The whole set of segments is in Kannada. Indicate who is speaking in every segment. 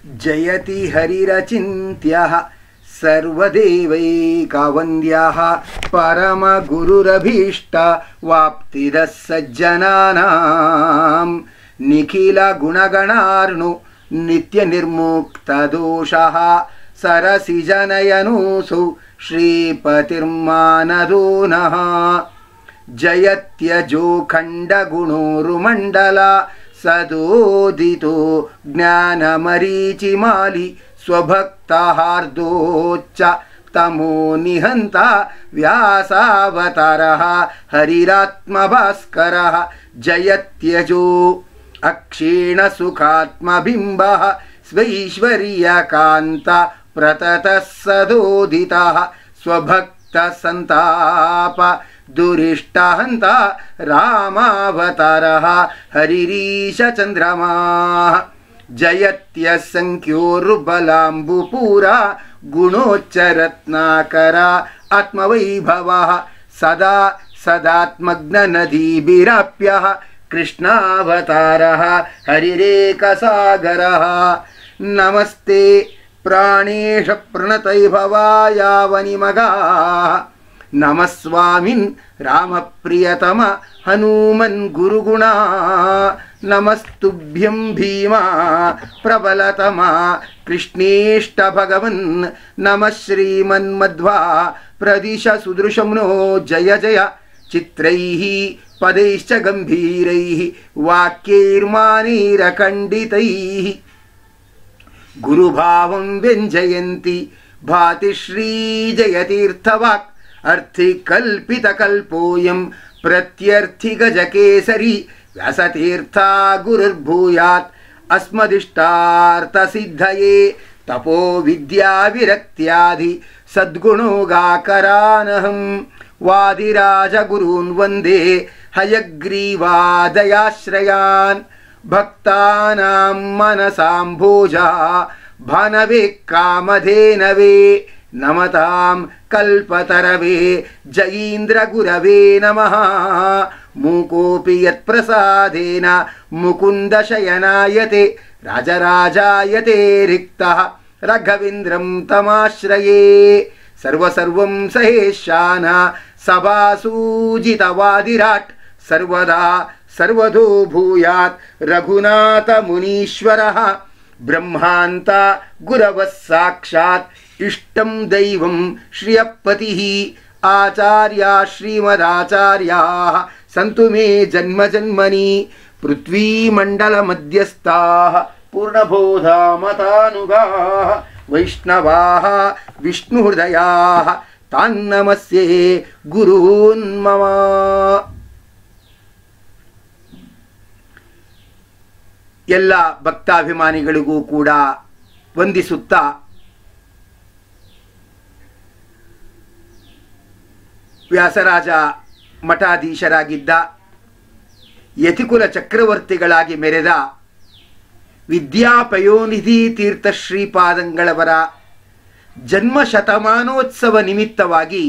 Speaker 1: ಜಯತಿ ಹರಿರಚಿಂತ್ಯಃ ಸರ್ವದೇವೈಕಾವಂದ್ಯಃ ಪರಮ ಗುರುರಭೀಷ್ಟ ವಾಪ್ತಿದ ಸಜ್ಜನಾನಾಂ ನಿಖಿಲ ಗುಣಗಣಾರ್ಣು ನಿತ್ಯ ನಿರ್ಮುಕ್ತ ದೋಷಃ ಸರಸಿಜನಯನೂಸು ಶ್ರೀಪತಿರ್ಮಾನದೋ ನಃ ಜಯತ್ಯಜೋ ಖಂಡಗುಣೋರುಮಂಡಲ ಸದೋದಿತೋ ಜ್ಞಾನಮರೀಚಿಮಾಲಿ ಸ್ವಭಕ್ತಹಾರ್ದೋಚ್ಚ ತಮೋ ನಿಹಂತ ವ್ಯಾಸಾವತಾರಃ ಹರಿರಾತ್ಮಭಾಸ್ಕರಃ ಜಯತ್ಯಜೋ ಅಕ್ಷೀಣ ಸುಖಾತ್ಮಬಿಂಬಃ ಸ್ವೈಶ್ವರ್ಯಕಾಂತ ಪ್ರತತಃ ಸದೋದಿತಃ ಸ್ವಭಕ್ತ ಸಂತಾಪ ದುರಿಷ್ಟಹಂತ ರಾಮಾವತಾರಃ ಹರಿರೀಶ ಚಂದ್ರಮಾ ಜಯತ್ಯ ಸಂಖ್ಯೋರ್ಬಲಾಂಬುಪೂರ ಗುಣೋಚ್ಚರತ್ನಾಕರ ಆತ್ಮವೈಭವ ಸದಾ ಸದಾತ್ಮಗ್ನ ನದೀಭಿರಾಪ್ಯ ಕೃಷ್ಣಾವತಾರಃ ಹರಿರೇಕಸಾಗರಃ ನಮಸ್ತೆ ಪ್ರಾಣೇಶ ಪ್ರಣತೈಭವಾಯಾವನಿಮಗಾ ನಮಸ್ವಾಮಿನ್ ರಾಮಪ್ರಿಯತಮ ಹನುಮನ್ ಗುರುಗುಣ ನಮಸ್ತುಭ್ಯಂ ಭೀಮಾ ಪ್ರಬಲತಮ ಕೃಷ್ಣೇಷ್ಟ ಭಗವನ್ ನಮಃ ಶ್ರೀಮನ್ಮಧ್ವಾ ಪ್ರದಿಶ ಸುದೃಶಂನೋ ಜಯ ಜಯ ಚಿತ್ರೈಃ ಪದೈಶ್ಚ ಗಂಭೀರೈಃ ವಾಕ್ಯೈರ್ಮಾನೈರಖಂಡಿತೈಃ ಗುರುಭಾವಂ ವ್ಯಂಜಯಂತಿ ಭಾತಿ ಶ್ರೀಜಯತೀರ್ಥವಾಕ್ ಅರ್ಥಿಕಲ್ಪಿತಕಲ್ಪೋಯಂ ಪ್ರತ್ಯರ್ಥಿಗಜಕೇಸರಿ ವ್ಯಾಸತೀರ್ಥ ಗುರುರ್ಭೂಯಾತ್ ಅಸ್ಮದಿಷ್ಟಾರ್ಥಸಿದ್ಧಯೇ ತಪೋ ವಿದ್ಯಾವಿರಕ್ತ್ಯಾಧಿ ಸದ್ಗುಣೋಗಾಕರಾನಹಂ ವಾದಿರಾಜಗುರೂನ್ ವಂದೇ ಹಯಗ್ರೀವಾದಯಾಶ್ರಯಾನ್ ಭಕ್ತಾನಾಂ ಮನಸಾಂಭೋಜ ಭಾನವೇ ಕಾಮಧೇನವೇ ನಮತಾಂ ಕಲ್ಪತರವೇ ಜಯೀಂದ್ರ ಗುರವೇ ನಮಃ ಮೂಕೋಪಿ ಯತ್ಪ್ರಸಾದೇನ ಮುಕುಂದ ಶಯನಾಯತೆ ರಾಜರಾಜಾಯತೆ ರಿಕ್ತಃ ರಘವೇಂದ್ರಂ ತಮಾಶ್ರಯೇ ಸರ್ವಸರ್ವಂ ಸಹೇಶಾನ ಸಭಾಸೂಜಿತವಾದಿರಾಟ್ ಸರ್ವದಾ ಸರ್ವದೋ ಭೂಯಾತ್ ರಘುನಾಥ ಮುನೀಶ್ವರಃ ಬ್ರಹ್ಮಾಂತ ಗುರವಃ ಸಾಕ್ಷಾತ್ ಇಷ್ಟಂ ದೈವಂ ಶ್ರಿಯಪತಿಃ ಆಚಾರ್ಯ ಶ್ರೀಮದಾಚಾರ್ಯಾ ಸಂತು ಮೇ ಜನ್ಮ ಜನ್ಮನಿ ಪೃಥ್ವೀಮಂಡಲ ಮಧ್ಯಸ್ಥಾ ಪೂರ್ಣಬೋಧಾ ಮತಾನುಗಾ ವೈಷ್ಣವಾ ವಿಷ್ಣುಹೃದಯಾ ತಾನ್ನಮಸ್ಯೆ ಗುರೂನ್ ಮಮ ಎಲ್ಲ ಭಕ್ತಾಭಿಮಾನಿಗಳಿಗೂ ಕೂಡ ವಂದಿಸುತ್ತಾ ವ್ಯಾಸರಾಜ ಮಠಾಧೀಶರಾಗಿದ್ದ ಯತಿಕುಲ ಚಕ್ರವರ್ತಿಗಳಾಗಿ ಮೆರೆದ ವಿದ್ಯಾಪಯೋನಿಧಿ ತೀರ್ಥ ಶ್ರೀಪಾದಂಗಳವರ ಜನ್ಮ ಶತಮಾನೋತ್ಸವ ನಿಮಿತ್ತವಾಗಿ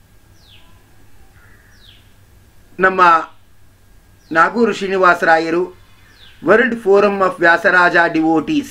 Speaker 1: ನಮ್ಮ ನಾಗೂರು ಶ್ರೀನಿವಾಸರಾಯರು world forum of Vyasaraja devotees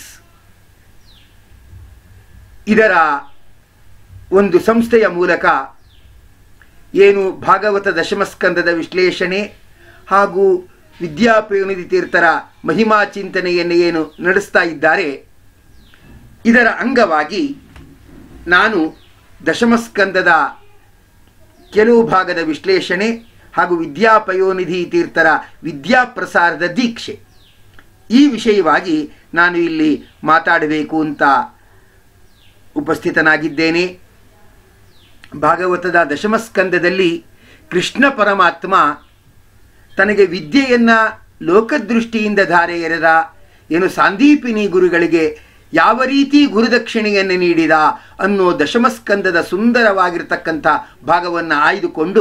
Speaker 1: ಇದರ ಒಂದು ಸಂಸ್ಥೆಯ ಮೂಲಕ ಏನು ಭಾಗವತ ದಶಮಸ್ಕಂದದ ವಿಶ್ಲೇಷಣೆ ಹಾಗೂ ವಿದ್ಯಾಪಯೋನಿಧಿ ತೀರ್ಥರ ಮಹಿಮಾ ಚಿಂತನೆಯನ್ನು ಏನು ನಡೆಸ್ತಾ ಇದ್ದಾರೆ ಇದರ ಅಂಗವಾಗಿ ನಾನು ದಶಮಸ್ಕಂದದ ಕೆಲವು ಭಾಗದ ವಿಶ್ಲೇಷಣೆ ಹಾಗೂ ವಿದ್ಯಾಪಯೋನಿಧಿ ತೀರ್ಥರ ವಿದ್ಯಾಪ್ರಸಾರದ ದೀಕ್ಷೆ ಈ ವಿಷಯವಾಗಿ ನಾನು ಇಲ್ಲಿ ಮಾತಾಡಬೇಕು ಅಂತ ಉಪಸ್ಥಿತನಾಗಿದ್ದೇನೆ ಭಾಗವತದ ದಶಮಸ್ಕಂದದಲ್ಲಿ ಕೃಷ್ಣ ಪರಮಾತ್ಮ ತನಗೆ ವಿದ್ಯೆಯನ್ನು ಲೋಕದೃಷ್ಟಿಯಿಂದ ಧಾರೆ ಎರೆದ ಏನು ಸಾಂದೀಪಿನಿ ಗುರುಗಳಿಗೆ ಯಾವ ರೀತಿ ಗುರುದಕ್ಷಿಣೆಯನ್ನು ನೀಡಿದ ಅನ್ನೋ ದಶಮಸ್ಕಂದದ ಸುಂದರವಾಗಿರ್ತಕ್ಕಂಥ ಭಾಗವನ್ನು ಆಯ್ದುಕೊಂಡು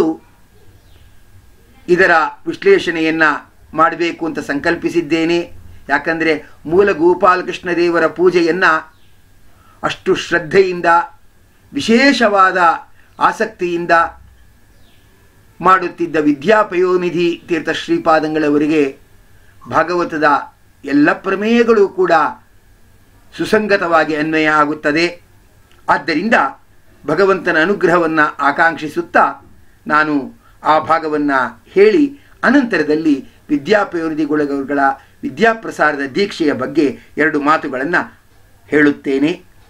Speaker 1: ಇದರ ವಿಶ್ಲೇಷಣೆಯನ್ನು ಮಾಡಬೇಕು ಅಂತ ಸಂಕಲ್ಪಿಸಿದ್ದೇನೆ ಯಾಕಂದರೆ ಮೂಲ ಗೋಪಾಲಕೃಷ್ಣ ದೇವರ ಪೂಜೆಯನ್ನು ಅಷ್ಟು ಶ್ರದ್ಧೆಯಿಂದ ವಿಶೇಷವಾದ ಆಸಕ್ತಿಯಿಂದ ಮಾಡುತ್ತಿದ್ದ ವಿದ್ಯಾಪಯೋನಿಧಿ ತೀರ್ಥ ಶ್ರೀಪಾದಂಗಳವರಿಗೆ ಭಾಗವತದ ಎಲ್ಲ ಪ್ರಮೇಯಗಳು ಕೂಡ ಸುಸಂಗತವಾಗಿ ಅನ್ವಯ ಆಗುತ್ತದೆ ಆದ್ದರಿಂದ ಭಗವಂತನ ಅನುಗ್ರಹವನ್ನು ಆಕಾಂಕ್ಷಿಸುತ್ತಾ ನಾನು ಆ ಭಾಗವನ್ನು ಹೇಳಿ ಅನಂತರದಲ್ಲಿ ವಿದ್ಯಾಪಯೋನಿಧಿಗಳ ವಿದ್ಯಾಪ್ರಸಾರದ ದೀಕ್ಷೆಯ ಬಗ್ಗೆ ಎರಡು ಮಾತುಗಳನ್ನು ಹೇಳುತ್ತೇನೆ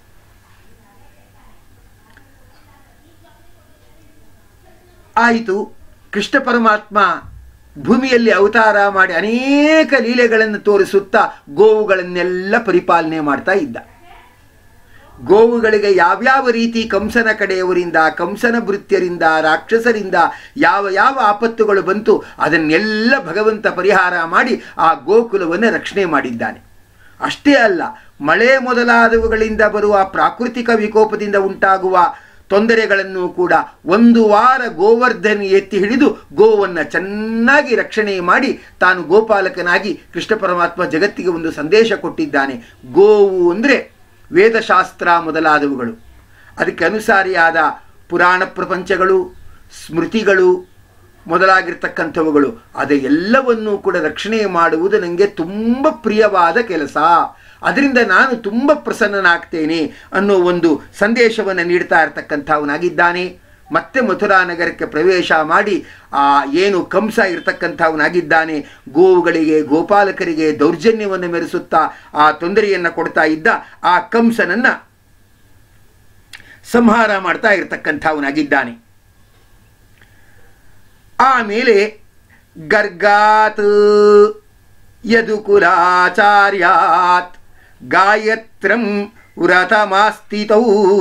Speaker 1: ಆಯಿತು ಕೃಷ್ಣ ಪರಮಾತ್ಮ ಭೂಮಿಯಲ್ಲಿ ಅವತಾರ ಮಾಡಿ ಅನೇಕ ಲೀಲೆಗಳನ್ನು ತೋರಿಸುತ್ತಾ ಗೋವುಗಳನ್ನೆಲ್ಲ ಪರಿಪಾಲನೆ ಮಾಡ್ತಾ ಇದ್ದ ಗೋವುಗಳಿಗೆ ಯಾವ್ಯಾವ ರೀತಿ ಕಂಸನ ಕಡೆಯವರಿಂದ ಕಂಸನ ಭೃತ್ಯರಿಂದ ರಾಕ್ಷಸರಿಂದ ಯಾವ ಯಾವ ಆಪತ್ತುಗಳು ಬಂತು ಅದನ್ನೆಲ್ಲ ಭಗವಂತ ಪರಿಹಾರ ಮಾಡಿ ಆ ಗೋಕುಲವನ್ನು ರಕ್ಷಣೆ ಮಾಡಿದ್ದಾನೆ ಅಷ್ಟೇ ಅಲ್ಲ ಮಳೆ ಮೊದಲಾದವುಗಳಿಂದ ಬರುವ ಪ್ರಾಕೃತಿಕ ವಿಕೋಪದಿಂದ ಉಂಟಾಗುವ ತೊಂದರೆಗಳನ್ನು ಕೂಡ ಒಂದು ವಾರ ಗೋವರ್ಧನ ಎತ್ತಿ ಹಿಡಿದು ಗೋವನ್ನು ಚೆನ್ನಾಗಿ ರಕ್ಷಣೆ ಮಾಡಿ ತಾನು ಗೋಪಾಲಕನಾಗಿ ಕೃಷ್ಣ ಪರಮಾತ್ಮ ಜಗತ್ತಿಗೆ ಒಂದು ಸಂದೇಶ ಕೊಟ್ಟಿದ್ದಾನೆ ಗೋವು ಅಂದರೆ ವೇದಶಾಸ್ತ್ರ ಮೊದಲಾದವುಗಳು ಅದಕ್ಕೆ ಅನುಸಾರಿಯಾದ ಪುರಾಣ ಪ್ರಪಂಚಗಳು ಸ್ಮೃತಿಗಳು ಮೊದಲಾಗಿರ್ತಕ್ಕಂಥವುಗಳು ಅದೆಲ್ಲವನ್ನೂ ಕೂಡ ರಕ್ಷಣೆ ಮಾಡುವುದು ನನಗೆ ತುಂಬ ಪ್ರಿಯವಾದ ಕೆಲಸ ಅದರಿಂದ ನಾನು ತುಂಬ ಪ್ರಸನ್ನನಾಗ್ತೇನೆ ಅನ್ನೋ ಒಂದು ಸಂದೇಶವನ್ನು ನೀಡ್ತಾ ಇರತಕ್ಕಂಥವನಾಗಿದ್ದಾನೆ ಮತ್ತೆ ಮಥುರಾ ನಗರಕ್ಕೆ ಪ್ರವೇಶ ಮಾಡಿ ಆ ಏನು ಕಂಸ ಇರತಕ್ಕಂಥವನಾಗಿದ್ದಾನೆ ಗೋವುಗಳಿಗೆ ಗೋಪಾಲಕರಿಗೆ ದೌರ್ಜನ್ಯವನ್ನು ಮೆರೆಸುತ್ತಾ ಆ ತೊಂದರೆಯನ್ನು ಕೊಡ್ತಾ ಇದ್ದ ಆ ಕಂಸನನ್ನ ಸಂಹಾರ ಮಾಡ್ತಾ ಇರತಕ್ಕಂಥವನಾಗಿದ್ದಾನೆ ಆಮೇಲೆ ಗರ್ಗಾತ್ ಯದುಕುಲಾಚಾರ್ಯಾತ್ ಗಾಯತ್ರಂ ವ್ರತಮಾಸ್ಥಿತೌ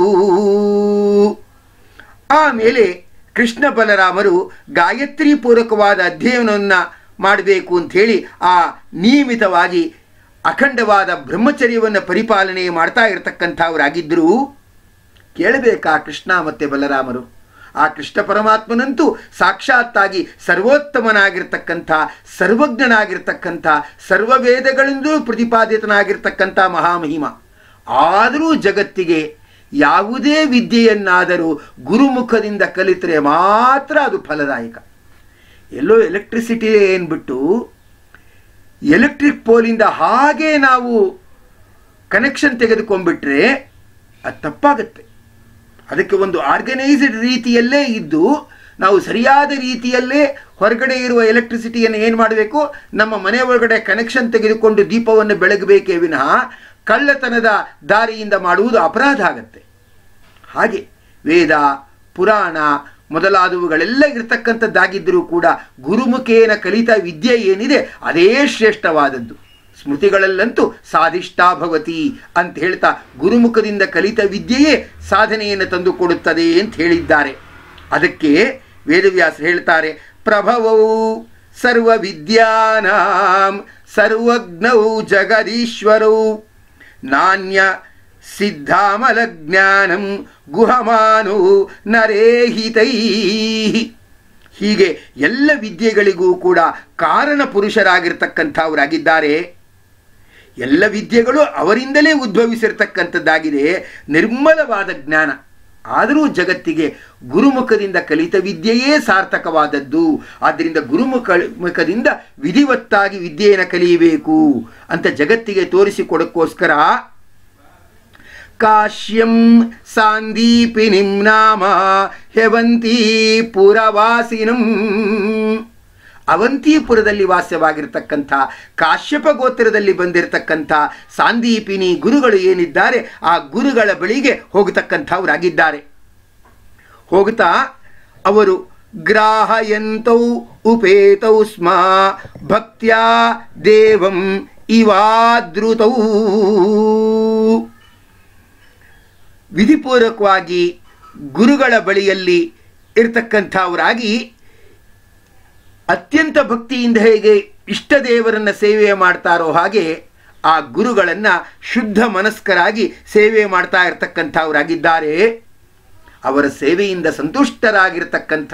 Speaker 1: ಆಮೇಲೆ ಕೃಷ್ಣ ಬಲರಾಮರು ಗಾಯತ್ರಿ ಪೂರ್ವಕವಾದ ಅಧ್ಯಯನವನ್ನು ಮಾಡಬೇಕು ಅಂಥೇಳಿ ಆ ನಿಯಮಿತವಾಗಿ ಅಖಂಡವಾದ ಬ್ರಹ್ಮಚರ್ಯವನ್ನು ಪರಿಪಾಲನೆ ಮಾಡ್ತಾ ಇರತಕ್ಕಂಥವರಾಗಿದ್ದರು ಕೇಳಬೇಕಾ ಕೃಷ್ಣ ಮತ್ತು ಬಲರಾಮರು ಆ ಕೃಷ್ಣ ಪರಮಾತ್ಮನಂತೂ ಸಾಕ್ಷಾತ್ತಾಗಿ ಸರ್ವೋತ್ತಮನಾಗಿರ್ತಕ್ಕಂಥ ಸರ್ವಜ್ಞನಾಗಿರ್ತಕ್ಕಂಥ ಸರ್ವವೇದಗಳಿಂದೂ ಪ್ರತಿಪಾದಿತನಾಗಿರ್ತಕ್ಕಂಥ ಮಹಾಮಹಿಮ ಆದರೂ ಜಗತ್ತಿಗೆ ಯಾವುದೇ ವಿದ್ಯೆಯನ್ನಾದರೂ ಗುರುಮುಖದಿಂದ ಕಲಿತರೆ ಮಾತ್ರ ಅದು ಫಲದಾಯಕ ಎಲ್ಲೋ ಎಲೆಕ್ಟ್ರಿಸಿಟಿ ಏನ್ಬಿಟ್ಟು ಎಲೆಕ್ಟ್ರಿಕ್ ಪೋಲಿಂದ ಹಾಗೆ ನಾವು ಕನೆಕ್ಷನ್ ತೆಗೆದುಕೊಂಡ್ಬಿಟ್ರೆ ಅದು ತಪ್ಪಾಗುತ್ತೆ ಅದಕ್ಕೆ ಒಂದು ಆರ್ಗನೈಸ್ಡ್ ರೀತಿಯಲ್ಲೇ ಇದ್ದು ನಾವು ಸರಿಯಾದ ರೀತಿಯಲ್ಲೇ ಹೊರಗಡೆ ಇರುವ ಎಲೆಕ್ಟ್ರಿಸಿಟಿಯನ್ನು ಏನು ಮಾಡಬೇಕು ನಮ್ಮ ಮನೆ ಒಳಗಡೆ ಕನೆಕ್ಷನ್ ತೆಗೆದುಕೊಂಡು ದೀಪವನ್ನು ಬೆಳಗಬೇಕೇ ವಿನಃ ಕಳ್ಳತನದ ದಾರಿಯಿಂದ ಮಾಡುವುದು ಅಪರಾಧ ಆಗತ್ತೆ ಹಾಗೆ ವೇದ ಪುರಾಣ ಮೊದಲಾದವುಗಳೆಲ್ಲ ಇರತಕ್ಕಂಥದ್ದಾಗಿದ್ದರೂ ಕೂಡ ಗುರುಮುಖೇನ ಕಲಿತ ವಿದ್ಯೆ ಏನಿದೆ ಅದೇ ಶ್ರೇಷ್ಠವಾದದ್ದು ಸ್ಮೃತಿಗಳಲ್ಲಂತೂ ಸಾಧಿಷ್ಠಾ ಭವತಿ ಅಂತ ಹೇಳ್ತಾ ಗುರುಮುಖದಿಂದ ಕಲಿತ ವಿದ್ಯೆಯೇ ಸಾಧನೆಯನ್ನು ತಂದುಕೊಡುತ್ತದೆ ಅಂತ ಹೇಳಿದ್ದಾರೆ ಅದಕ್ಕೆ ವೇದವ್ಯಾಸರು ಹೇಳ್ತಾರೆ ಪ್ರಭವೌ ಸರ್ವ ವಿದ್ಯಾನಾಂ ಸರ್ವಜ್ಞೌ ಜಗದೀಶ್ವರೌ ನಾಣ್ಯ ಸಿದ್ಧಾಮಲ ಜ್ಞಾನಂ ಗುಹಮಾನು ನರೇಹಿತೈ ಹೀಗೆ ಎಲ್ಲ ವಿದ್ಯೆಗಳಿಗೂ ಕೂಡ ಕಾರಣ ಪುರುಷರಾಗಿರ್ತಕ್ಕಂಥವರಾಗಿದ್ದಾರೆ ಎಲ್ಲ ವಿದ್ಯೆಗಳು ಅವರಿಂದಲೇ ಉದ್ಭವಿಸಿರ್ತಕ್ಕಂಥದ್ದಾಗಿದೆ ನಿರ್ಮಲವಾದ ಜ್ಞಾನ ಆದರೂ ಜಗತ್ತಿಗೆ ಗುರುಮುಖದಿಂದ ಕಲಿತ ವಿದ್ಯೆಯೇ ಸಾರ್ಥಕವಾದದ್ದು ಆದ್ದರಿಂದ ಗುರುಮುಖ ಮುಖದಿಂದ ವಿಧಿವತ್ತಾಗಿ ವಿದ್ಯೆಯನ್ನು ಕಲಿಯಬೇಕು ಅಂತ ಜಗತ್ತಿಗೆ ತೋರಿಸಿಕೊಡಕ್ಕೋಸ್ಕರ ಕಾಶ್ಯಂ ಸಾಂದೀಪಿನಿಂ ನಾಮ ಹೆವಂತಿ ಪುರವಾಸಿನಂ ಅವಂತಿಪುರದಲ್ಲಿ ವಾಸ್ಯವಾಗಿರ್ತಕ್ಕಂಥ ಕಾಶ್ಯಪ ಗೋತ್ರದಲ್ಲಿ ಬಂದಿರತಕ್ಕಂಥ ಸಾಂದೀಪಿನಿ ಗುರುಗಳು ಏನಿದ್ದಾರೆ ಆ ಗುರುಗಳ ಬಳಿಗೆ ಹೋಗತಕ್ಕಂಥವರಾಗಿದ್ದಾರೆ ಹೋಗ್ತಾ ಅವರು ಗ್ರಾಹಯಂತೌ ಉಪೇತೌ ಸ್ಮ ಭಕ್ತ್ಯಾ ದೇವಂ ಇವಾದೃತೌ ವಿಧಿಪೂರ್ವಕವಾಗಿ ಗುರುಗಳ ಬಳಿಯಲ್ಲಿ ಇರ್ತಕ್ಕಂಥವರಾಗಿ ಅತ್ಯಂತ ಭಕ್ತಿಯಿಂದ ಹೇಗೆ ಇಷ್ಟ ದೇವರನ್ನ ಸೇವೆ ಮಾಡ್ತಾರೋ ಹಾಗೆ ಆ ಗುರುಗಳನ್ನು ಶುದ್ಧ ಮನಸ್ಕರಾಗಿ ಸೇವೆ ಮಾಡ್ತಾ ಇರತಕ್ಕಂಥವರಾಗಿದ್ದಾರೆ ಅವರ ಸೇವೆಯಿಂದ ಸಂತುಷ್ಟರಾಗಿರ್ತಕ್ಕಂಥ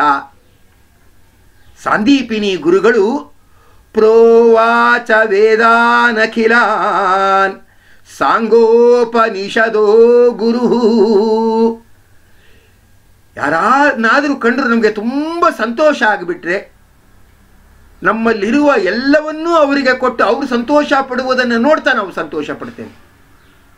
Speaker 1: ಸಾಂದೀಪಿನಿ ಗುರುಗಳು ಪ್ರೋವಾಚ ವೇದಾನಖಿಲಾನ್ ಸಾಂಗೋಪನಿಷದೋ ಗುರು ಯಾರನ್ನಾದರೂ ಕಂಡ್ರು ನಮಗೆ ತುಂಬ ಸಂತೋಷ ಆಗಿಬಿಟ್ರೆ ನಮ್ಮಲ್ಲಿರುವ ಎಲ್ಲವನ್ನೂ ಅವರಿಗೆ ಕೊಟ್ಟು ಅವರು ಸಂತೋಷ ಪಡುವುದನ್ನು ನೋಡ್ತಾ ನಾವು ಸಂತೋಷ ಪಡ್ತೇವೆ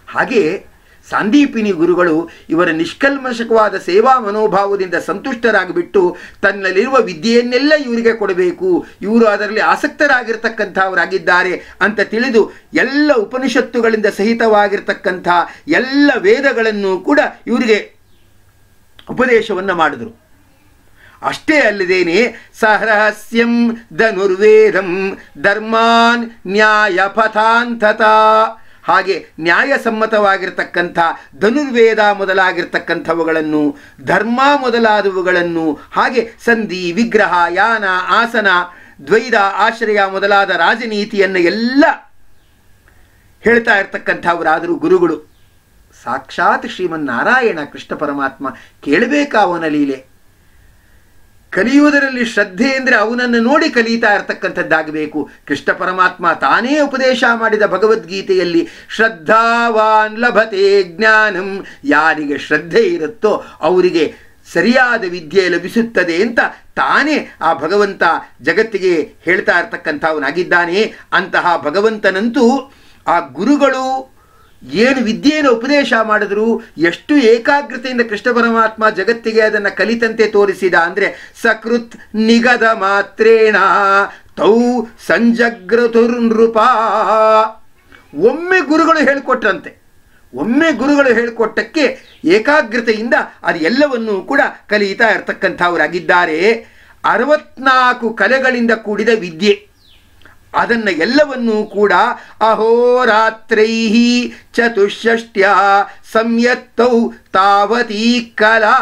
Speaker 1: ಹಾಗೆ ಸಾಂದೀಪಿನಿ ಗುರುಗಳು ಇವರ ನಿಷ್ಕಲ್ಮಶಕವಾದ ಸೇವಾ ಮನೋಭಾವದಿಂದ ಸಂತುಷ್ಟರಾಗಿಬಿಟ್ಟು ತನ್ನಲ್ಲಿರುವ ವಿದ್ಯೆಯನ್ನೆಲ್ಲ ಇವರಿಗೆ ಕೊಡಬೇಕು ಇವರು ಅದರಲ್ಲಿ ಆಸಕ್ತರಾಗಿರ್ತಕ್ಕಂಥವರಾಗಿದ್ದಾರೆ ಅಂತ ತಿಳಿದು ಎಲ್ಲ ಉಪನಿಷತ್ತುಗಳಿಂದ ಸಹಿತವಾಗಿರ್ತಕ್ಕಂಥ ಎಲ್ಲ ವೇದಗಳನ್ನು ಕೂಡ ಇವರಿಗೆ ಉಪದೇಶವನ್ನು ಮಾಡಿದರು ಅಷ್ಟೇ ಅಲ್ಲದೇನೆ ಸಹರಸ್ಯಂ ಧನುರ್ವೇದಂ ಧರ್ಮಾನ್ ನ್ಯಾಯ ಪಥಾಂತತ ಹಾಗೆ ನ್ಯಾಯಸಮ್ಮತವಾಗಿರ್ತಕ್ಕಂಥ ಧನುರ್ವೇದ ಮೊದಲಾಗಿರ್ತಕ್ಕಂಥವುಗಳನ್ನು ಧರ್ಮ ಮೊದಲಾದವುಗಳನ್ನು ಹಾಗೆ ಸಂಧಿ ವಿಗ್ರಹ ಯಾನ ಆಸನ ದ್ವೈದ ಆಶ್ರಯ ಮೊದಲಾದ ರಾಜನೀತಿಯನ್ನು ಎಲ್ಲ ಹೇಳ್ತಾ ಇರ್ತಕ್ಕಂಥವರಾದರೂ ಗುರುಗಳು ಸಾಕ್ಷಾತ್ ಶ್ರೀಮನ್ನಾರಾಯಣ ಕೃಷ್ಣ ಪರಮಾತ್ಮ ಕೇಳಬೇಕಾ ಅವನ ಲೀಲೆ ಕಲಿಯುವುದರಲ್ಲಿ ಶ್ರದ್ಧೆ ಅಂದರೆ ಅವನನ್ನು ನೋಡಿ ಕಲಿತಾ ಇರತಕ್ಕಂಥದ್ದಾಗಬೇಕು ಕೃಷ್ಣ ಪರಮಾತ್ಮ ತಾನೇ ಉಪದೇಶ ಮಾಡಿದ ಭಗವದ್ಗೀತೆಯಲ್ಲಿ ಶ್ರದ್ಧಾವಾನ್ ಲಭತೆ ಜ್ಞಾನಂ ಯಾರಿಗೆ ಶ್ರದ್ಧೆ ಇರುತ್ತೋ ಅವರಿಗೆ ಸರಿಯಾದ ವಿದ್ಯೆ ಲಭಿಸುತ್ತದೆ ಅಂತ ತಾನೇ ಆ ಭಗವಂತ ಜಗತ್ತಿಗೆ ಹೇಳ್ತಾ ಇರ್ತಕ್ಕಂಥವನಾಗಿದ್ದಾನೆ ಅಂತಹ ಭಗವಂತನಂತೂ ಆ ಗುರುಗಳು ಏನು ವಿದ್ಯೆಯನ್ನು ಉಪದೇಶ ಮಾಡಿದ್ರು ಎಷ್ಟು ಏಕಾಗ್ರತೆಯಿಂದ ಕೃಷ್ಣ ಪರಮಾತ್ಮ ಜಗತ್ತಿಗೆ ಅದನ್ನು ಕಲಿತಂತೆ ತೋರಿಸಿದ ಅಂದರೆ ಸಕೃತ್ ನಿಗದ ಮಾತ್ರೇಣ ತೌ ಸಂಜಗ್ರತುರ್ನೃಪ ಒಮ್ಮೆ ಗುರುಗಳು ಹೇಳಿಕೊಟ್ರಂತೆ ಒಮ್ಮೆ ಗುರುಗಳು ಹೇಳಿಕೊಟ್ಟಕ್ಕೆ ಏಕಾಗ್ರತೆಯಿಂದ ಅದು ಎಲ್ಲವನ್ನೂ ಕೂಡ ಕಲಿತಾ ಇರ್ತಕ್ಕಂಥವರಾಗಿದ್ದಾರೆ ಅರವತ್ನಾಲ್ಕು ಕಲೆಗಳಿಂದ ಕೂಡಿದ ವಿದ್ಯೆ ಅದನ್ನು ಎಲ್ಲವನ್ನೂ ಕೂಡ ಅಹೋರಾತ್ರೈ ಚತುಷ್ಷ್ಟ್ಯ ಸಂಯತ್ತೌ ತಾವತೀ ಕಲಾ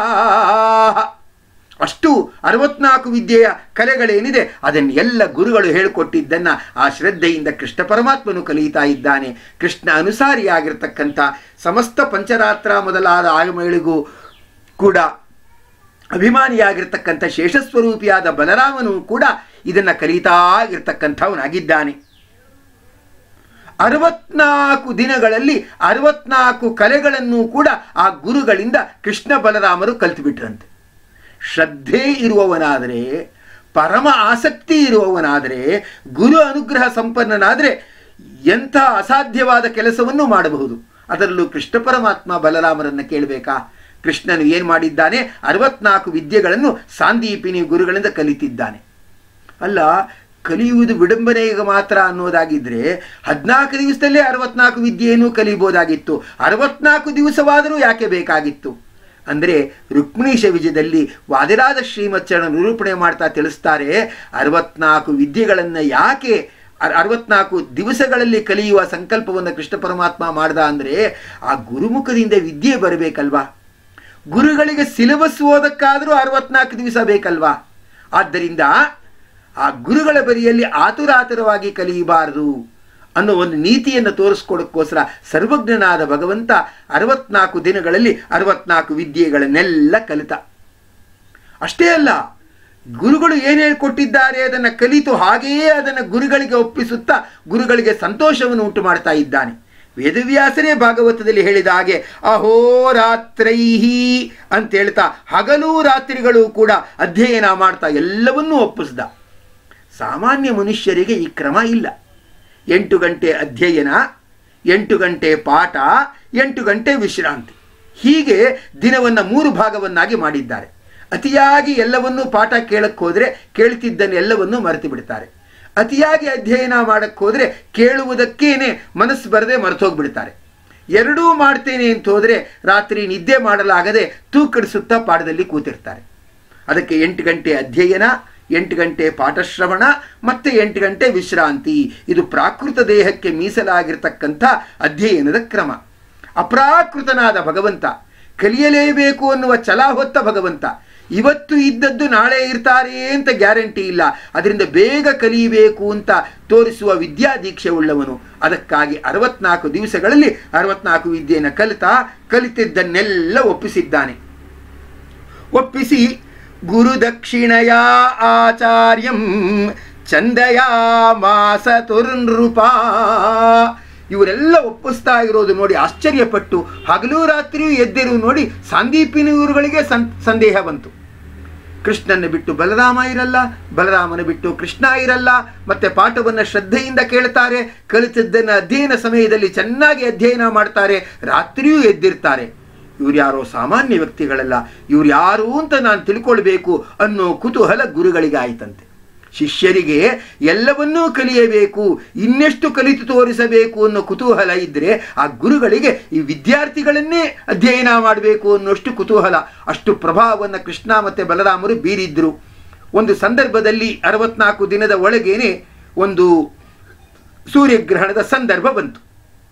Speaker 1: ಅಷ್ಟು ಅರವತ್ನಾಲ್ಕು ವಿದ್ಯೆಯ ಕಲೆಗಳೇನಿದೆ ಅದನ್ನು ಎಲ್ಲ ಗುರುಗಳು ಹೇಳಿಕೊಟ್ಟಿದ್ದನ್ನು ಆ ಶ್ರದ್ಧೆಯಿಂದ ಕೃಷ್ಣ ಪರಮಾತ್ಮನು ಕಲಿಯುತ್ತಾ ಇದ್ದಾನೆ ಕೃಷ್ಣ ಅನುಸಾರಿಯಾಗಿರ್ತಕ್ಕಂಥ ಸಮಸ್ತ ಪಂಚರಾತ್ರ ಮೊದಲಾದ ಆಗಮಗಳಿಗೂ ಕೂಡ ಅಭಿಮಾನಿಯಾಗಿರ್ತಕ್ಕಂಥ ಶೇಷಸ್ವರೂಪಿಯಾದ ಬಲರಾಮನು ಕೂಡ ಇದನ್ನು ಕಲಿತಾ ಇರ್ತಕ್ಕಂಥವನಾಗಿದ್ದಾನೆ ಅರವತ್ನಾಲ್ಕು ದಿನಗಳಲ್ಲಿ ಅರವತ್ನಾಲ್ಕು ಕಲೆಗಳನ್ನು ಕೂಡ ಆ ಗುರುಗಳಿಂದ ಕೃಷ್ಣ ಬಲರಾಮರು ಕಲ್ತುಬಿಟ್ರಂತೆ ಶ್ರದ್ಧೆ ಇರುವವನಾದರೆ ಪರಮ ಆಸಕ್ತಿ ಇರುವವನಾದರೆ ಗುರು ಅನುಗ್ರಹ ಸಂಪನ್ನನಾದರೆ ಎಂಥ ಅಸಾಧ್ಯವಾದ ಕೆಲಸವನ್ನು ಮಾಡಬಹುದು ಅದರಲ್ಲೂ ಕೃಷ್ಣ ಪರಮಾತ್ಮ ಬಲರಾಮರನ್ನು ಕೇಳಬೇಕಾ ಕೃಷ್ಣನು ಏನು ಮಾಡಿದ್ದಾನೆ ಅರವತ್ನಾಲ್ಕು ವಿದ್ಯೆಗಳನ್ನು ಸಾಂದೀಪಿನಿ ಗುರುಗಳಿಂದ ಕಲಿತಿದ್ದಾನೆ ಅಲ್ಲ ಕಲಿಯುವುದು ವಿಡಂಬನೆಗೆ ಮಾತ್ರ ಅನ್ನೋದಾಗಿದ್ದರೆ ಹದಿನಾಲ್ಕು ದಿವಸದಲ್ಲೇ ಅರವತ್ನಾಲ್ಕು ವಿದ್ಯೆಯನ್ನು ಕಲಿಬೋದಾಗಿತ್ತು ಅರವತ್ನಾಲ್ಕು ದಿವಸವಾದರೂ ಯಾಕೆ ಬೇಕಾಗಿತ್ತು ಅಂದರೆ ರುಕ್ಮಿಣೀಶ ವಿಜಯದಲ್ಲಿ ವಾದಿರಾಜ ಶ್ರೀಮಚ್ಚರಣ ನಿರೂಪಣೆ ಮಾಡ್ತಾ ತಿಳಿಸ್ತಾರೆ ಅರವತ್ನಾಲ್ಕು ವಿದ್ಯೆಗಳನ್ನು ಯಾಕೆ ಅರವತ್ನಾಲ್ಕು ದಿವಸಗಳಲ್ಲಿ ಕಲಿಯುವ ಸಂಕಲ್ಪವನ್ನು ಕೃಷ್ಣ ಪರಮಾತ್ಮ ಮಾಡ್ದ ಅಂದರೆ ಆ ಗುರುಮುಖದಿಂದ ವಿದ್ಯೆ ಬರಬೇಕಲ್ವಾ ಗುರುಗಳಿಗೆ ಸಿಲೆಬಸ್ ಓದಕ್ಕಾದರೂ ಅರವತ್ನಾಲ್ಕು ದಿವಸ ಬೇಕಲ್ವಾ ಆದ್ದರಿಂದ ಆ ಗುರುಗಳ ಬರಿಯಲ್ಲಿ ಆತುರಾತುರವಾಗಿ ಕಲಿಯಬಾರದು ಅನ್ನೋ ಒಂದು ನೀತಿಯನ್ನು ತೋರಿಸ್ಕೊಡೋಕ್ಕೋಸ್ಕರ ಸರ್ವಜ್ಞನಾದ ಭಗವಂತ ಅರವತ್ನಾಲ್ಕು ದಿನಗಳಲ್ಲಿ ಅರವತ್ನಾಲ್ಕು ವಿದ್ಯೆಗಳನ್ನೆಲ್ಲ ಕಲಿತ ಅಷ್ಟೇ ಅಲ್ಲ ಗುರುಗಳು ಏನು ಹೇಳ್ಕೊಟ್ಟಿದ್ದಾರೆ ಅದನ್ನು ಕಲಿತು ಹಾಗೆಯೇ ಅದನ್ನು ಗುರುಗಳಿಗೆ ಒಪ್ಪಿಸುತ್ತಾ ಗುರುಗಳಿಗೆ ಸಂತೋಷವನ್ನು ಉಂಟು ಮಾಡ್ತಾ ಇದ್ದಾನೆ ವೇದವ್ಯಾಸರೇ ಭಾಗವತದಲ್ಲಿ ಹೇಳಿದ ಹಾಗೆ ಅಹೋರಾತ್ರೈಹಿ ಅಂತ ಹೇಳ್ತಾ ಹಗಲು ರಾತ್ರಿಗಳು ಕೂಡ ಅಧ್ಯಯನ ಮಾಡ್ತಾ ಎಲ್ಲವನ್ನೂ ಒಪ್ಪಿಸ್ದ ಸಾಮಾನ್ಯ ಮನುಷ್ಯರಿಗೆ ಈ ಕ್ರಮ ಇಲ್ಲ ಎಂಟು ಗಂಟೆ ಅಧ್ಯಯನ ಎಂಟು ಗಂಟೆ ಪಾಠ ಎಂಟು ಗಂಟೆ ವಿಶ್ರಾಂತಿ ಹೀಗೆ ದಿನವನ್ನು ಮೂರು ಭಾಗವನ್ನಾಗಿ ಮಾಡಿದ್ದಾರೆ ಅತಿಯಾಗಿ ಎಲ್ಲವನ್ನೂ ಪಾಠ ಕೇಳಕ್ಕೆ ಹೋದರೆ ಕೇಳ್ತಿದ್ದನ್ನೆಲ್ಲವನ್ನೂ ಮರೆತು ಬಿಡ್ತಾರೆ ಅತಿಯಾಗಿ ಅಧ್ಯಯನ ಮಾಡಕ್ಕೆ ಹೋದರೆ ಕೇಳುವುದಕ್ಕೇನೆ ಮನಸ್ಸು ಬರದೆ ಮರೆತೋಗ್ಬಿಡ್ತಾರೆ ಎರಡೂ ಮಾಡ್ತೇನೆ ಅಂತ ಹೋದರೆ ರಾತ್ರಿ ನಿದ್ದೆ ಮಾಡಲಾಗದೆ ತೂಕಡಿಸುತ್ತಾ ಪಾಠದಲ್ಲಿ ಕೂತಿರ್ತಾರೆ ಅದಕ್ಕೆ ಎಂಟು ಗಂಟೆ ಅಧ್ಯಯನ ಎಂಟು ಗಂಟೆ ಪಾಠಶ್ರವಣ ಮತ್ತು ಎಂಟು ಗಂಟೆ ವಿಶ್ರಾಂತಿ ಇದು ಪ್ರಾಕೃತ ದೇಹಕ್ಕೆ ಮೀಸಲಾಗಿರ್ತಕ್ಕಂಥ ಅಧ್ಯಯನದ ಕ್ರಮ ಅಪ್ರಾಕೃತನಾದ ಭಗವಂತ ಕಲಿಯಲೇಬೇಕು ಅನ್ನುವ ಛಲ ಹೊತ್ತ ಭಗವಂತ ಇವತ್ತು ಇದ್ದದ್ದು ನಾಳೆ ಇರ್ತಾರೆ ಅಂತ ಗ್ಯಾರಂಟಿ ಇಲ್ಲ ಅದರಿಂದ ಬೇಗ ಕಲಿಯಬೇಕು ಅಂತ ತೋರಿಸುವ ವಿದ್ಯಾ ದೀಕ್ಷೆ ಉಳ್ಳವನು ಅದಕ್ಕಾಗಿ ಅರವತ್ನಾಲ್ಕು ದಿವಸಗಳಲ್ಲಿ ಅರವತ್ನಾಲ್ಕು ವಿದ್ಯೆಯನ್ನು ಕಲಿತಾ ಕಲಿತಿದ್ದನ್ನೆಲ್ಲ ಒಪ್ಪಿಸಿದ್ದಾನೆ ಒಪ್ಪಿಸಿ ಗುರುದಕ್ಷಿಣಯ ಆಚಾರ್ಯಂ ಚಂದಯ ಮಾಸತುರ್ನೃಪ ಇವರೆಲ್ಲ ಒಪ್ಪಿಸ್ತಾ ಇರೋದು ನೋಡಿ ಆಶ್ಚರ್ಯಪಟ್ಟು ಹಗಲು ರಾತ್ರಿಯೂ ಎದ್ದಿರು ನೋಡಿ ಸಂದೀಪಿನಿಯವರುಗಳಿಗೆ ಸಂ ಸಂದೇಹ ಬಂತು ಕೃಷ್ಣನ ಬಿಟ್ಟು ಬಲರಾಮ ಇರಲ್ಲ ಬಲರಾಮನ ಬಿಟ್ಟು ಕೃಷ್ಣ ಇರಲ್ಲ ಮತ್ತೆ ಪಾಠವನ್ನು ಶ್ರದ್ಧೆಯಿಂದ ಕೇಳ್ತಾರೆ ಕಲಿತದ್ದನ್ನು ಅಧ್ಯಯನ ಸಮಯದಲ್ಲಿ ಚೆನ್ನಾಗಿ ಅಧ್ಯಯನ ಮಾಡ್ತಾರೆ ರಾತ್ರಿಯೂ ಎದ್ದಿರ್ತಾರೆ ಇವ್ರು ಯಾರೋ ಸಾಮಾನ್ಯ ವ್ಯಕ್ತಿಗಳಲ್ಲ ಇವ್ರು ಯಾರು ಅಂತ ನಾನು ತಿಳ್ಕೊಳ್ಬೇಕು ಅನ್ನೋ ಕುತೂಹಲ ಗುರುಗಳಿಗೆ ಆಯ್ತಂತೆ ಶಿಷ್ಯರಿಗೆ ಎಲ್ಲವನ್ನೂ ಕಲಿಯಬೇಕು ಇನ್ನೆಷ್ಟು ಕಲಿತು ತೋರಿಸಬೇಕು ಅನ್ನೋ ಕುತೂಹಲ ಇದ್ದರೆ ಆ ಗುರುಗಳಿಗೆ ಈ ವಿದ್ಯಾರ್ಥಿಗಳನ್ನೇ ಅಧ್ಯಯನ ಮಾಡಬೇಕು ಅನ್ನೋಷ್ಟು ಕುತೂಹಲ ಅಷ್ಟು ಪ್ರಭಾವವನ್ನು ಕೃಷ್ಣ ಮತ್ತು ಬಲರಾಮರು ಬೀರಿದ್ರು ಒಂದು ಸಂದರ್ಭದಲ್ಲಿ ಅರವತ್ನಾಲ್ಕು ದಿನದ ಒಳಗೇನೆ ಒಂದು ಸೂರ್ಯಗ್ರಹಣದ ಸಂದರ್ಭ ಬಂತು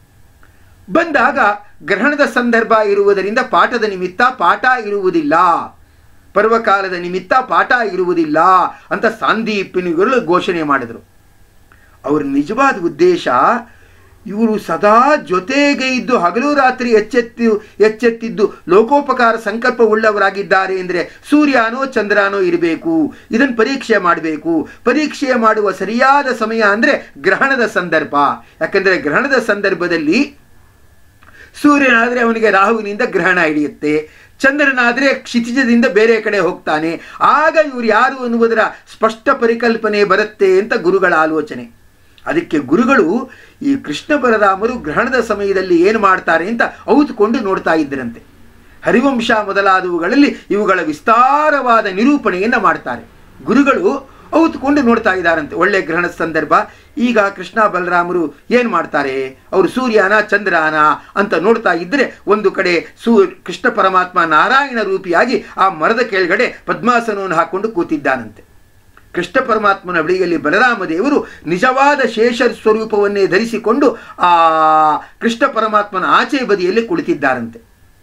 Speaker 1: ಬಂದಾಗ ಗ್ರಹಣದ ಸಂದರ್ಭ ಇರುವುದರಿಂದ ಪಾಠದ ನಿಮಿತ್ತ ಪಾಠ ಇರುವುದಿಲ್ಲ ಪರ್ವಕಾಲದ ನಿಮಿತ್ತ ಪಾಠ ಇರುವುದಿಲ್ಲ ಅಂತ ಸಾಂದೀಪಿನಿಗಳು ಘೋಷಣೆ ಮಾಡಿದರು ಅವ್ರ ನಿಜವಾದ ಉದ್ದೇಶ ಇವರು ಸದಾ ಜೊತೆಗೆ ಇದ್ದು ಹಗಲು ರಾತ್ರಿ ಎಚ್ಚೆತ್ತು ಎಚ್ಚೆತ್ತಿದ್ದು ಲೋಕೋಪಕಾರ ಸಂಕಲ್ಪ ಉಳ್ಳವರಾಗಿದ್ದಾರೆ ಅಂದರೆ ಸೂರ್ಯನೋ ಚಂದ್ರನೋ ಇರಬೇಕು ಇದನ್ನು ಪರೀಕ್ಷೆ ಮಾಡಬೇಕು ಪರೀಕ್ಷೆ ಮಾಡುವ ಸರಿಯಾದ ಸಮಯ ಅಂದರೆ ಗ್ರಹಣದ ಸಂದರ್ಭ ಯಾಕಂದರೆ ಗ್ರಹಣದ ಸಂದರ್ಭದಲ್ಲಿ ಸೂರ್ಯನಾದರೆ ಅವನಿಗೆ ರಾಹುವಿನಿಂದ ಗ್ರಹಣ ಹಿಡಿಯುತ್ತೆ ಚಂದ್ರನಾದರೆ ಕ್ಷಿತಿಜದಿಂದ ಬೇರೆ ಕಡೆ ಹೋಗ್ತಾನೆ ಆಗ ಇವರು ಯಾರು ಅನ್ನುವುದರ ಸ್ಪಷ್ಟ ಪರಿಕಲ್ಪನೆ ಬರುತ್ತೆ ಅಂತ ಗುರುಗಳ ಆಲೋಚನೆ ಅದಕ್ಕೆ ಗುರುಗಳು ಈ ಕೃಷ್ಣ ಬಲರಾಮರು ಗ್ರಹಣದ ಸಮಯದಲ್ಲಿ ಏನು ಮಾಡ್ತಾರೆ ಅಂತ ಔತ್ಕೊಂಡು ನೋಡ್ತಾ ಇದ್ದರಂತೆ ಹರಿವಂಶ ಮೊದಲಾದವುಗಳಲ್ಲಿ ಇವುಗಳ ವಿಸ್ತಾರವಾದ ನಿರೂಪಣೆಯನ್ನು ಮಾಡ್ತಾರೆ ಗುರುಗಳು ಔತ್ಕೊಂಡು ನೋಡ್ತಾ ಇದ್ದಾರಂತೆ ಒಳ್ಳೆ ಗ್ರಹಣದ ಸಂದರ್ಭ ಈಗ ಕೃಷ್ಣ ಬಲರಾಮರು ಏನು ಮಾಡ್ತಾರೆ ಅವರು ಸೂರ್ಯನ ಚಂದ್ರನ ಅಂತ ನೋಡ್ತಾ ಇದ್ದರೆ ಒಂದು ಕಡೆ ಸೂ ಕೃಷ್ಣ ಪರಮಾತ್ಮ ನಾರಾಯಣ ರೂಪಿಯಾಗಿ ಆ ಮರದ ಕೆಳಗಡೆ ಪದ್ಮಾಸನವನ್ನು ಹಾಕೊಂಡು ಕೂತಿದ್ದಾನಂತೆ ಕೃಷ್ಣ ಪರಮಾತ್ಮನ ಬಳಿಯಲ್ಲಿ ಬಲರಾಮ ದೇವರು ನಿಜವಾದ ಶೇಷ ಸ್ವರೂಪವನ್ನೇ ಧರಿಸಿಕೊಂಡು ಆ ಕೃಷ್ಣ ಪರಮಾತ್ಮನ ಆಚೆ ಬದಿಯಲ್ಲಿ ಕುಳಿತಿದ್ದಾರಂತೆ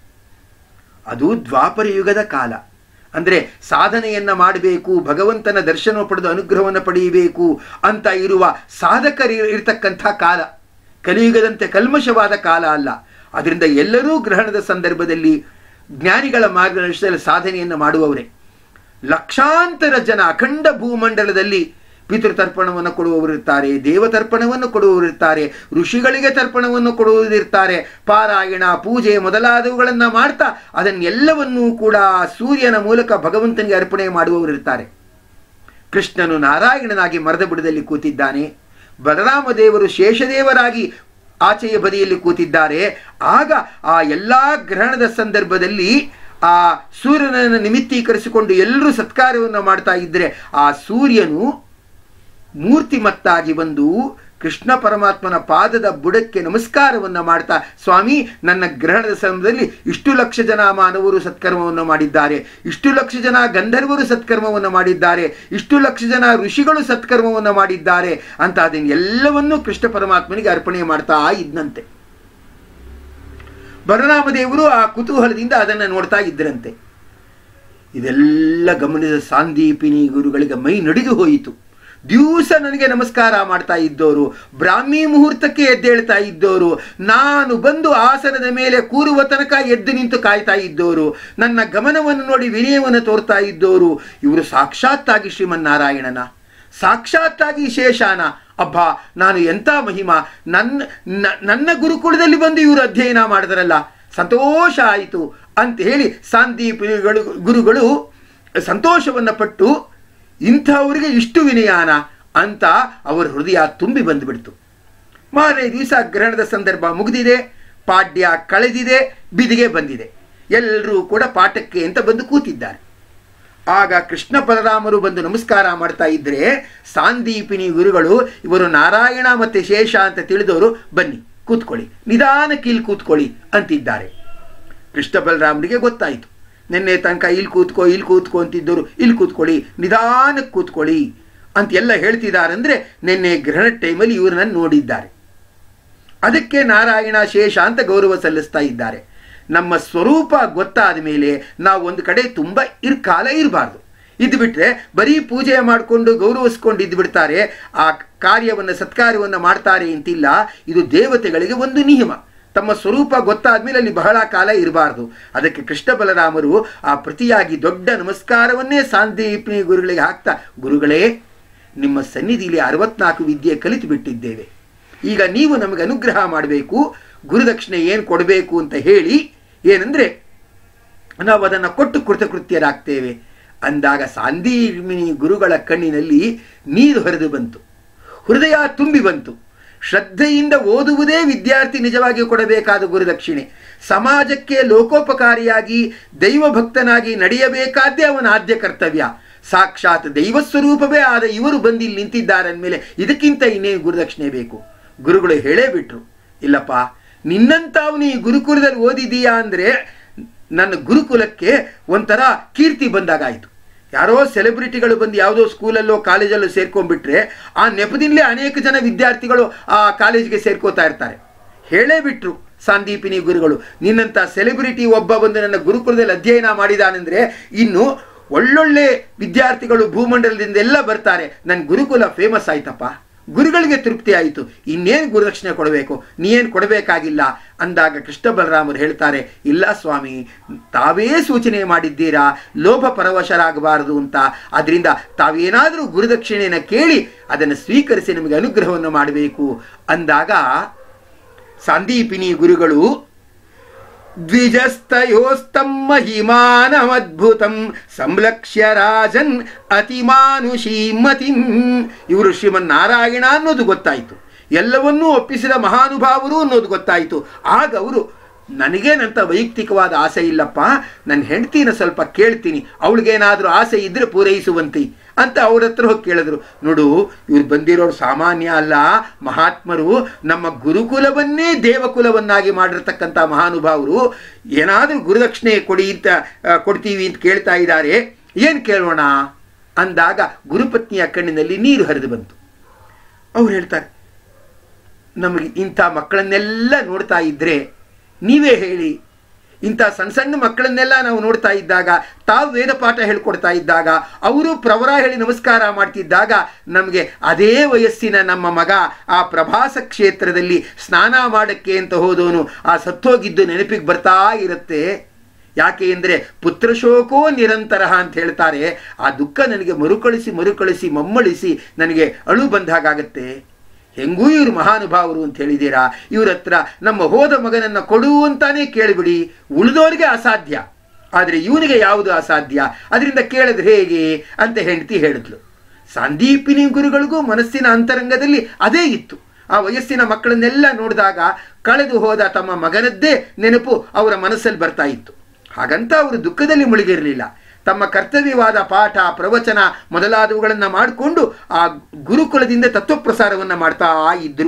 Speaker 1: ಅದು ದ್ವಾಪರ ಯುಗದ ಕಾಲ ಅಂದರೆ ಸಾಧನೆಯನ್ನ ಮಾಡಬೇಕು ಭಗವಂತನ ದರ್ಶನ ಪಡೆದು ಅನುಗ್ರಹವನ್ನು ಪಡೆಯಬೇಕು ಅಂತ ಇರುವ ಸಾಧಕರು ಇರತಕ್ಕಂಥ ಕಾಲ ಕಲಿಯುಗದಂತೆ ಕಲ್ಮಶವಾದ ಕಾಲ ಅಲ್ಲ ಅದರಿಂದ ಎಲ್ಲರೂ ಗ್ರಹಣದ ಸಂದರ್ಭದಲ್ಲಿ ಜ್ಞಾನಿಗಳ ಮಾರ್ಗದರ್ಶನದಲ್ಲಿ ಸಾಧನೆಯನ್ನು ಮಾಡುವವರೇ ಲಕ್ಷಾಂತರ ಜನ ಅಖಂಡ ಭೂಮಂಡಲದಲ್ಲಿ ಪಿತೃತರ್ಪಣವನ್ನು ಕೊಡುವವರಿರ್ತಾರೆ ದೇವತರ್ಪಣವನ್ನು ಕೊಡುವವರಿರ್ತಾರೆ ಋಷಿಗಳಿಗೆ ತರ್ಪಣವನ್ನು ಕೊಡುವುದಿರ್ತಾರೆ ಪಾರಾಯಣ ಪೂಜೆ ಮೊದಲಾದವುಗಳನ್ನು ಮಾಡ್ತಾ ಅದನ್ನೆಲ್ಲವನ್ನೂ ಕೂಡ ಸೂರ್ಯನ ಮೂಲಕ ಭಗವಂತನಿಗೆ ಅರ್ಪಣೆ ಮಾಡುವವರಿರ್ತಾರೆ ಕೃಷ್ಣನು ನಾರಾಯಣನಾಗಿ ಮರದ ಬುಡದಲ್ಲಿ ಕೂತಿದ್ದಾನೆ ಬಲರಾಮ ದೇವರು ಶೇಷದೇವರಾಗಿ ಆಚೆಯ ಬದಿಯಲ್ಲಿ ಕೂತಿದ್ದಾರೆ ಆಗ ಆ ಎಲ್ಲ ಗ್ರಹಣದ ಸಂದರ್ಭದಲ್ಲಿ ಆ ಸೂರ್ಯನನ್ನು ನಿಮಿತ್ತೀಕರಿಸಿಕೊಂಡು ಎಲ್ಲರೂ ಸತ್ಕಾರ್ಯವನ್ನು ಮಾಡ್ತಾ ಇದ್ದರೆ ಆ ಸೂರ್ಯನು ಮೂರ್ತಿಮತ್ತಾಗಿ ಬಂದು ಕೃಷ್ಣ ಪರಮಾತ್ಮನ ಪಾದದ ಬುಡಕ್ಕೆ ನಮಸ್ಕಾರವನ್ನು ಮಾಡ್ತಾ ಸ್ವಾಮಿ ನನ್ನ ಗ್ರಹಣದ ಸಮಯದಲ್ಲಿ ಇಷ್ಟು ಲಕ್ಷ ಜನ ಮಾನವರು ಸತ್ಕರ್ಮವನ್ನು ಮಾಡಿದ್ದಾರೆ ಇಷ್ಟು ಲಕ್ಷ ಜನ ಗಂಧರ್ವರು ಸತ್ಕರ್ಮವನ್ನು ಮಾಡಿದ್ದಾರೆ ಇಷ್ಟು ಲಕ್ಷ ಜನ ಋಷಿಗಳು ಸತ್ಕರ್ಮವನ್ನು ಮಾಡಿದ್ದಾರೆ ಅಂತ ಅದನ್ನೆಲ್ಲವನ್ನೂ ಕೃಷ್ಣ ಪರಮಾತ್ಮನಿಗೆ ಅರ್ಪಣೆ ಮಾಡ್ತಾ ಇದ್ದಂತೆ ಬಲರಾಮದೇವರು ಆ ಕುತೂಹಲದಿಂದ ಅದನ್ನು ನೋಡ್ತಾ ಇದ್ದರಂತೆ ಇದೆಲ್ಲ ಗಮನಿಸಿದ ಸಾಂದೀಪಿನಿ ಗುರುಗಳಿಗೆ ಮೈ ನಡಿದು ಹೋಯಿತು ದಿವಸ ನನಗೆ ನಮಸ್ಕಾರ ಮಾಡ್ತಾ ಇದ್ದವರು ಬ್ರಾಹ್ಮಿ ಮುಹೂರ್ತಕ್ಕೆ ಎದ್ದೇಳ್ತಾ ಇದ್ದವರು ನಾನು ಬಂದು ಆಸನದ ಮೇಲೆ ಕೂರುವ ತನಕ ಎದ್ದು ನಿಂತು ಕಾಯ್ತಾ ಇದ್ದವರು ನನ್ನ ಗಮನವನ್ನು ನೋಡಿ ವಿನಯವನ್ನು ತೋರ್ತಾ ಇದ್ದವರು ಇವರು ಸಾಕ್ಷಾತ್ತಾಗಿ ಶ್ರೀಮನ್ನಾರಾಯಣನ ಸಾಕ್ಷಾತ್ತಾಗಿ ಶೇಷಾನ ಅಬ್ಬಾ ನಾನು ಎಂಥ ಮಹಿಮಾ ನನ್ನ ನನ್ನ ಗುರುಕುಲದಲ್ಲಿ ಬಂದು ಇವರು ಅಧ್ಯಯನ ಮಾಡಿದ್ರಲ್ಲ ಸಂತೋಷ ಆಯಿತು ಅಂತ ಹೇಳಿ ಸಾಂದೀಪಿಗಳು ಗುರುಗಳು ಸಂತೋಷವನ್ನು ಪಟ್ಟು ಇಂಥವರಿಗೆ ಇಷ್ಟು ವಿನಯಾನ ಅಂತ ಅವರ ಹೃದಯ ತುಂಬಿ ಬಂದುಬಿಡ್ತು ಮಾರನೇ ದಿವಸ ಗ್ರಹಣದ ಸಂದರ್ಭ ಮುಗಿದಿದೆ ಪಾಡ್ಯ ಕಳೆದಿದೆ ಬಿದಿಗೆ ಬಂದಿದೆ ಎಲ್ಲರೂ ಕೂಡ ಪಾಠಕ್ಕೆ ಅಂತ ಬಂದು ಕೂತಿದ್ದಾರೆ ಆಗ ಕೃಷ್ಣ ಬಲರಾಮರು ಬಂದು ನಮಸ್ಕಾರ ಮಾಡ್ತಾ ಇದ್ರೆ ಸಾಂದೀಪಿನಿ ಗುರುಗಳು ಇವರು ನಾರಾಯಣ ಮತ್ತೆ ಶೇಷ ಅಂತ ತಿಳಿದವರು ಬನ್ನಿ ಕೂತ್ಕೊಳ್ಳಿ ನಿಧಾನಕ್ಕೆ ಇಲ್ಲಿ ಕೂತ್ಕೊಳ್ಳಿ ಅಂತಿದ್ದಾರೆ ಕೃಷ್ಣ ಬಲರಾಮರಿಗೆ ಗೊತ್ತಾಯಿತು ನಿನ್ನೆ ತನಕ ಇಲ್ಲಿ ಕೂತ್ಕೋ ಇಲ್ಲಿ ಕೂತ್ಕೋ ಅಂತಿದ್ದರು ಇಲ್ಲಿ ಕೂತ್ಕೊಳ್ಳಿ ನಿಧಾನಕ್ಕೆ ಕೂತ್ಕೊಳ್ಳಿ ಅಂತ ಎಲ್ಲ ಹೇಳ್ತಿದ್ದಾರಂದ್ರೆ ನಿನ್ನೆ ಗ್ರಹಣ ಟೈಮಲ್ಲಿ ಇವ್ರನ್ನ ನೋಡಿದ್ದಾರೆ ಅದಕ್ಕೆ ನಾರಾಯಣ ಶೇಷ ಅಂತ ಗೌರವ ಸಲ್ಲಿಸ್ತಾ ಇದ್ದಾರೆ ನಮ್ಮ ಸ್ವರೂಪ ಗೊತ್ತಾದ ಮೇಲೆ ನಾವು ಒಂದು ಕಡೆ ತುಂಬ ಇರ್ ಕಾಲ ಇರಬಾರ್ದು ಇದ್ದು ಬಿಟ್ರೆ ಬರೀ ಪೂಜೆ ಮಾಡಿಕೊಂಡು ಗೌರವಿಸ್ಕೊಂಡು ಇದ್ದು ಬಿಡ್ತಾರೆ ಆ ಕಾರ್ಯವನ್ನು ಸತ್ಕಾರ್ಯವನ್ನು ಮಾಡ್ತಾರೆ ಅಂತಿಲ್ಲ ಇದು ದೇವತೆಗಳಿಗೆ ಒಂದು ನಿಯಮ ತಮ್ಮ ಸ್ವರೂಪ ಗೊತ್ತಾದ ಮೇಲೆ ಅಲ್ಲಿ ಬಹಳ ಕಾಲ ಇರಬಾರ್ದು ಅದಕ್ಕೆ ಕೃಷ್ಣ ಬಲರಾಮರು ಆ ಪ್ರತಿಯಾಗಿ ದೊಡ್ಡ ನಮಸ್ಕಾರವನ್ನೇ ಸಾಂದೀಪಿನಿ ಗುರುಗಳಿಗೆ ಹಾಕ್ತಾ ಗುರುಗಳೇ ನಿಮ್ಮ ಸನ್ನಿಧಿಲಿ ಅರವತ್ನಾಲ್ಕು ವಿದ್ಯೆ ಕಲಿತು ಬಿಟ್ಟಿದ್ದೇವೆ ಈಗ ನೀವು ನಮಗೆ ಅನುಗ್ರಹ ಮಾಡಬೇಕು ಗುರುದಕ್ಷಿಣೆ ಏನು ಕೊಡಬೇಕು ಅಂತ ಹೇಳಿ ಏನಂದರೆ ನಾವು ಅದನ್ನು ಕೊಟ್ಟು ಕೃತಕೃತ್ಯರಾಗ್ತೇವೆ ಅಂದಾಗ ಸಾಂದೀಪಿನಿ ಗುರುಗಳ ಕಣ್ಣಿನಲ್ಲಿ ನೀರು ಹರಿದು ಬಂತು ಹೃದಯ ತುಂಬಿ ಬಂತು ಶ್ರದ್ಧೆಯಿಂದ ಓದುವುದೇ ವಿದ್ಯಾರ್ಥಿ ನಿಜವಾಗಿ ಕೊಡಬೇಕಾದ ಗುರುದಕ್ಷಿಣೆ ಸಮಾಜಕ್ಕೆ ಲೋಕೋಪಕಾರಿಯಾಗಿ ದೈವಭಕ್ತನಾಗಿ ನಡೆಯಬೇಕಾದ್ದೇ ಅವನ ಆದ್ಯ ಕರ್ತವ್ಯ ಸಾಕ್ಷಾತ್ ದೈವ ಸ್ವರೂಪವೇ ಆದ ಇವರು ಬಂದು ಇಲ್ಲಿ ನಿಂತಿದ್ದಾರೆ ಅಂದಮೇಲೆ ಇದಕ್ಕಿಂತ ಇನ್ನೇನು ಗುರುದಕ್ಷಿಣೆ ಬೇಕು ಗುರುಗಳು ಹೇಳೇ ಬಿಟ್ರು ಇಲ್ಲಪ್ಪ ನಿನ್ನಂತ ಅವನು ಈ ಗುರುಕುಲದಲ್ಲಿ ಓದಿದೀಯಾ ಅಂದರೆ ನನ್ನ ಗುರುಕುಲಕ್ಕೆ ಒಂಥರ ಕೀರ್ತಿ ಬಂದಾಗಾಯಿತು ಯಾರೋ ಸೆಲೆಬ್ರಿಟಿಗಳು ಬಂದು ಯಾವುದೋ ಸ್ಕೂಲಲ್ಲೋ ಕಾಲೇಜಲ್ಲೋ ಸೇರ್ಕೊಂಡ್ಬಿಟ್ರೆ ಆ ನೆಪದಿಂದಲೇ ಅನೇಕ ಜನ ವಿದ್ಯಾರ್ಥಿಗಳು ಆ ಕಾಲೇಜಿಗೆ ಸೇರ್ಕೋತಾ ಇರ್ತಾರೆ ಹೇಳೇ ಬಿಟ್ರು ಸಾಂದೀಪಿನಿ ಗುರುಗಳು ನಿನ್ನಂಥ ಸೆಲೆಬ್ರಿಟಿ ಒಬ್ಬ ಬಂದು ನನ್ನ ಗುರುಕುಲದಲ್ಲಿ ಅಧ್ಯಯನ ಮಾಡಿದಾನೆಂದ್ರೆ ಇನ್ನು ಒಳ್ಳೊಳ್ಳೆ ವಿದ್ಯಾರ್ಥಿಗಳು ಭೂಮಂಡಲದಿಂದ ಎಲ್ಲ ಬರ್ತಾರೆ ನನ್ನ ಗುರುಕುಲ ಫೇಮಸ್ ಆಯ್ತಪ್ಪ ಗುರುಗಳಿಗೆ ತೃಪ್ತಿ ಆಯಿತು ಇನ್ನೇನು ಗುರುದಕ್ಷಿಣೆ ಕೊಡಬೇಕು ನೀಏನು ಕೊಡಬೇಕಾಗಿಲ್ಲ ಅಂದಾಗ ಕೃಷ್ಣ ಬಲರಾಮರು ಹೇಳ್ತಾರೆ ಇಲ್ಲ ಸ್ವಾಮಿ ತಾವೇ ಸೂಚನೆ ಮಾಡಿದ್ದೀರಾ ಲೋಭ ಪರವಶರಾಗಬಾರದು ಅಂತ ಅದರಿಂದ ತಾವೇನಾದರೂ ಗುರುದಕ್ಷಿಣೆಯನ್ನು ಕೇಳಿ ಅದನ್ನು ಸ್ವೀಕರಿಸಿ ನಮಗೆ ಅನುಗ್ರಹವನ್ನು ಮಾಡಬೇಕು ಅಂದಾಗ ಸಾಂದೀಪಿನಿ ಗುರುಗಳು ದ್ವಿಜಸ್ತಯೋಸ್ತಂ ಮಹಿಮಾನಮದ್ಭುತಂ ಸಂಲಕ್ಷ್ಯ ರಾಜನ್ ಅತಿಮಾನುಷೀ ಮತಿಂ ಇವರು ಶ್ರೀಮನ್ನಾರಾಯಣ ಅನ್ನೋದು ಗೊತ್ತಾಯಿತು ಎಲ್ಲವನ್ನೂ ಒಪ್ಪಿಸಿದ ಮಹಾನುಭಾವರು ಅನ್ನೋದು ಗೊತ್ತಾಯಿತು ಆಗ ಅವರು ನನಗೇನಂತ ವೈಯಕ್ತಿಕವಾದ ಆಸೆ ಇಲ್ಲಪ್ಪ ನನ್ನ ಹೆಂಡ್ತಿನ ಸ್ವಲ್ಪ ಕೇಳ್ತೀನಿ ಅವಳಿಗೇನಾದರೂ ಆಸೆ ಇದ್ರೆ ಪೂರೈಸುವಂತಿ ಅಂತ ಅವ್ರ ಹತ್ರ ಹೋಗಿ ಕೇಳಿದ್ರು ನೋಡು ಇವ್ರು ಬಂದಿರೋರು ಸಾಮಾನ್ಯ ಅಲ್ಲ ಮಹಾತ್ಮರು ನಮ್ಮ ಗುರುಕುಲವನ್ನೇ ದೇವಕುಲವನ್ನಾಗಿ ಮಾಡಿರ್ತಕ್ಕಂಥ ಮಹಾನುಭಾವರು ಏನಾದರೂ ಗುರುದಕ್ಷಿಣೆ ಕೊಡಿ ಅಂತ ಆ, ಕೊಡ್ತೀವಿ ಅಂತ ಕೇಳ್ತಾ ಇದ್ದಾರೆ ಏನು ಕೇಳೋಣ ಅಂದಾಗ ಗುರುಪತ್ನಿಯ ಕಣ್ಣಿನಲ್ಲಿ ನೀರು ಹರಿದು ಬಂತು ಅವ್ರು ಹೇಳ್ತಾರೆ ನಮಗೆ ಇಂಥ ಮಕ್ಕಳನ್ನೆಲ್ಲ ನೋಡ್ತಾ ಇದ್ದರೆ ನೀವೇ ಹೇಳಿ ಇಂಥ ಸಣ್ಣ ಸಣ್ಣ ಮಕ್ಕಳನ್ನೆಲ್ಲ ನಾವು ನೋಡ್ತಾ ಇದ್ದಾಗ ತಾವು ವೇದ ಪಾಠ ಹೇಳ್ಕೊಡ್ತಾ ಇದ್ದಾಗ ಅವರು ಪ್ರವರ ಹೇಳಿ ನಮಸ್ಕಾರ ಮಾಡ್ತಿದ್ದಾಗ ನಮಗೆ ಅದೇ ವಯಸ್ಸಿನ ನಮ್ಮ ಮಗ ಆ ಪ್ರಭಾಸ ಕ್ಷೇತ್ರದಲ್ಲಿ ಸ್ನಾನ ಮಾಡೋಕ್ಕೆ ಅಂತ ಹೋದವನು ಆ ಸತ್ತೋಗಿದ್ದು ನೆನಪಿಗೆ ಬರ್ತಾ ಇರುತ್ತೆ ಯಾಕೆ ಅಂದರೆ ಪುತ್ರಶೋಕೋ ನಿರಂತರ ಅಂತ ಹೇಳ್ತಾರೆ ಆ ದುಃಖ ನನಗೆ ಮರುಕಳಿಸಿ ಮರುಕಳಿಸಿ ಮಮ್ಮಳಿಸಿ ನನಗೆ ಅಳು ಬಂದಾಗತ್ತೆ ಹೆಂಗೂ ಇವರು ಮಹಾನುಭಾವರು ಅಂತ ಹೇಳಿದ್ದೀರಾ ಇವ್ರ ಹತ್ರ ನಮ್ಮ ಹೋದ ಮಗನನ್ನು ಕೊಡು ಅಂತಾನೆ ಕೇಳಿಬಿಡಿ ಉಳಿದೋರಿಗೆ ಅಸಾಧ್ಯ ಆದರೆ ಇವನಿಗೆ ಯಾವುದು ಅಸಾಧ್ಯ ಅದರಿಂದ ಕೇಳಿದ್ರೆ ಹೇಗೆ ಅಂತ ಹೆಂಡತಿ ಹೇಳಿದ್ಲು ಸಂದೀಪಿನಿ ಗುರುಗಳಿಗೂ ಮನಸ್ಸಿನ ಅಂತರಂಗದಲ್ಲಿ ಅದೇ ಇತ್ತು ಆ ವಯಸ್ಸಿನ ಮಕ್ಕಳನ್ನೆಲ್ಲ ನೋಡಿದಾಗ ಕಳೆದು ಹೋದ ತಮ್ಮ ಮಗನದ್ದೇ ನೆನಪು ಅವರ ಮನಸ್ಸಲ್ಲಿ ಬರ್ತಾ ಇತ್ತು ಹಾಗಂತ ಅವರು ದುಃಖದಲ್ಲಿ ಮುಳುಗಿರಲಿಲ್ಲ ತಮ್ಮ ಕರ್ತವ್ಯವಾದ ಪಾಠ ಪ್ರವಚನ ಮೊದಲಾದವುಗಳನ್ನು ಮಾಡಿಕೊಂಡು ಆ ಗುರುಕುಲದಿಂದ ತತ್ವಪ್ರಸಾರವನ್ನು ಮಾಡ್ತಾ ಇದ್ರು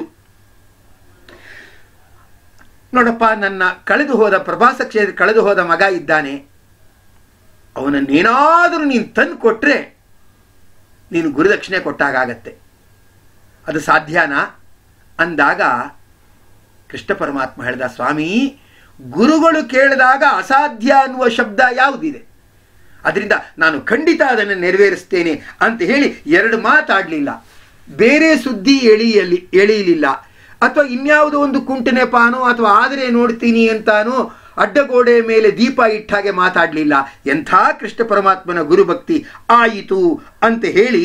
Speaker 1: ನೋಡಪ್ಪ ನನ್ನ ಕಳೆದು ಹೋದ ಪ್ರಭಾಸ ಕ್ಷೇತ್ರ ಕಳೆದು ಹೋದ ಮಗ ಇದ್ದಾನೆ ಅವನನ್ನೇನಾದರೂ ನೀನು ತಂದು ಕೊಟ್ಟರೆ ನೀನು ಗುರುದಕ್ಷಿಣೆ ಕೊಟ್ಟಾಗತ್ತೆ ಅದು ಸಾಧ್ಯನಾ ಅಂದಾಗ ಕೃಷ್ಣ ಪರಮಾತ್ಮ ಹೇಳಿದ ಸ್ವಾಮಿ ಗುರುಗಳು ಕೇಳಿದಾಗ ಅಸಾಧ್ಯ ಅನ್ನುವ ಶಬ್ದ ಯಾವುದಿದೆ ಅದರಿಂದ ನಾನು ಖಂಡಿತ ಅದನ್ನು ನೆರವೇರಿಸ್ತೇನೆ ಅಂತ ಹೇಳಿ ಎರಡು ಮಾತಾಡಲಿಲ್ಲ ಬೇರೆ ಸುದ್ದಿ ಎಳಿಯಲಿ ಎಳೆಯಲಿಲ್ಲ ಅಥವಾ ಇನ್ಯಾವುದೋ ಒಂದು ಕುಂಟನೆಪಾನೋ ಅಥವಾ ಆದರೆ ನೋಡ್ತೀನಿ ಅಂತಾನೋ ಅಡ್ಡಗೋಡೆ ಮೇಲೆ ದೀಪ ಇಟ್ಟ ಹಾಗೆ ಮಾತಾಡಲಿಲ್ಲ ಎಂಥ ಕೃಷ್ಣ ಪರಮಾತ್ಮನ ಗುರುಭಕ್ತಿ ಆಯಿತು ಅಂತ ಹೇಳಿ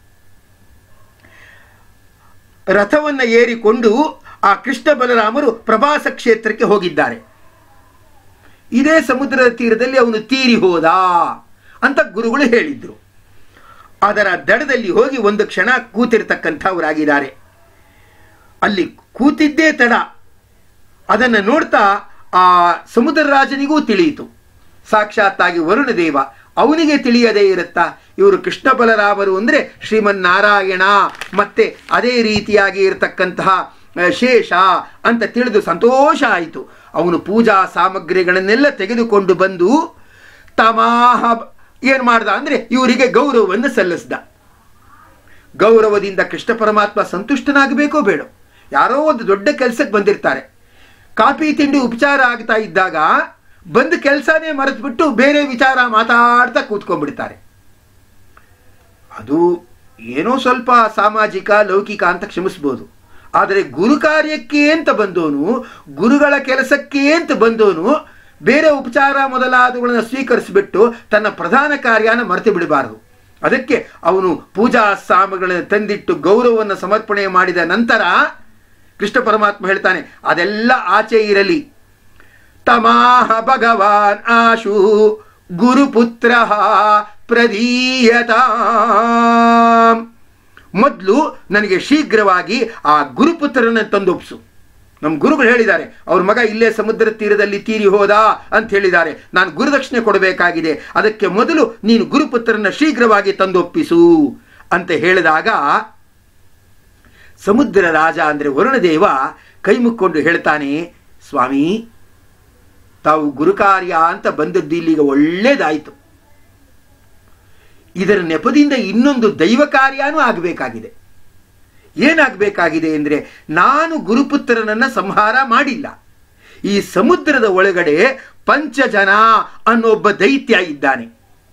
Speaker 1: ರಥವನ್ನು ಏರಿಕೊಂಡು ಆ ಕೃಷ್ಣ ಬಲರಾಮರು ಪ್ರವಾಸ ಕ್ಷೇತ್ರಕ್ಕೆ ಹೋಗಿದ್ದಾರೆ ಇದೇ ಸಮುದ್ರದ ತೀರದಲ್ಲಿ ಅವನು ತೀರಿ ಹೋದ ಅಂತ ಗುರುಗಳು ಹೇಳಿದ್ರು ಅದರ ದಡದಲ್ಲಿ ಹೋಗಿ ಒಂದು ಕ್ಷಣ ಕೂತಿರ್ತಕ್ಕಂಥವರಾಗಿದ್ದಾರೆ ಅಲ್ಲಿ ಕೂತಿದ್ದೇ ತಡ ಅದನ್ನು ನೋಡ್ತಾ ಆ ಸಮುದ್ರ ರಾಜನಿಗೂ ತಿಳಿಯಿತು ಸಾಕ್ಷಾತ್ತಾಗಿ ವರುಣದೇವ ಅವನಿಗೆ ತಿಳಿಯದೇ ಇರುತ್ತಾ ಇವರು ಕೃಷ್ಣ ಬಲರಾಮರು ಅಂದರೆ ಶ್ರೀಮನ್ನಾರಾಯಣ ಮತ್ತೆ ಅದೇ ರೀತಿಯಾಗಿ ಇರತಕ್ಕಂತಹ ಆ, ಶೇಷ ಅಂತ ತಿಳಿದು ಸಂತೋಷ ಆಯಿತು ಅವನು ಪೂಜಾ ಸಾಮಗ್ರಿಗಳನ್ನೆಲ್ಲ ತೆಗೆದುಕೊಂಡು ಬಂದು ತಮಾಹ ಏನು ಮಾಡ್ದ ಅಂದರೆ ಇವರಿಗೆ ಗೌರವವನ್ನು ಸಲ್ಲಿಸ್ದ ಗೌರವದಿಂದ ಕೃಷ್ಣ ಪರಮಾತ್ಮ ಸಂತುಷ್ಟನಾಗಬೇಕೋ ಬೇಡ ಯಾರೋ ಒಂದು ದೊಡ್ಡ ಕೆಲಸಕ್ಕೆ ಬಂದಿರ್ತಾರೆ ಕಾಫಿ ತಿಂಡಿ ಉಪಚಾರ ಆಗ್ತಾ ಇದ್ದಾಗ ಬಂದು ಕೆಲಸನೇ ಮರೆತುಬಿಟ್ಟು ಬೇರೆ ವಿಚಾರ ಮಾತಾಡ್ತಾ ಕೂತ್ಕೊಂಡ್ಬಿಡ್ತಾರೆ ಅದು ಏನೋ ಸ್ವಲ್ಪ ಸಾಮಾಜಿಕ ಲೌಕಿಕ ಅಂತ ಕ್ಷಮಿಸ್ಬೋದು ಆದರೆ ಗುರು ಕಾರ್ಯಕ್ಕೆ ಅಂತ ಬಂದವನು ಗುರುಗಳ ಕೆಲಸಕ್ಕೆ ಅಂತ ಬಂದವನು ಬೇರೆ ಉಪಚಾರ ಮೊದಲಾದವುಗಳನ್ನು ಸ್ವೀಕರಿಸಿಬಿಟ್ಟು ತನ್ನ ಪ್ರಧಾನ ಕಾರ್ಯನ ಮರೆತು ಬಿಡಬಾರದು ಅದಕ್ಕೆ ಅವನು ಪೂಜಾ ಸಾಮಗಳನ್ನು ತಂದಿಟ್ಟು ಗೌರವವನ್ನು ಸಮರ್ಪಣೆ ಮಾಡಿದ ನಂತರ ಕೃಷ್ಣ ಪರಮಾತ್ಮ ಹೇಳ್ತಾನೆ ಅದೆಲ್ಲ ಆಚೆ ಇರಲಿ ತಮಾಹ ಭಗವಾನ್ ಆಶು ಗುರುಪುತ್ರ ಪ್ರದೀಯತ ಮೊದಲು ನನಗೆ ಶೀಘ್ರವಾಗಿ ಆ ಗುರುಪುತ್ರನ ತಂದೊಪ್ಸು ನಮ್ಮ ಗುರುಗಳು ಹೇಳಿದ್ದಾರೆ ಅವ್ರ ಮಗ ಇಲ್ಲೇ ಸಮುದ್ರ ತೀರದಲ್ಲಿ ತೀರಿ ಹೋದ ಅಂತ ಹೇಳಿದ್ದಾರೆ ನಾನು ಗುರುದಕ್ಷಿಣೆ ಕೊಡಬೇಕಾಗಿದೆ ಅದಕ್ಕೆ ಮೊದಲು ನೀನು ಗುರುಪುತ್ರನ ಶೀಘ್ರವಾಗಿ ತಂದೊಪ್ಪಿಸು ಅಂತ ಹೇಳಿದಾಗ ಸಮುದ್ರ ರಾಜ ಅಂದರೆ ವರುಣದೇವ ಕೈ ಮುಕ್ಕೊಂಡು ಹೇಳ್ತಾನೆ ಸ್ವಾಮಿ ತಾವು ಗುರುಕಾರ್ಯ ಅಂತ ಬಂದದ್ದು ಇಲ್ಲಿಗ ಒಳ್ಳೇದಾಯಿತು ಇದರ ನೆಪದಿಂದ ಇನ್ನೊಂದು ದೈವ ಕಾರ್ಯನೂ ಆಗಬೇಕಾಗಿದೆ ಏನಾಗಬೇಕಾಗಿದೆ ಅಂದರೆ ನಾನು ಗುರುಪುತ್ರನನ್ನ ಸಂಹಾರ ಮಾಡಿಲ್ಲ ಈ ಸಮುದ್ರದ ಒಳಗಡೆ ಪಂಚಜನ ಅನ್ನೊಬ್ಬ ದೈತ್ಯ ಇದ್ದಾನೆ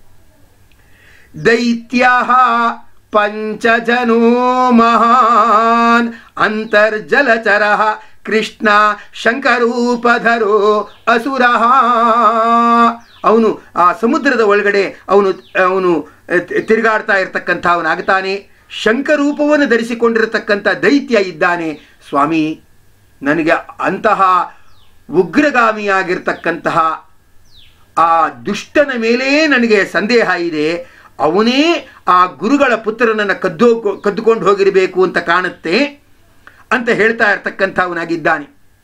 Speaker 1: ದೈತ್ಯ ಪಂಚಜನೋ ಮಹಾನ್ ಅಂತರ್ಜಲಚರ ಕೃಷ್ಣ ಶಂಕರೂಪಧರೋ ಅಸುರ ಅವನು ಆ ಸಮುದ್ರದ ಒಳಗಡೆ ಅವನು ಅವನು ತಿರುಗಾಡ್ತಾ ಇರ್ತಕ್ಕಂಥ ಅವನಾಗ್ತಾನೆ ಶಂಕರೂಪವನ್ನು ಧರಿಸಿಕೊಂಡಿರತಕ್ಕಂಥ ದೈತ್ಯ ಇದ್ದಾನೆ ಸ್ವಾಮಿ ನನಗೆ ಅಂತಹ ಉಗ್ರಗಾಮಿಯಾಗಿರ್ತಕ್ಕಂತಹ ಆ ದುಷ್ಟನ ಮೇಲೇ ನನಗೆ ಸಂದೇಹ ಇದೆ ಅವನೇ ಆ ಗುರುಗಳ ಪುತ್ರನನ್ನು ಕದ್ದು ಕದ್ದುಕೊಂಡು ಹೋಗಿರಬೇಕು ಅಂತ ಕಾಣುತ್ತೆ ಅಂತ ಹೇಳ್ತಾ ಇರ್ತಕ್ಕಂಥವನಾಗಿದ್ದಾನೆ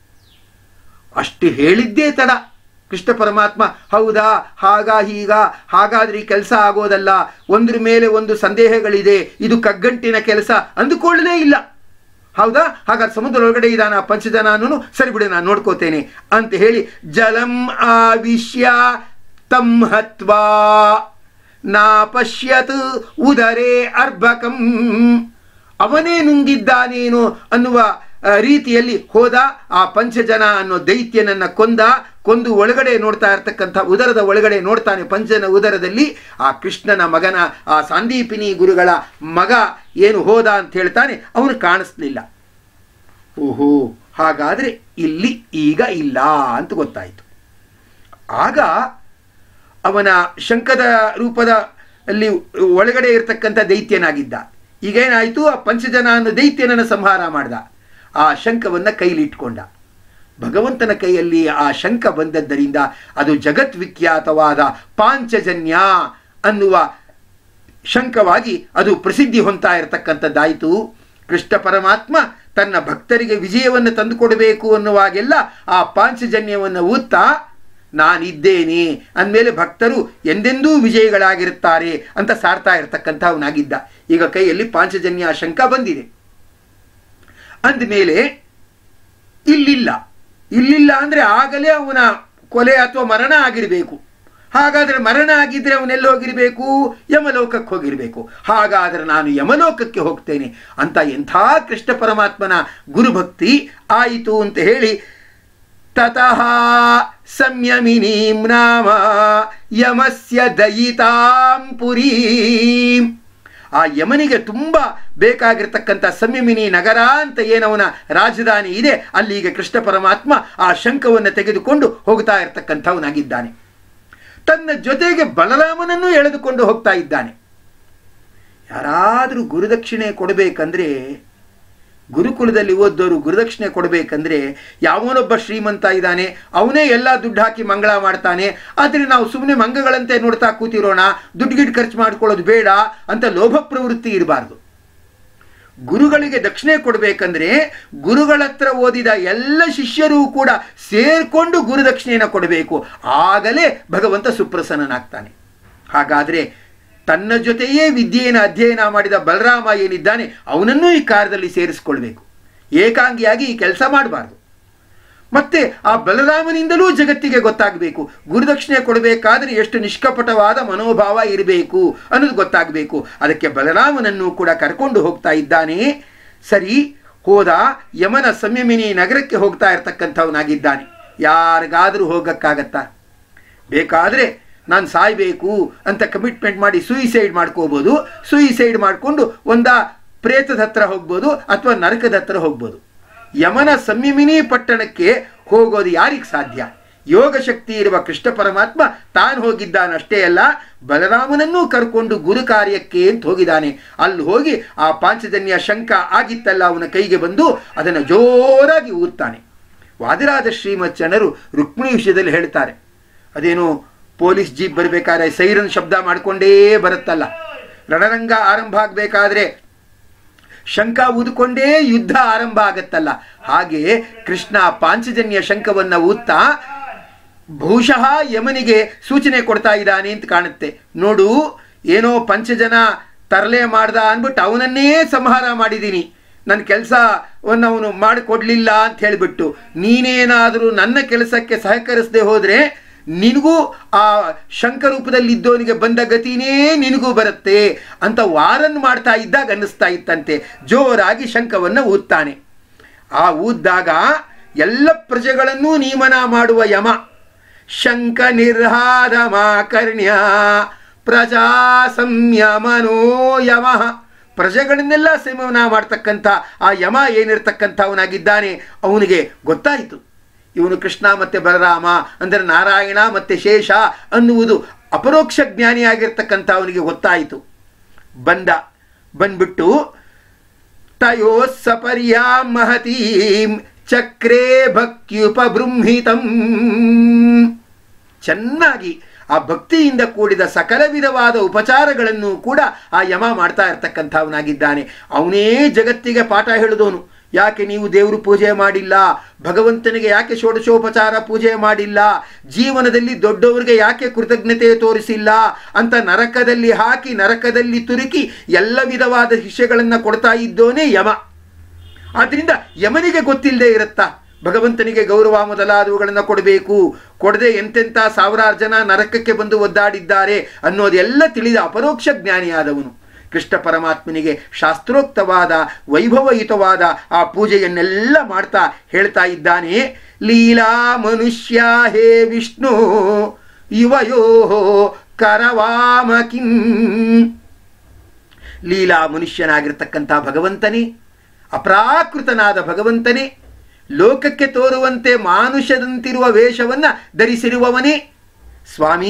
Speaker 1: ಅಷ್ಟು ಹೇಳಿದ್ದೇ ತಡ ಕೃಷ್ಣ ಪರಮಾತ್ಮ ಹೌದಾ ಹಾಗ ಹೀಗ ಹಾಗಾದ್ರೆ ಈ ಕೆಲಸ ಆಗೋದಲ್ಲ ಒಂದ್ರ ಮೇಲೆ ಒಂದು ಸಂದೇಹಗಳಿದೆ ಇದು ಕಗ್ಗಂಟಿನ ಕೆಲಸ ಅಂದುಕೊಳ್ಳಲೇ ಇಲ್ಲ ಹೌದಾ ಹಾಗಾದ್ರೆ ಸಮುದ್ರ ಒಳಗಡೆ ಇದಾನ ಪಂಚಜನ ಅನ್ನೋನು ಸರಿ ಬಿಡಿ ನಾನು ನೋಡ್ಕೋತೇನೆ ಅಂತ ಹೇಳಿ ಜಲಂ ಆವಿಶ್ಯ ತಂ ಹತ್ವಾ ನಾ ಪಶ್ಯತ್ ಉದರೇ ಅರ್ಭಕಂ ಅವನೇ ನುಂಗಿದ್ದಾನೇನು ಅನ್ನುವ ರೀತಿಯಲ್ಲಿ ಹೋದ ಆ ಪಂಚಜನ ಅನ್ನೋ ದೈತ್ಯನನ್ನ ಕೊಂದ ಕೊಂದು ಒಳಗಡೆ ನೋಡ್ತಾ ಇರ್ತಕ್ಕಂಥ ಉದರದ ಒಳಗಡೆ ನೋಡ್ತಾನೆ ಪಂಚನ ಉದರದಲ್ಲಿ ಆ ಕೃಷ್ಣನ ಮಗನ ಆ ಸಾಂದೀಪಿನಿ ಗುರುಗಳ ಮಗ ಏನು ಹೋದ ಅಂತ ಹೇಳ್ತಾನೆ ಅವನು ಕಾಣಿಸ್ಲಿಲ್ಲ ಓಹೋ ಹಾಗಾದ್ರೆ ಇಲ್ಲಿ ಈಗ ಇಲ್ಲ ಅಂತ ಗೊತ್ತಾಯಿತು ಆಗ ಅವನ ಶಂಕದ ರೂಪದ ಅಲ್ಲಿ ಒಳಗಡೆ ಇರತಕ್ಕಂಥ ದೈತ್ಯನಾಗಿದ್ದ ಈಗೇನಾಯಿತು ಆ ಪಂಚಜನ ಅನ್ನೋ ದೈತ್ಯನನ್ನು ಸಂಹಾರ ಮಾಡ್ದ ಆ ಶಂಖವನ್ನು ಕೈಲಿಟ್ಕೊಂಡ ಭಗವಂತನ ಕೈಯಲ್ಲಿ ಆ ಶಂಖ ಬಂದದ್ದರಿಂದ ಅದು ಜಗದ್ವಿಖ್ಯಾತವಾದ ಪಾಂಚಜನ್ಯ ಅನ್ನುವ ಶಂಖವಾಗಿ ಅದು ಪ್ರಸಿದ್ಧಿ ಹೊಂತಾ ಇರತಕ್ಕಂಥದ್ದಾಯಿತು ಕೃಷ್ಣ ಪರಮಾತ್ಮ ತನ್ನ ಭಕ್ತರಿಗೆ ವಿಜಯವನ್ನು ತಂದುಕೊಡಬೇಕು ಅನ್ನುವಾಗೆಲ್ಲ ಆ ಪಾಂಚಜನ್ಯವನ್ನು ಊದ್ತಾ ನಾನಿದ್ದೇನೆ ಅಂದಮೇಲೆ ಭಕ್ತರು ಎಂದೆಂದೂ ವಿಜಯಿಗಳಾಗಿರುತ್ತಾರೆ ಅಂತ ಸಾರ್ತಾ ಇರತಕ್ಕಂಥವನಾಗಿದ್ದ ಈಗ ಕೈಯಲ್ಲಿ ಪಾಂಚಜನ್ಯ ಶಂಕ ಬಂದಿದೆ ಅಂದಮೇಲೆ ಇಲ್ಲಿಲ್ಲ ಇಲ್ಲಿಲ್ಲ ಅಂದರೆ ಆಗಲೇ ಅವನ ಕೊಲೆ ಅಥವಾ ಮರಣ ಆಗಿರಬೇಕು ಹಾಗಾದರೆ ಮರಣ ಆಗಿದ್ರೆ ಅವನೆಲ್ಲ ಹೋಗಿರಬೇಕು ಯಮಲೋಕಕ್ಕೆ ಹೋಗಿರಬೇಕು ಹಾಗಾದರೆ ನಾನು ಯಮಲೋಕಕ್ಕೆ ಹೋಗ್ತೇನೆ ಅಂತ ಎಂಥ ಕೃಷ್ಣ ಪರಮಾತ್ಮನ ಗುರುಭಕ್ತಿ ಆಯಿತು ಅಂತ ಹೇಳಿ ತತಃ ಸಂಯಮಿನೀಂ ನಾಮ ಯಮಸ್ಯ ದಯಿತಾಂ ಪುರೀಂ ಆ ಯಮನಿಗೆ ತುಂಬ ಬೇಕಾಗಿರ್ತಕ್ಕಂಥ ಸಂಯಮಿನಿ ನಗರ ಅಂತ ಏನವನ ರಾಜಧಾನಿ ಇದೆ ಅಲ್ಲಿಗೆ ಕೃಷ್ಣ ಪರಮಾತ್ಮ ಆ ಶಂಖವನ್ನು ತೆಗೆದುಕೊಂಡು ಹೋಗ್ತಾ ಇರ್ತಕ್ಕಂಥವನಾಗಿದ್ದಾನೆ ತನ್ನ ಜೊತೆಗೆ ಬಲರಾಮನನ್ನು ಎಳೆದುಕೊಂಡು ಹೋಗ್ತಾ ಇದ್ದಾನೆ ಯಾರಾದರೂ ಗುರುದಕ್ಷಿಣೆ ಕೊಡಬೇಕಂದ್ರೆ ಗುರುಕುಲದಲ್ಲಿ ಓದೋರು ಗುರುದಕ್ಷಿಣೆ ಕೊಡಬೇಕಂದ್ರೆ ಯಾವನೊಬ್ಬ ಶ್ರೀಮಂತ ಇದ್ದಾನೆ ಅವನೇ ಎಲ್ಲ ದುಡ್ಡು ಹಾಕಿ ಮಂಗಳ ಮಾಡ್ತಾನೆ ಆದರೆ ನಾವು ಸುಮ್ಮನೆ ಮಂಗಗಳಂತೆ ನೋಡ್ತಾ ಕೂತಿರೋಣ ದುಡ್ಡು ಗಿಡ್ ಖರ್ಚು ಮಾಡ್ಕೊಳ್ಳೋದು ಬೇಡ ಅಂತ ಲೋಭ ಪ್ರವೃತ್ತಿ ಇರಬಾರ್ದು ಗುರುಗಳಿಗೆ ದಕ್ಷಿಣೆ ಕೊಡಬೇಕಂದ್ರೆ ಗುರುಗಳ ಹತ್ರ ಓದಿದ ಎಲ್ಲ ಶಿಷ್ಯರೂ ಕೂಡ ಸೇರ್ಕೊಂಡು ಗುರುದಕ್ಷಿಣೆಯನ್ನು ಕೊಡಬೇಕು ಆಗಲೇ ಭಗವಂತ ಸುಪ್ರಸನ್ನನಾಗ್ತಾನೆ ಹಾಗಾದರೆ ತನ್ನ ಜೊತೆಯೇ ವಿದ್ಯೆಯನ್ನು ಅಧ್ಯಯನ ಮಾಡಿದ ಬಲರಾಮ ಏನಿದ್ದಾನೆ ಅವನನ್ನೂ ಈ ಕಾರ್ಯದಲ್ಲಿ ಸೇರಿಸ್ಕೊಳ್ಬೇಕು ಏಕಾಂಗಿಯಾಗಿ ಈ ಕೆಲಸ ಮಾಡಬಾರ್ದು ಮತ್ತೆ ಆ ಬಲರಾಮನಿಂದಲೂ ಜಗತ್ತಿಗೆ ಗೊತ್ತಾಗಬೇಕು ಗುರುದಕ್ಷಿಣೆ ಕೊಡಬೇಕಾದ್ರೆ ಎಷ್ಟು ನಿಷ್ಕಪಟವಾದ ಮನೋಭಾವ ಇರಬೇಕು ಅನ್ನೋದು ಗೊತ್ತಾಗಬೇಕು ಅದಕ್ಕೆ ಬಲರಾಮನನ್ನು ಕೂಡ ಕರ್ಕೊಂಡು ಹೋಗ್ತಾ ಇದ್ದಾನೆ ಸರಿ ಹೋದ ಯಮನ ಸಂಯಮಿನಿ ನಗರಕ್ಕೆ ಹೋಗ್ತಾ ಇರ್ತಕ್ಕಂಥವನಾಗಿದ್ದಾನೆ ಯಾರಿಗಾದರೂ ಹೋಗಕ್ಕಾಗತ್ತಾ ಬೇಕಾದರೆ ನಾನು ಸಾಯಬೇಕು ಅಂತ ಕಮಿಟ್ಮೆಂಟ್ ಮಾಡಿ ಸೂಯಿಸೈಡ್ ಮಾಡ್ಕೋಬೋದು ಸೂಯಿಸೈಡ್ ಮಾಡಿಕೊಂಡು ಒಂದ ಪ್ರೇತದ ಹತ್ರ ಹೋಗ್ಬೋದು ಅಥವಾ ನರಕದ ಹತ್ರ ಹೋಗ್ಬೋದು ಯಮನ ಸಂಯಮಿನಿ ಪಟ್ಟಣಕ್ಕೆ ಹೋಗೋದು ಯಾರಿಗೆ ಸಾಧ್ಯ ಯೋಗ ಶಕ್ತಿ ಇರುವ ಕೃಷ್ಣ ಪರಮಾತ್ಮ ತಾನು ಹೋಗಿದ್ದಾನಷ್ಟೇ ಅಲ್ಲ ಬಲರಾಮನನ್ನೂ ಕರ್ಕೊಂಡು ಗುರು ಕಾರ್ಯಕ್ಕೆ ಅಂತ ಹೋಗಿದ್ದಾನೆ ಅಲ್ಲಿ ಹೋಗಿ ಆ ಪಾಂಚಜನ್ಯ ಶಂಕ ಆಗಿತ್ತಲ್ಲ ಅವನ ಕೈಗೆ ಬಂದು ಅದನ್ನು ಜೋರಾಗಿ ಊರ್ತಾನೆ ವಾದಿರಾಜ ಶ್ರೀಮಚ್ಚನರು ರುಕ್ಮಿಣಿ ವಿಷಯದಲ್ಲಿ ಹೇಳ್ತಾರೆ ಅದೇನು ಪೊಲೀಸ್ ಜೀಪ್ ಬರಬೇಕಾದ್ರೆ ಸೈರನ್ ಶಬ್ದ ಮಾಡಿಕೊಂಡೇ ಬರುತ್ತಲ್ಲ ರಣರಂಗ ಆರಂಭ ಆಗಬೇಕಾದ್ರೆ ಶಂಕ ಊದಿಕೊಂಡೇ ಯುದ್ಧ ಆರಂಭ ಆಗತ್ತಲ್ಲ ಹಾಗೆ ಕೃಷ್ಣ ಪಾಂಚಜನ್ಯ ಶಂಕವನ್ನ ಊದ್ತಾ ಬಹುಶಃ ಯಮನಿಗೆ ಸೂಚನೆ ಕೊಡ್ತಾ ಇದ್ದಾನೆ ಅಂತ ಕಾಣುತ್ತೆ ನೋಡು ಏನೋ ಪಂಚಜನ ತರಲೆ ಮಾಡ್ದ ಅಂದ್ಬಿಟ್ಟು ಅವನನ್ನೇ ಸಂಹಾರ ಮಾಡಿದ್ದೀನಿ ನನ್ನ ಕೆಲಸವನ್ನು ಅವನು ಮಾಡಿಕೊಡ್ಲಿಲ್ಲ ಅಂತ ಹೇಳಿಬಿಟ್ಟು ನೀನೇನಾದರೂ ನನ್ನ ಕೆಲಸಕ್ಕೆ ಸಹಕರಿಸದೆ ಹೋದರೆ ನಿನಗೂ ಆ ಶಂಕರೂಪದಲ್ಲಿದ್ದವನಿಗೆ ಬಂದ ಗತಿನೇ ನಿನಗೂ ಬರುತ್ತೆ ಅಂತ ವಾರನ್ ಮಾಡ್ತಾ ಇದ್ದಾಗ ಅನ್ನಿಸ್ತಾ ಇತ್ತಂತೆ ಜೋರಾಗಿ ಶಂಕವನ್ನು ಊದ್ತಾನೆ ಆ ಊದ್ದಾಗ ಎಲ್ಲ ಪ್ರಜೆಗಳನ್ನೂ ನಿಯಮನ ಮಾಡುವ ಯಮ ಶಂಕ ನಿರ್ಹಾರಮಾಕರ್ಣ್ಯ ಪ್ರಜಾ ಸಂಯಮನೋ ಯಮ ಪ್ರಜೆಗಳನ್ನೆಲ್ಲ ಸಂಯಮನ ಮಾಡ್ತಕ್ಕಂಥ ಆ ಯಮ ಏನಿರ್ತಕ್ಕಂಥವನಾಗಿದ್ದಾನೆ ಅವನಿಗೆ ಗೊತ್ತಾಯಿತು ಇವನು ಕೃಷ್ಣ ಮತ್ತೆ ಬಲರಾಮ ಅಂದರೆ ನಾರಾಯಣ ಮತ್ತೆ ಶೇಷ ಅನ್ನುವುದು ಅಪರೋಕ್ಷ ಜ್ಞಾನಿಯಾಗಿರ್ತಕ್ಕಂಥ ಅವನಿಗೆ ಗೊತ್ತಾಯಿತು ಬಂದ ಬಂದ್ಬಿಟ್ಟು ತಯೋ ಸಪರ್ಯಾ ಮಹತೀಂ ಚಕ್ರೇ ಭಕ್ತ್ಯುಪಬೃಂಹಿತಂ ಚೆನ್ನಾಗಿ ಆ ಭಕ್ತಿಯಿಂದ ಕೂಡಿದ ಸಕಲ ವಿಧವಾದ ಉಪಚಾರಗಳನ್ನು ಕೂಡ ಆ ಯಮ ಮಾಡ್ತಾ ಇರ್ತಕ್ಕಂಥವನಾಗಿದ್ದಾನೆ ಅವನೇ ಜಗತ್ತಿಗೆ ಪಾಠ ಹೇಳಿದವನು ಯಾಕೆ ನೀವು ದೇವರು ಪೂಜೆ ಮಾಡಿಲ್ಲ ಭಗವಂತನಿಗೆ ಯಾಕೆ ಷೋಡಶೋಪಚಾರ ಪೂಜೆ ಮಾಡಿಲ್ಲ ಜೀವನದಲ್ಲಿ ದೊಡ್ಡವರಿಗೆ ಯಾಕೆ ಕೃತಜ್ಞತೆ ತೋರಿಸಿಲ್ಲ ಅಂತ ನರಕದಲ್ಲಿ ಹಾಕಿ ನರಕದಲ್ಲಿ ತುರುಕಿ ಎಲ್ಲ ವಿಧವಾದ ಶಿಷ್ಯಗಳನ್ನು ಕೊಡ್ತಾ ಇದ್ದೋನೇ ಯಮ ಆದ್ರಿಂದ ಯಮನಿಗೆ ಗೊತ್ತಿಲ್ಲದೆ ಇರುತ್ತಾ ಭಗವಂತನಿಗೆ ಗೌರವ ಮೊದಲಾದವುಗಳನ್ನು ಕೊಡಬೇಕು ಕೊಡದೆ ಎಂತೆಂಥ ಸಾವಿರಾರು ಜನ ನರಕಕ್ಕೆ ಬಂದು ಒದ್ದಾಡಿದ್ದಾರೆ ಅನ್ನೋದೆಲ್ಲ ತಿಳಿದ ಅಪರೋಕ್ಷ ಜ್ಞಾನಿಯಾದವನು ಕೃಷ್ಣ ಪರಮಾತ್ಮನಿಗೆ ಶಾಸ್ತ್ರೋಕ್ತವಾದ ವೈಭವಯುತವಾದ ಆ ಪೂಜೆಯನ್ನೆಲ್ಲ ಮಾಡ್ತಾ ಹೇಳ್ತಾ ಇದ್ದಾನೆ ಲೀಲಾ ಮನುಷ್ಯ ಹೇ ವಿಷ್ಣು ಯುವಯೋ ಕರವಾಮ ಕಿಂ ಲೀಲಾ ಮನುಷ್ಯನಾಗಿರ್ತಕ್ಕಂಥ ಭಗವಂತನೇ ಅಪ್ರಾಕೃತನಾದ ಭಗವಂತನೇ ಲೋಕಕ್ಕೆ ತೋರುವಂತೆ ಮಾನುಷದಂತಿರುವ ವೇಷವನ್ನ ಧರಿಸಿರುವವನೇ ಸ್ವಾಮಿ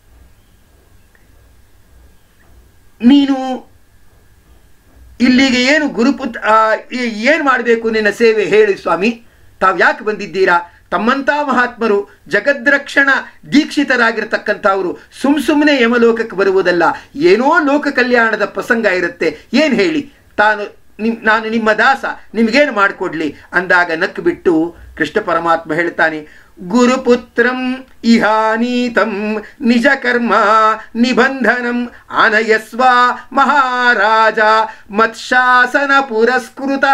Speaker 1: ನೀನು ಇಲ್ಲಿಗೆ ಏನು ಗುರುಪುತ್ ಏನು ಮಾಡಬೇಕು ನಿನ್ನ ಸೇವೆ ಹೇಳಿ ಸ್ವಾಮಿ ತಾವು ಯಾಕೆ ಬಂದಿದ್ದೀರಾ ತಮ್ಮಂಥ ಮಹಾತ್ಮರು ಜಗದ್ರಕ್ಷಣ ದೀಕ್ಷಿತರಾಗಿರ್ತಕ್ಕಂಥವರು ಸುಮ್ ಸುಮ್ಮನೆ ಯಮಲೋಕಕ್ಕೆ ಬರುವುದಲ್ಲ ಏನೋ ಲೋಕ ಕಲ್ಯಾಣದ ಪ್ರಸಂಗ ಇರುತ್ತೆ ಏನು ಹೇಳಿ ತಾನು ನಿಮ್ ನಾನು ನಿಮ್ಮ ದಾಸ ನಿಮಗೇನು ಮಾಡಿಕೊಡ್ಲಿ ಅಂದಾಗ ನಕ್ಕು ಬಿಟ್ಟು ಕೃಷ್ಣ ಪರಮಾತ್ಮ ಹೇಳ್ತಾನೆ ಗುರುಪುತ್ರಂ ಇಹಾನೀತಂ ನಿಜ ಕರ್ಮ ನಿಬಂಧನಂ ಆನಯಸ್ವ ಮಹಾರಾಜ ಮತ್ಶಾಸನ ಪುರಸ್ಕೃತ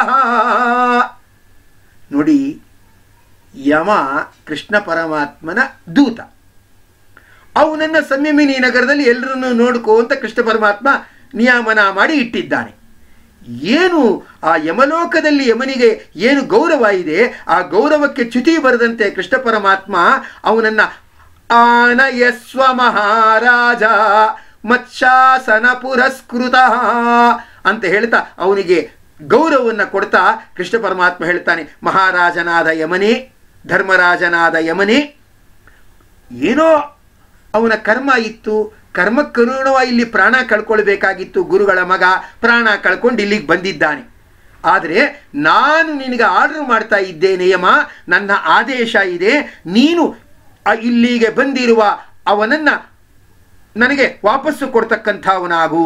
Speaker 1: ನೋಡಿ ಯಮ ಕೃಷ್ಣ ಪರಮಾತ್ಮನ ದೂತ ಅವನನ್ನ ಸಂಯಮಿನಿ ನಗರದಲ್ಲಿ ಎಲ್ಲರನ್ನು ನೋಡ್ಕೋ ಅಂತ ಕೃಷ್ಣ ಪರಮಾತ್ಮ ನಿಯಾಮನ ಮಾಡಿ ಇಟ್ಟಿದ್ದಾನೆ ಏನು ಆ ಯಮಲೋಕದಲ್ಲಿ ಯಮನಿಗೆ ಏನು ಗೌರವ ಇದೆ ಆ ಗೌರವಕ್ಕೆ ಚ್ಯುತಿ ಬರದಂತೆ ಕೃಷ್ಣ ಪರಮಾತ್ಮ ಅವನನ್ನ ಆನಯಸ್ವ ಮಹಾರಾಜ ಮತ್ಶಾಸನ ಪುರಸ್ಕೃತ ಅಂತ ಹೇಳ್ತಾ ಅವನಿಗೆ ಗೌರವವನ್ನು ಕೊಡ್ತಾ ಕೃಷ್ಣ ಪರಮಾತ್ಮ ಹೇಳ್ತಾನೆ ಮಹಾರಾಜನಾದ ಯಮನೇ ಧರ್ಮರಾಜನಾದ ಯಮನೇ ಏನೋ ಅವನ ಕರ್ಮ ಇತ್ತು ಕರ್ಮಕ್ಕನುಗುಣವ ಇಲ್ಲಿ ಪ್ರಾಣ ಕಳ್ಕೊಳ್ಬೇಕಾಗಿತ್ತು ಗುರುಗಳ ಮಗ ಪ್ರಾಣ ಕಳ್ಕೊಂಡು ಇಲ್ಲಿಗೆ ಬಂದಿದ್ದಾನೆ ಆದರೆ ನಾನು ನಿನಗೆ ಆರ್ಡರ್ ಮಾಡ್ತಾ ಇದ್ದೇನೆ ಯಮ ನನ್ನ ಆದೇಶ ಇದೆ ನೀನು ಇಲ್ಲಿಗೆ ಬಂದಿರುವ ಅವನನ್ನ ನನಗೆ ವಾಪಸ್ಸು ಕೊಡ್ತಕ್ಕಂಥವನಾಗು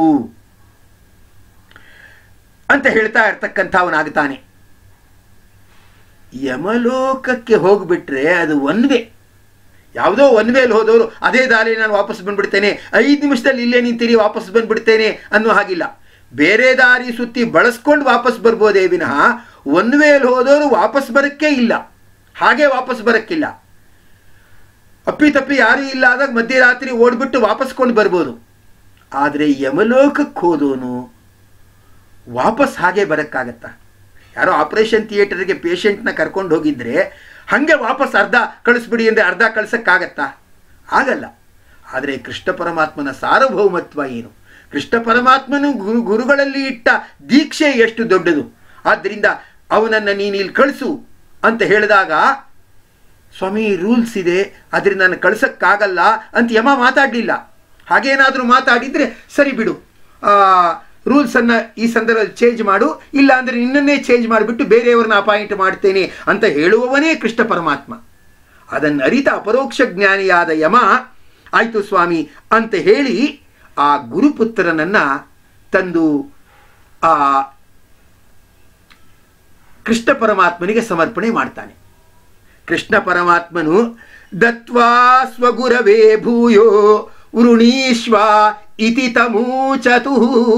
Speaker 1: ಅಂತ ಹೇಳ್ತಾ ಇರ್ತಕ್ಕಂಥವನಾಗ್ತಾನೆ ಯಮಲೋಕಕ್ಕೆ ಹೋಗ್ಬಿಟ್ರೆ ಅದು ಒನ್ವೇ ಯಾವುದೋ ಒನ್ ವೇಲಿ ಹೋದವರು ಅದೇ ದಾರಿ ನಾನು ವಾಪಸ್ ಬಂದ್ಬಿಡ್ತೇನೆ ಐದು ನಿಮಿಷದಲ್ಲಿ ಇಲ್ಲೇ ನಿಂತೀರಿ ವಾಪಸ್ ಬಂದ್ಬಿಡ್ತೇನೆ ಅನ್ನೋ ಹಾಗಿಲ್ಲ ಬೇರೆ ದಾರಿ ಸುತ್ತಿ ಬಳಸ್ಕೊಂಡು ವಾಪಸ್ ಬರ್ಬೋದೇ ವಿನಃ ಒನ್ ವೇಲಿ ಹೋದವರು ವಾಪಸ್ ಬರೋಕ್ಕೆ ಇಲ್ಲ ಹಾಗೆ ವಾಪಸ್ ಬರೋಕ್ಕಿಲ್ಲ ಅಪ್ಪಿ ತಪ್ಪಿ ಯಾರೂ ಇಲ್ಲ ಆದಾಗ ಮಧ್ಯರಾತ್ರಿ ಓಡ್ಬಿಟ್ಟು ವಾಪಸ್ಕೊಂಡು ಬರ್ಬೋದು ಆದರೆ ಯಮಲೋಕಕ್ಕೆ ಹೋದವನು ವಾಪಸ್ ಹಾಗೆ ಬರೋಕ್ಕಾಗತ್ತಾ ಯಾರೋ ಆಪರೇಷನ್ ಥಿಯೇಟರ್ಗೆ ಪೇಷಂಟ್ನ ಕರ್ಕೊಂಡು ಹೋಗಿದ್ರೆ ಹಾಗೆ ವಾಪಸ್ ಅರ್ಧ ಕಳಿಸ್ಬಿಡಿ ಅಂದರೆ ಅರ್ಧ ಕಳ್ಸೋಕ್ಕಾಗತ್ತಾ ಆಗಲ್ಲ ಆದರೆ ಕೃಷ್ಣ ಪರಮಾತ್ಮನ ಸಾರ್ವಭೌಮತ್ವ ಏನು ಕೃಷ್ಣ ಪರಮಾತ್ಮನು ಗುರು ಗುರುಗಳಲ್ಲಿ ಇಟ್ಟ ದೀಕ್ಷೆ ಎಷ್ಟು ದೊಡ್ಡದು ಆದ್ದರಿಂದ ಅವನನ್ನು ನೀನು ಇಲ್ಲಿ ಕಳಿಸು ಅಂತ ಹೇಳಿದಾಗ ಸ್ವಾಮಿ ರೂಲ್ಸ್ ಇದೆ ಅದರಿಂದ ನಾನು ಕಳ್ಸೋಕ್ಕಾಗಲ್ಲ ಅಂತ ಯಮ ಮಾತಾಡಲಿಲ್ಲ ಹಾಗೇನಾದರೂ ಮಾತಾಡಿದರೆ ಸರಿ ಬಿಡು ರೂಲ್ಸನ್ನು ಈ ಸಂದರ್ಭದಲ್ಲಿ ಚೇಂಜ್ ಮಾಡು ಇಲ್ಲ ಅಂದರೆ ನಿನ್ನನ್ನೇ ಚೇಂಜ್ ಮಾಡಿಬಿಟ್ಟು ಬೇರೆಯವ್ರನ್ನ ಅಪಾಯಿಂಟ್ ಮಾಡ್ತೇನೆ ಅಂತ ಹೇಳುವವನೇ ಕೃಷ್ಣ ಪರಮಾತ್ಮ ಅದನ್ನು ಅರಿತ ಅಪರೋಕ್ಷ ಜ್ಞಾನಿಯಾದ ಯಮ ಆಯ್ತು ಸ್ವಾಮಿ ಅಂತ ಹೇಳಿ ಆ ಗುರುಪುತ್ರನನ್ನ ತಂದು ಆ ಕೃಷ್ಣ ಪರಮಾತ್ಮನಿಗೆ ಸಮರ್ಪಣೆ ಮಾಡ್ತಾನೆ ಕೃಷ್ಣ ಪರಮಾತ್ಮನು ದತ್ವಾ ಸ್ವಗುರವೇ ಭೂಯೋ ವೃಣೀಶ್ವ ಇತಿ ತಮೂಚತು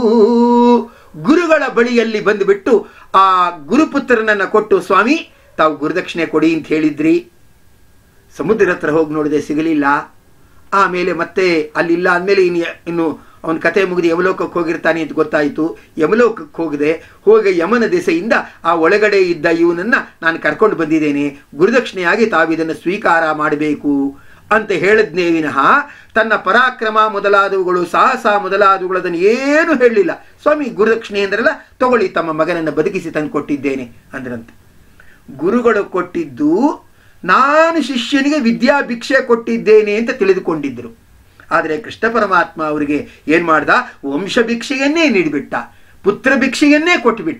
Speaker 1: ಗುರುಗಳ ಬಳಿಯಲ್ಲಿ ಬಂದುಬಿಟ್ಟು ಆ ಗುರುಪುತ್ರನನ್ನ ಕೊಟ್ಟು ಸ್ವಾಮಿ ತಾವು ಗುರುದಕ್ಷಿಣೆ ಕೊಡಿ ಅಂತ ಹೇಳಿದ್ರಿ ಸಮುದ್ರ ಹತ್ರ ಹೋಗಿ ನೋಡಿದೆ ಸಿಗಲಿಲ್ಲ ಆಮೇಲೆ ಮತ್ತೆ ಅಲ್ಲಿಲ್ಲ ಅಂದಮೇಲೆ ಇನ್ನು ಇನ್ನು ಅವನ ಕತೆ ಮುಗಿದು ಯಮಲೋಕಕ್ಕೆ ಹೋಗಿರ್ತಾನೆ ಅಂತ ಗೊತ್ತಾಯಿತು ಯಮಲೋಕಕ್ಕೆ ಹೋಗದೆ ಹೋಗಿ ಯಮನ ದಿಸೆಯಿಂದ ಆ ಒಳಗಡೆ ಇದ್ದ ಇವನನ್ನ ನಾನು ಕರ್ಕೊಂಡು ಬಂದಿದ್ದೇನೆ ಗುರುದಕ್ಷಿಣೆಯಾಗಿ ತಾವಿದನ್ನು ಸ್ವೀಕಾರ ಮಾಡಬೇಕು ಅಂತ ಹೇಳಿದ್ನೇ ವಿನಃ ತನ್ನ ಪರಾಕ್ರಮ ಮೊದಲಾದವುಗಳು ಸಾಹಸ ಮೊದಲಾದವುಗಳು ಅದನ್ನು ಏನು ಹೇಳಲಿಲ್ಲ ಸ್ವಾಮಿ ಗುರುದಕ್ಷಿಣೆ ಅಂದ್ರಲ್ಲ ತಗೊಳ್ಳಿ ತಮ್ಮ ಮಗನನ್ನು ಬದುಕಿಸಿ ತಂದು ಕೊಟ್ಟಿದ್ದೇನೆ ಅಂದ್ರಂತೆ ಗುರುಗಳು ಕೊಟ್ಟಿದ್ದು ನಾನು ಶಿಷ್ಯನಿಗೆ ವಿದ್ಯಾ ಭಿಕ್ಷೆ ಕೊಟ್ಟಿದ್ದೇನೆ ಅಂತ ತಿಳಿದುಕೊಂಡಿದ್ದರು ಆದರೆ ಕೃಷ್ಣ ಪರಮಾತ್ಮ ಅವರಿಗೆ ಏನು ಮಾಡ್ದ ವಂಶ ಭಿಕ್ಷೆಯನ್ನೇ ನೀಡಿಬಿಟ್ಟ ಪುತ್ರ ಭಿಕ್ಷೆಯನ್ನೇ ಕೊಟ್ಟುಬಿಟ್ಟ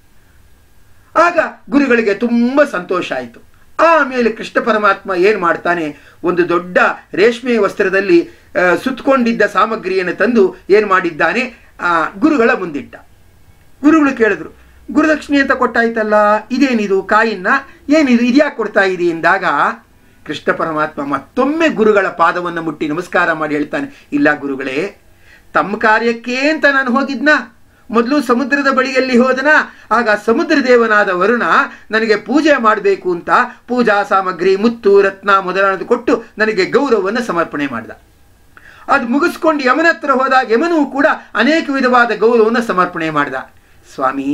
Speaker 1: ಆಗ ಗುರುಗಳಿಗೆ ತುಂಬ ಸಂತೋಷ ಆಯಿತು ಆಮೇಲೆ ಕೃಷ್ಣ ಪರಮಾತ್ಮ ಏನು ಮಾಡ್ತಾನೆ ಒಂದು ದೊಡ್ಡ ರೇಷ್ಮೆ ವಸ್ತ್ರದಲ್ಲಿ ಆ, ಸುತ್ತಕೊಂಡಿದ್ದ ಸಾಮಗ್ರಿಯನ್ನು ತಂದು ಏನು ಮಾಡಿದ್ದಾನೆ ಆ, ಗುರುಗಳ ಮುಂದಿಟ್ಟ ಗುರುಗಳು ಕೇಳಿದ್ರು ಗುರುದಕ್ಷಿಣೆ ಅಂತ ಕೊಟ್ಟಾಯ್ತಲ್ಲ ಇದೇನಿದು ಕಾಯಿನ್ನ ಏನಿದು ಇದ್ಯಾಕೆ ಕೊಡ್ತಾ ಇದೆ ಎಂದಾಗ ಕೃಷ್ಣ ಪರಮಾತ್ಮ ಮತ್ತೊಮ್ಮೆ ಗುರುಗಳ ಪಾದವನ್ನು ಮುಟ್ಟಿ ನಮಸ್ಕಾರ ಮಾಡಿ ಹೇಳ್ತಾನೆ ಇಲ್ಲ ಗುರುಗಳೇ ತಮ್ಮ ಕಾರ್ಯಕ್ಕೆ ಅಂತ ನಾನು ಹೋಗಿದ್ನ ಮೊದಲು ಸಮುದ್ರದ ಬಳಿಯಲ್ಲಿ ಹೋದನ ಆಗ ಸಮುದ್ರ ದೇವನಾದ ವರುಣ ನನಗೆ ಪೂಜೆ ಮಾಡಬೇಕು ಅಂತ ಪೂಜಾ ಸಾಮಗ್ರಿ ಮುತ್ತು ರತ್ನ ಮೊದಲಾನದು ಕೊಟ್ಟು ನನಗೆ ಗೌರವವನ್ನು ಸಮರ್ಪಣೆ ಮಾಡಿದ ಅದು ಮುಗಿಸ್ಕೊಂಡು ಯಮನ ಹತ್ರ ಹೋದಾಗ ಯಮನೂ ಕೂಡ ಅನೇಕ ವಿಧವಾದ ಗೌರವವನ್ನು ಸಮರ್ಪಣೆ ಮಾಡಿದ ಸ್ವಾಮಿ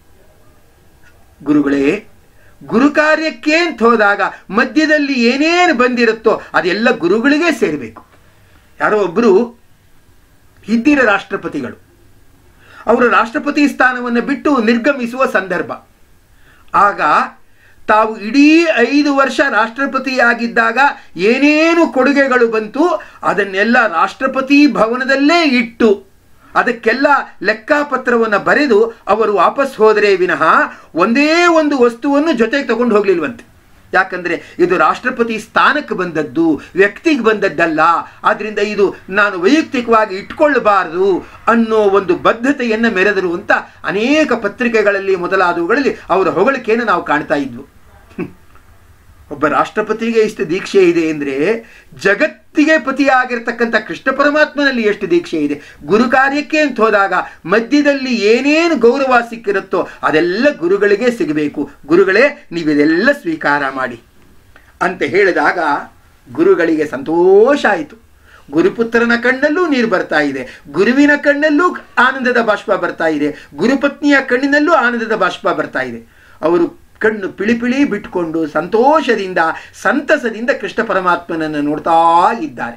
Speaker 1: ಗುರುಗಳೇ ಗುರು ಕಾರ್ಯಕ್ಕೆ ಅಂತ ಹೋದಾಗ ಮಧ್ಯದಲ್ಲಿ ಏನೇನು ಬಂದಿರುತ್ತೋ ಅದೆಲ್ಲ ಗುರುಗಳಿಗೆ ಸೇರಬೇಕು ಯಾರೋ ಒಬ್ಬರು ಹಿಂದಿನ ರಾಷ್ಟ್ರಪತಿಗಳು ಅವರು ರಾಷ್ಟ್ರಪತಿ ಸ್ಥಾನವನ್ನು ಬಿಟ್ಟು ನಿರ್ಗಮಿಸುವ ಸಂದರ್ಭ ಆಗ ತಾವು ಇಡೀ ಐದು ವರ್ಷ ರಾಷ್ಟ್ರಪತಿಯಾಗಿದ್ದಾಗ ಏನೇನು ಕೊಡುಗೆಗಳು ಬಂತು ಅದನ್ನೆಲ್ಲ ರಾಷ್ಟ್ರಪತಿ ಭವನದಲ್ಲೇ ಇಟ್ಟು ಅದಕ್ಕೆಲ್ಲ ಲೆಕ್ಕಾಪತ್ರವನ್ನು ಬರೆದು ಅವರು ವಾಪಸ್ ಹೋದರೆ ವಿನಃ ಒಂದೇ ಒಂದು ವಸ್ತುವನ್ನು ಜೊತೆಗೆ ತಗೊಂಡು ಹೋಗ್ಲಿಲ್ವಂತೆ ಯಾಕಂದ್ರೆ ಇದು ರಾಷ್ಟ್ರಪತಿ ಸ್ಥಾನಕ್ಕೆ ಬಂದದ್ದು ವ್ಯಕ್ತಿಗೆ ಬಂದದ್ದಲ್ಲ ಆದ್ರಿಂದ ಇದು ನಾನು ವೈಯಕ್ತಿಕವಾಗಿ ಇಟ್ಕೊಳ್ಳಬಾರದು ಅನ್ನೋ ಒಂದು ಬದ್ಧತೆಯನ್ನು ಮೆರೆದರು ಅಂತ ಅನೇಕ ಪತ್ರಿಕೆಗಳಲ್ಲಿ ಮೊದಲಾದವುಗಳಲ್ಲಿ ಅವರ ಹೊಗಳಿಕೆಯನ್ನು ನಾವು ಕಾಣ್ತಾ ಇದ್ವು ಒಬ್ಬ ರಾಷ್ಟ್ರಪತಿಗೆ ಇಷ್ಟು ದೀಕ್ಷೆ ಇದೆ ಅಂದರೆ ಜಗತ್ತಿಗೆ ಪತಿಯಾಗಿರ್ತಕ್ಕಂಥ ಕೃಷ್ಣ ಪರಮಾತ್ಮನಲ್ಲಿ ಎಷ್ಟು ದೀಕ್ಷೆ ಇದೆ ಗುರು ಕಾರ್ಯಕ್ಕೆ ಅಂತ ಹೋದಾಗ ಮಧ್ಯದಲ್ಲಿ ಏನೇನು ಗೌರವ ಸಿಕ್ಕಿರುತ್ತೋ ಅದೆಲ್ಲ ಗುರುಗಳಿಗೆ ಸಿಗಬೇಕು ಗುರುಗಳೇ ನೀವಿದೆಲ್ಲ ಸ್ವೀಕಾರ ಮಾಡಿ ಅಂತ ಹೇಳಿದಾಗ ಗುರುಗಳಿಗೆ ಸಂತೋಷ ಆಯಿತು ಗುರುಪುತ್ರನ ಕಣ್ಣಲ್ಲೂ ನೀರು ಬರ್ತಾ ಇದೆ ಗುರುವಿನ ಕಣ್ಣಲ್ಲೂ ಆನಂದದ ಬಾಷ್ಪ ಬರ್ತಾ ಇದೆ ಗುರುಪತ್ನಿಯ ಕಣ್ಣಿನಲ್ಲೂ ಆನಂದದ ಬಾಷ್ಪ ಬರ್ತಾ ಇದೆ ಅವರು ಕಣ್ಣು ಪಿಳಿ ಪಿಳಿ ಬಿಟ್ಕೊಂಡು ಸಂತೋಷದಿಂದ ಸಂತಸದಿಂದ ಕೃಷ್ಣ ಪರಮಾತ್ಮನನ್ನು ನೋಡ್ತಾ ಇದ್ದಾರೆ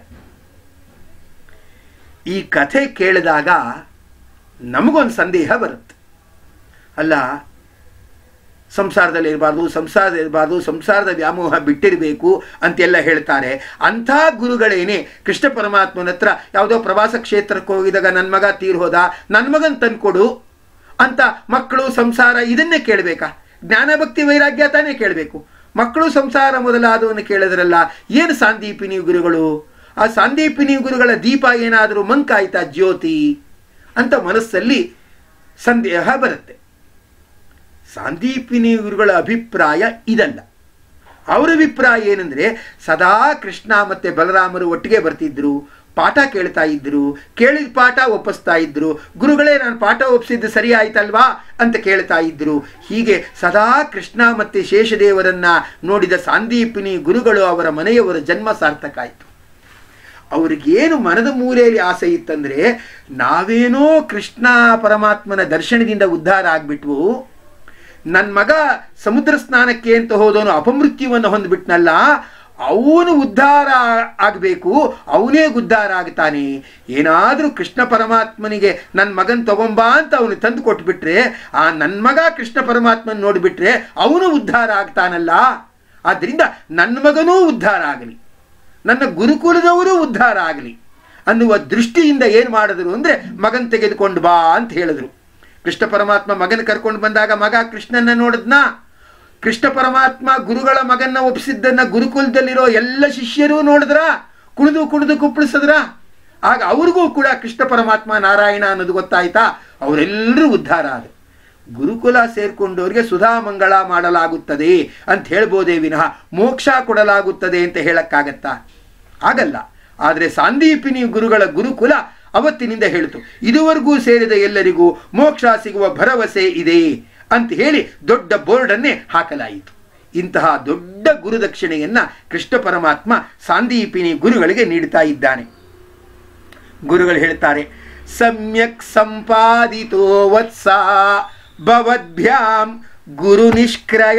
Speaker 1: ಈ ಕಥೆ ಕೇಳಿದಾಗ ನಮಗೊಂದು ಸಂದೇಹ ಬರುತ್ತೆ ಅಲ್ಲ ಸಂಸಾರದಲ್ಲಿ ಇರಬಾರ್ದು ಸಂಸಾರದ ಇರಬಾರ್ದು ಸಂಸಾರದ ವ್ಯಾಮೋಹ ಬಿಟ್ಟಿರಬೇಕು ಅಂತೆಲ್ಲ ಹೇಳ್ತಾರೆ ಅಂಥ ಗುರುಗಳೇನೆ ಕೃಷ್ಣ ಪರಮಾತ್ಮನ ಹತ್ರ ಯಾವುದೋ ಪ್ರವಾಸ ಕ್ಷೇತ್ರಕ್ಕೆ ಹೋಗಿದಾಗ ನನ್ನ ಮಗ ತೀರ್ ಹೋದ ನನ್ನ ಮಗನ್ ತಂದ್ಕೊಡು ಅಂತ ಮಕ್ಕಳು ಸಂಸಾರ ಇದನ್ನೇ ಕೇಳಬೇಕಾ ಜ್ಞಾನಭಕ್ತಿ ವೈರಾಗ್ಯ ತಾನೇ ಕೇಳಬೇಕು ಮಕ್ಕಳು ಸಂಸಾರ ಮೊದಲಾದವನ್ನು ಕೇಳಿದ್ರಲ್ಲ ಏನು ಸಾಂದೀಪಿನಿ ಗುರುಗಳು ಆ ಸಾಂದೀಪಿನಿ ಗುರುಗಳ ದೀಪ ಏನಾದರೂ ಮಂಕಾಯ್ತಾ ಜ್ಯೋತಿ ಅಂತ ಮನಸ್ಸಲ್ಲಿ ಸಂದೇಹ ಬರುತ್ತೆ ಸಾಂದೀಪಿನಿ ಗುರುಗಳ ಅಭಿಪ್ರಾಯ ಇದಲ್ಲ ಅವರ ಅಭಿಪ್ರಾಯ ಏನಂದ್ರೆ ಸದಾ ಕೃಷ್ಣ ಮತ್ತೆ ಬಲರಾಮರು ಒಟ್ಟಿಗೆ ಬರ್ತಿದ್ರು ಪಾಠ ಕೇಳ್ತಾ ಇದ್ರು ಕೇಳಿದ ಪಾಠ ಒಪ್ಪಿಸ್ತಾ ಇದ್ರು ಗುರುಗಳೇ ನಾನು ಪಾಠ ಒಪ್ಪಿಸಿದ್ದು ಸರಿ ಆಯ್ತಲ್ವಾ ಅಂತ ಕೇಳ್ತಾ ಇದ್ರು ಹೀಗೆ ಸದಾ ಕೃಷ್ಣ ಮತ್ತೆ ಶೇಷದೇವರನ್ನ ನೋಡಿದ ಸಾಂದೀಪಿನಿ ಗುರುಗಳು ಅವರ ಮನೆಯವರ ಜನ್ಮ ಸಾರ್ಥಕ ಆಯಿತು ಅವ್ರಿಗೇನು ಮನದ ಮೂಲೆಯಲ್ಲಿ ಆಸೆ ಇತ್ತಂದ್ರೆ ನಾವೇನೋ ಕೃಷ್ಣ ಪರಮಾತ್ಮನ ದರ್ಶನದಿಂದ ಉದ್ಧಾರ ಆಗ್ಬಿಟ್ವು ನನ್ನ ಮಗ ಸಮುದ್ರ ಸ್ನಾನಕ್ಕೆ ಅಂತ ಹೋದವನು ಅಪಮೃತ್ಯುವನ್ನು ಹೊಂದ್ಬಿಟ್ನಲ್ಲ ಅವನು ಉದ್ಧಾರ ಆಗಬೇಕು ಅವನೇ ಉದ್ಧಾರ ಆಗ್ತಾನೆ ಏನಾದರೂ ಕೃಷ್ಣ ಪರಮಾತ್ಮನಿಗೆ ನನ್ನ ಮಗನ್ ತಗೊಂಬಾ ಅಂತ ಅವನು ತಂದು ಕೊಟ್ಬಿಟ್ರೆ ಆ ನನ್ನ ಮಗ ಕೃಷ್ಣ ಪರಮಾತ್ಮನ ನೋಡಿಬಿಟ್ರೆ ಅವನು ಉದ್ಧಾರ ಆಗ್ತಾನಲ್ಲ ಆದ್ದರಿಂದ ನನ್ನ ಮಗನೂ ಉದ್ಧಾರ ಆಗಲಿ ನನ್ನ ಗುರುಕುಲದವರು ಉದ್ಧಾರ ಆಗಲಿ ಅನ್ನುವ ದೃಷ್ಟಿಯಿಂದ ಏನು ಮಾಡಿದ್ರು ಅಂದರೆ ಮಗನ್ ತೆಗೆದುಕೊಂಡು ಬಾ ಅಂತ ಹೇಳಿದ್ರು ಕೃಷ್ಣ ಪರಮಾತ್ಮ ಮಗನ ಕರ್ಕೊಂಡು ಬಂದಾಗ ಮಗ ಕೃಷ್ಣನ ನೋಡಿದ್ನಾ ಕೃಷ್ಣ ಪರಮಾತ್ಮ ಗುರುಗಳ ಮಗನ್ನ ಒಪ್ಪಿಸಿದ್ದನ್ನ ಗುರುಕುಲದಲ್ಲಿರೋ ಎಲ್ಲ ಶಿಷ್ಯರು ನೋಡಿದ್ರ ಕುಣಿದು ಕುಣಿದು ಕುಪ್ಪಳಿಸಿದ್ರ ಆಗ ಅವ್ರಿಗೂ ಕೂಡ ಕೃಷ್ಣ ಪರಮಾತ್ಮ ನಾರಾಯಣ ಅನ್ನೋದು ಗೊತ್ತಾಯ್ತಾ ಅವರೆಲ್ಲರೂ ಉದ್ಧಾರ ಆದರು ಗುರುಕುಲ ಸೇರ್ಕೊಂಡವರಿಗೆ ಸುಧಾಮಂಗಳ ಮಾಡಲಾಗುತ್ತದೆ ಅಂತ ಹೇಳ್ಬೋದೇ ವಿನಃ ಮೋಕ್ಷ ಕೊಡಲಾಗುತ್ತದೆ ಅಂತ ಹೇಳಕ್ಕಾಗತ್ತಾ ಆಗಲ್ಲ ಆದರೆ ಸಾಂದೀಪಿನಿ ಗುರುಗಳ ಗುರುಕುಲ ಅವತ್ತಿನಿಂದ ಹೇಳಿತು ಇದುವರೆಗೂ ಸೇರಿದ ಎಲ್ಲರಿಗೂ ಮೋಕ್ಷ ಸಿಗುವ ಭರವಸೆ ಇದೆ ಅಂತ ಹೇಳಿ ದೊಡ್ಡ ಬೋರ್ಡನ್ನೇ ಹಾಕಲಾಯಿತು ಇಂತಹ ದೊಡ್ಡ ಗುರುದಕ್ಷಿಣೆಯನ್ನ ಕೃಷ್ಣ ಪರಮಾತ್ಮ ಸಾಂದೀಪಿನಿ ಗುರುಗಳಿಗೆ ನೀಡ್ತಾ ಇದ್ದಾನೆ ಗುರುಗಳು ಹೇಳ್ತಾರೆ ಸಮ್ಯಕ್ ಸಂಪಾದಿತೋ ವತ್ಸ ಭವದ್ಭ್ಯಾಂ ಗುರು ನಿಷ್ಕ್ರಯ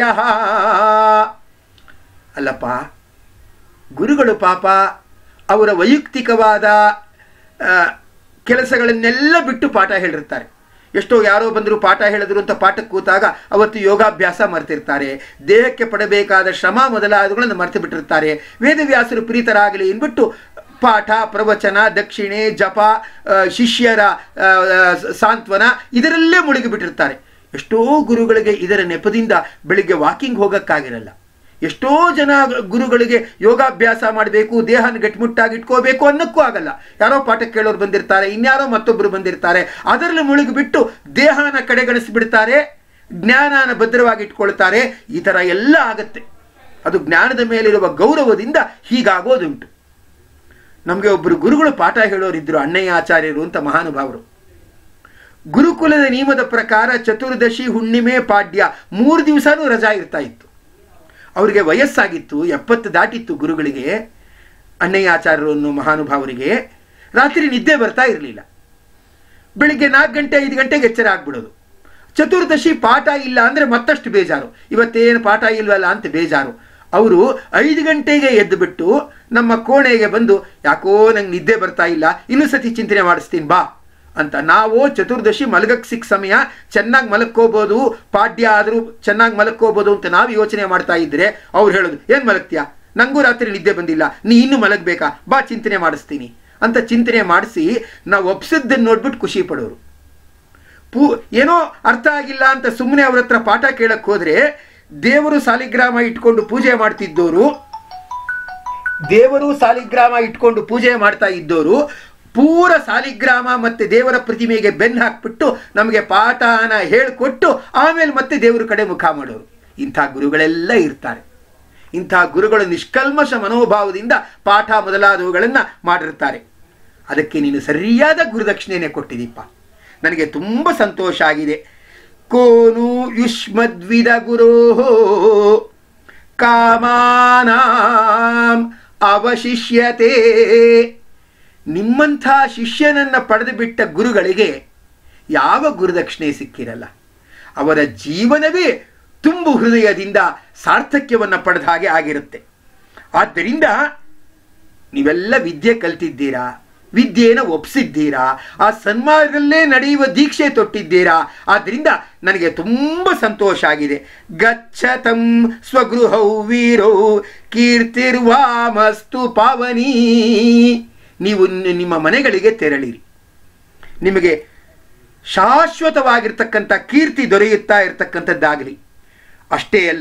Speaker 1: ಅಲ್ಲಪ್ಪ ಗುರುಗಳು ಪಾಪ ಅವರ ವೈಯಕ್ತಿಕವಾದ ಆ, ಕೆಲಸಗಳನ್ನೆಲ್ಲ ಬಿಟ್ಟು ಪಾಠ ಹೇಳಿರ್ತಾರೆ ಎಷ್ಟೋ ಯಾರೋ ಬಂದರು ಪಾಠ ಹೇಳಿದ್ರು ಅಂತ ಪಾಠಕ್ಕೆ ಕೂತಾಗ ಅವತ್ತು ಯೋಗಾಭ್ಯಾಸ ಮರ್ತಿರ್ತಾರೆ ದೇಹಕ್ಕೆ ಪಡಬೇಕಾದ ಶ್ರಮ ಮೊದಲಾದವುಗಳನ್ನು ಮರೆತು ಬಿಟ್ಟಿರ್ತಾರೆ ವೇದವ್ಯಾಸರು ಪ್ರೀತರಾಗಲಿ ಎಂದ್ಬಿಟ್ಟು ಪಾಠ ಪ್ರವಚನ ದಕ್ಷಿಣೆ ಜಪ ಆ, ಶಿಷ್ಯರ ಆ, ಆ, ಸಾಂತ್ವನ ಇದರಲ್ಲೇ ಮುಳುಗಿಬಿಟ್ಟಿರ್ತಾರೆ ಎಷ್ಟೋ ಗುರುಗಳಿಗೆ ಇದರ ನೆಪದಿಂದ ಬೆಳಿಗ್ಗೆ ವಾಕಿಂಗ್ ಹೋಗಕ್ಕಾಗಿರಲ್ಲ ಎಷ್ಟೋ ಜನ ಗುರುಗಳಿಗೆ ಯೋಗಾಭ್ಯಾಸ ಮಾಡಬೇಕು ದೇಹನ ಗಟ್ಟಿಮುಟ್ಟಾಗಿ ಇಟ್ಕೋಬೇಕು ಅನ್ನೋಕ್ಕೂ ಆಗಲ್ಲ ಯಾರೋ ಪಾಠ ಕೇಳೋರು ಬಂದಿರ್ತಾರೆ ಇನ್ಯಾರೋ ಮತ್ತೊಬ್ಬರು ಬಂದಿರ್ತಾರೆ ಅದರಲ್ಲಿ ಮುಳುಗಿಬಿಟ್ಟು ದೇಹನ ಕಡೆಗಣಿಸಿಬಿಡ್ತಾರೆ ಜ್ಞಾನನ ಭದ್ರವಾಗಿ ಇಟ್ಕೊಳ್ತಾರೆ ಈ ಥರ ಎಲ್ಲ ಆಗತ್ತೆ ಅದು ಜ್ಞಾನದ ಮೇಲಿರುವ ಗೌರವದಿಂದ ಹೀಗಾಗೋದುಂಟು ನಮಗೆ ಒಬ್ಬರು ಗುರುಗಳು ಪಾಠ ಹೇಳೋರಿದ್ರು ಅಣ್ಣಯ್ಯ ಆಚಾರ್ಯರು ಅಂತ ಮಹಾನುಭಾವರು ಗುರುಕುಲದ ನಿಯಮದ ಪ್ರಕಾರ ಚತುರ್ದಶಿ ಹುಣ್ಣಿಮೆ ಪಾಡ್ಯ ಮೂರು ದಿವಸನೂ ರಜಾ ಇರ್ತಾ ಇತ್ತು ಅವರಿಗೆ ವಯಸ್ಸಾಗಿತ್ತು ಎಪ್ಪತ್ತು ದಾಟಿತ್ತು ಗುರುಗಳಿಗೆ ಅಣ್ಣಯ್ಯ ಆಚಾರ್ಯರು ಅನ್ನೋ ಮಹಾನುಭಾವರಿಗೆ ರಾತ್ರಿ ನಿದ್ದೆ ಬರ್ತಾ ಇರಲಿಲ್ಲ ಬೆಳಿಗ್ಗೆ ನಾಲ್ಕು ಗಂಟೆ ಐದು ಗಂಟೆಗೆ ಎಚ್ಚರ ಆಗ್ಬಿಡೋದು ಚತುರ್ದಶಿ ಪಾಠ ಇಲ್ಲ ಅಂದರೆ ಮತ್ತಷ್ಟು ಬೇಜಾರು ಇವತ್ತೇನು ಪಾಠ ಇಲ್ವಲ್ಲ ಅಂತ ಬೇಜಾರು ಅವರು ಐದು ಗಂಟೆಗೆ ಎದ್ದು ಬಿಟ್ಟು ನಮ್ಮ ಕೋಣೆಗೆ ಬಂದು ಯಾಕೋ ನಂಗೆ ನಿದ್ದೆ ಬರ್ತಾ ಇಲ್ಲ ಇನ್ನೂ ಸತಿ ಚಿಂತನೆ ಮಾಡಿಸ್ತೀನಿ ಬಾ ಅಂತ ನಾವು ಚತುರ್ದಶಿ ಮಲಗಕ್ಕೆ ಸಿಕ್ಕ ಸಮಯ ಚೆನ್ನಾಗಿ ಮಲಕ್ಕೋಬೋದು ಪಾಡ್ಯ ಆದರೂ ಚೆನ್ನಾಗಿ ಮಲಕ್ಕೋಬೋದು ಅಂತ ನಾವು ಯೋಚನೆ ಮಾಡ್ತಾ ಇದ್ರೆ ಅವ್ರು ಹೇಳೋದು ಏನು ಮಲಗ್ತೀಯಾ ನಂಗೂ ರಾತ್ರಿ ನಿದ್ದೆ ಬಂದಿಲ್ಲ ನೀ ಇನ್ನೂ ಮಲಗಬೇಕಾ ಬಾ ಚಿಂತನೆ ಮಾಡಿಸ್ತೀನಿ ಅಂತ ಚಿಂತನೆ ಮಾಡಿಸಿ ನಾವು ಒಪ್ಸಿದ್ದನ್ನು ನೋಡ್ಬಿಟ್ಟು ಖುಷಿ ಪಡೋರು ಪೂ ಏನೋ ಅರ್ಥ ಆಗಿಲ್ಲ ಅಂತ ಸುಮ್ಮನೆ ಅವ್ರ ಹತ್ರ ಪಾಠ ಕೇಳಕ್ ಹೋದ್ರೆ ದೇವರು ಸಾಲಿಗ್ರಾಮ ಇಟ್ಕೊಂಡು ಪೂಜೆ ಮಾಡ್ತಿದ್ದೋರು ದೇವರು ಸಾಲಿಗ್ರಾಮ ಇಟ್ಕೊಂಡು ಪೂಜೆ ಮಾಡ್ತಾ ಇದ್ದೋರು ಪೂರ ಸಾಲಿಗ್ರಾಮ ಮತ್ತೆ ದೇವರ ಪ್ರತಿಮೆಗೆ ಬೆನ್ನು ಹಾಕ್ಬಿಟ್ಟು ನಮಗೆ ಪಾಠನ ಹೇಳಿಕೊಟ್ಟು ಆಮೇಲೆ ಮತ್ತೆ ದೇವರ ಕಡೆ ಮುಖ ಮಾಡೋರು ಇಂಥ ಗುರುಗಳೆಲ್ಲ ಇರ್ತಾರೆ ಇಂಥ ಗುರುಗಳು ನಿಷ್ಕಲ್ಮಶ ಮನೋಭಾವದಿಂದ ಪಾಠ ಮೊದಲಾದವುಗಳನ್ನು ಮಾಡಿರ್ತಾರೆ ಅದಕ್ಕೆ ನೀನು ಸರಿಯಾದ ಗುರುದಕ್ಷಿಣೆನೇ ಕೊಟ್ಟಿದ್ದೀಪ್ಪ ನನಗೆ ತುಂಬ ಸಂತೋಷ ಆಗಿದೆ ಕೋನು ಯುಷ್ಮದ್ವಿದ ಗುರೋ ಕಾಮಾನಾಂ ಅವಶಿಷ್ಯತೆ ನಿಮ್ಮಂಥ ಶಿಷ್ಯನನ್ನ ಪಡೆದು ಬಿಟ್ಟ ಗುರುಗಳಿಗೆ ಯಾವ ಗುರುದಕ್ಷಿಣೆ ಸಿಕ್ಕಿರಲ್ಲ ಅವರ ಜೀವನವೇ ತುಂಬು ಹೃದಯದಿಂದ ಸಾರ್ಥಕ್ಯವನ್ನು ಪಡೆದ ಹಾಗೆ ಆಗಿರುತ್ತೆ ಆದ್ದರಿಂದ ನೀವೆಲ್ಲ ವಿದ್ಯೆ ಕಲ್ತಿದ್ದೀರಾ ವಿದ್ಯೆಯನ್ನು ಒಪ್ಸಿದ್ದೀರಾ ಆ ಸನ್ಮಾರ್ಗದಲ್ಲೇ ನಡೆಯುವ ದೀಕ್ಷೆ ತೊಟ್ಟಿದ್ದೀರಾ ಆದ್ದರಿಂದ ನನಗೆ ತುಂಬ ಸಂತೋಷ ಆಗಿದೆ ಗಚ್ಚತಂ ಸ್ವಗೃಹೌ ವೀರೌ ಕೀರ್ತಿರ್ವಾಮಸ್ತು ಪಾವನಿ ನೀವು ನಿ- ನಿಮ್ಮ ಮನೆಗಳಿಗೆ ತೆರಳಿರಿ ನಿಮಗೆ ಶಾಶ್ವತವಾಗಿರ್ತಕ್ಕಂಥ ಕೀರ್ತಿ ದೊರೆಯುತ್ತಾ ಇರತಕ್ಕಂಥದ್ದಾಗಲಿ ಅಷ್ಟೇ ಅಲ್ಲ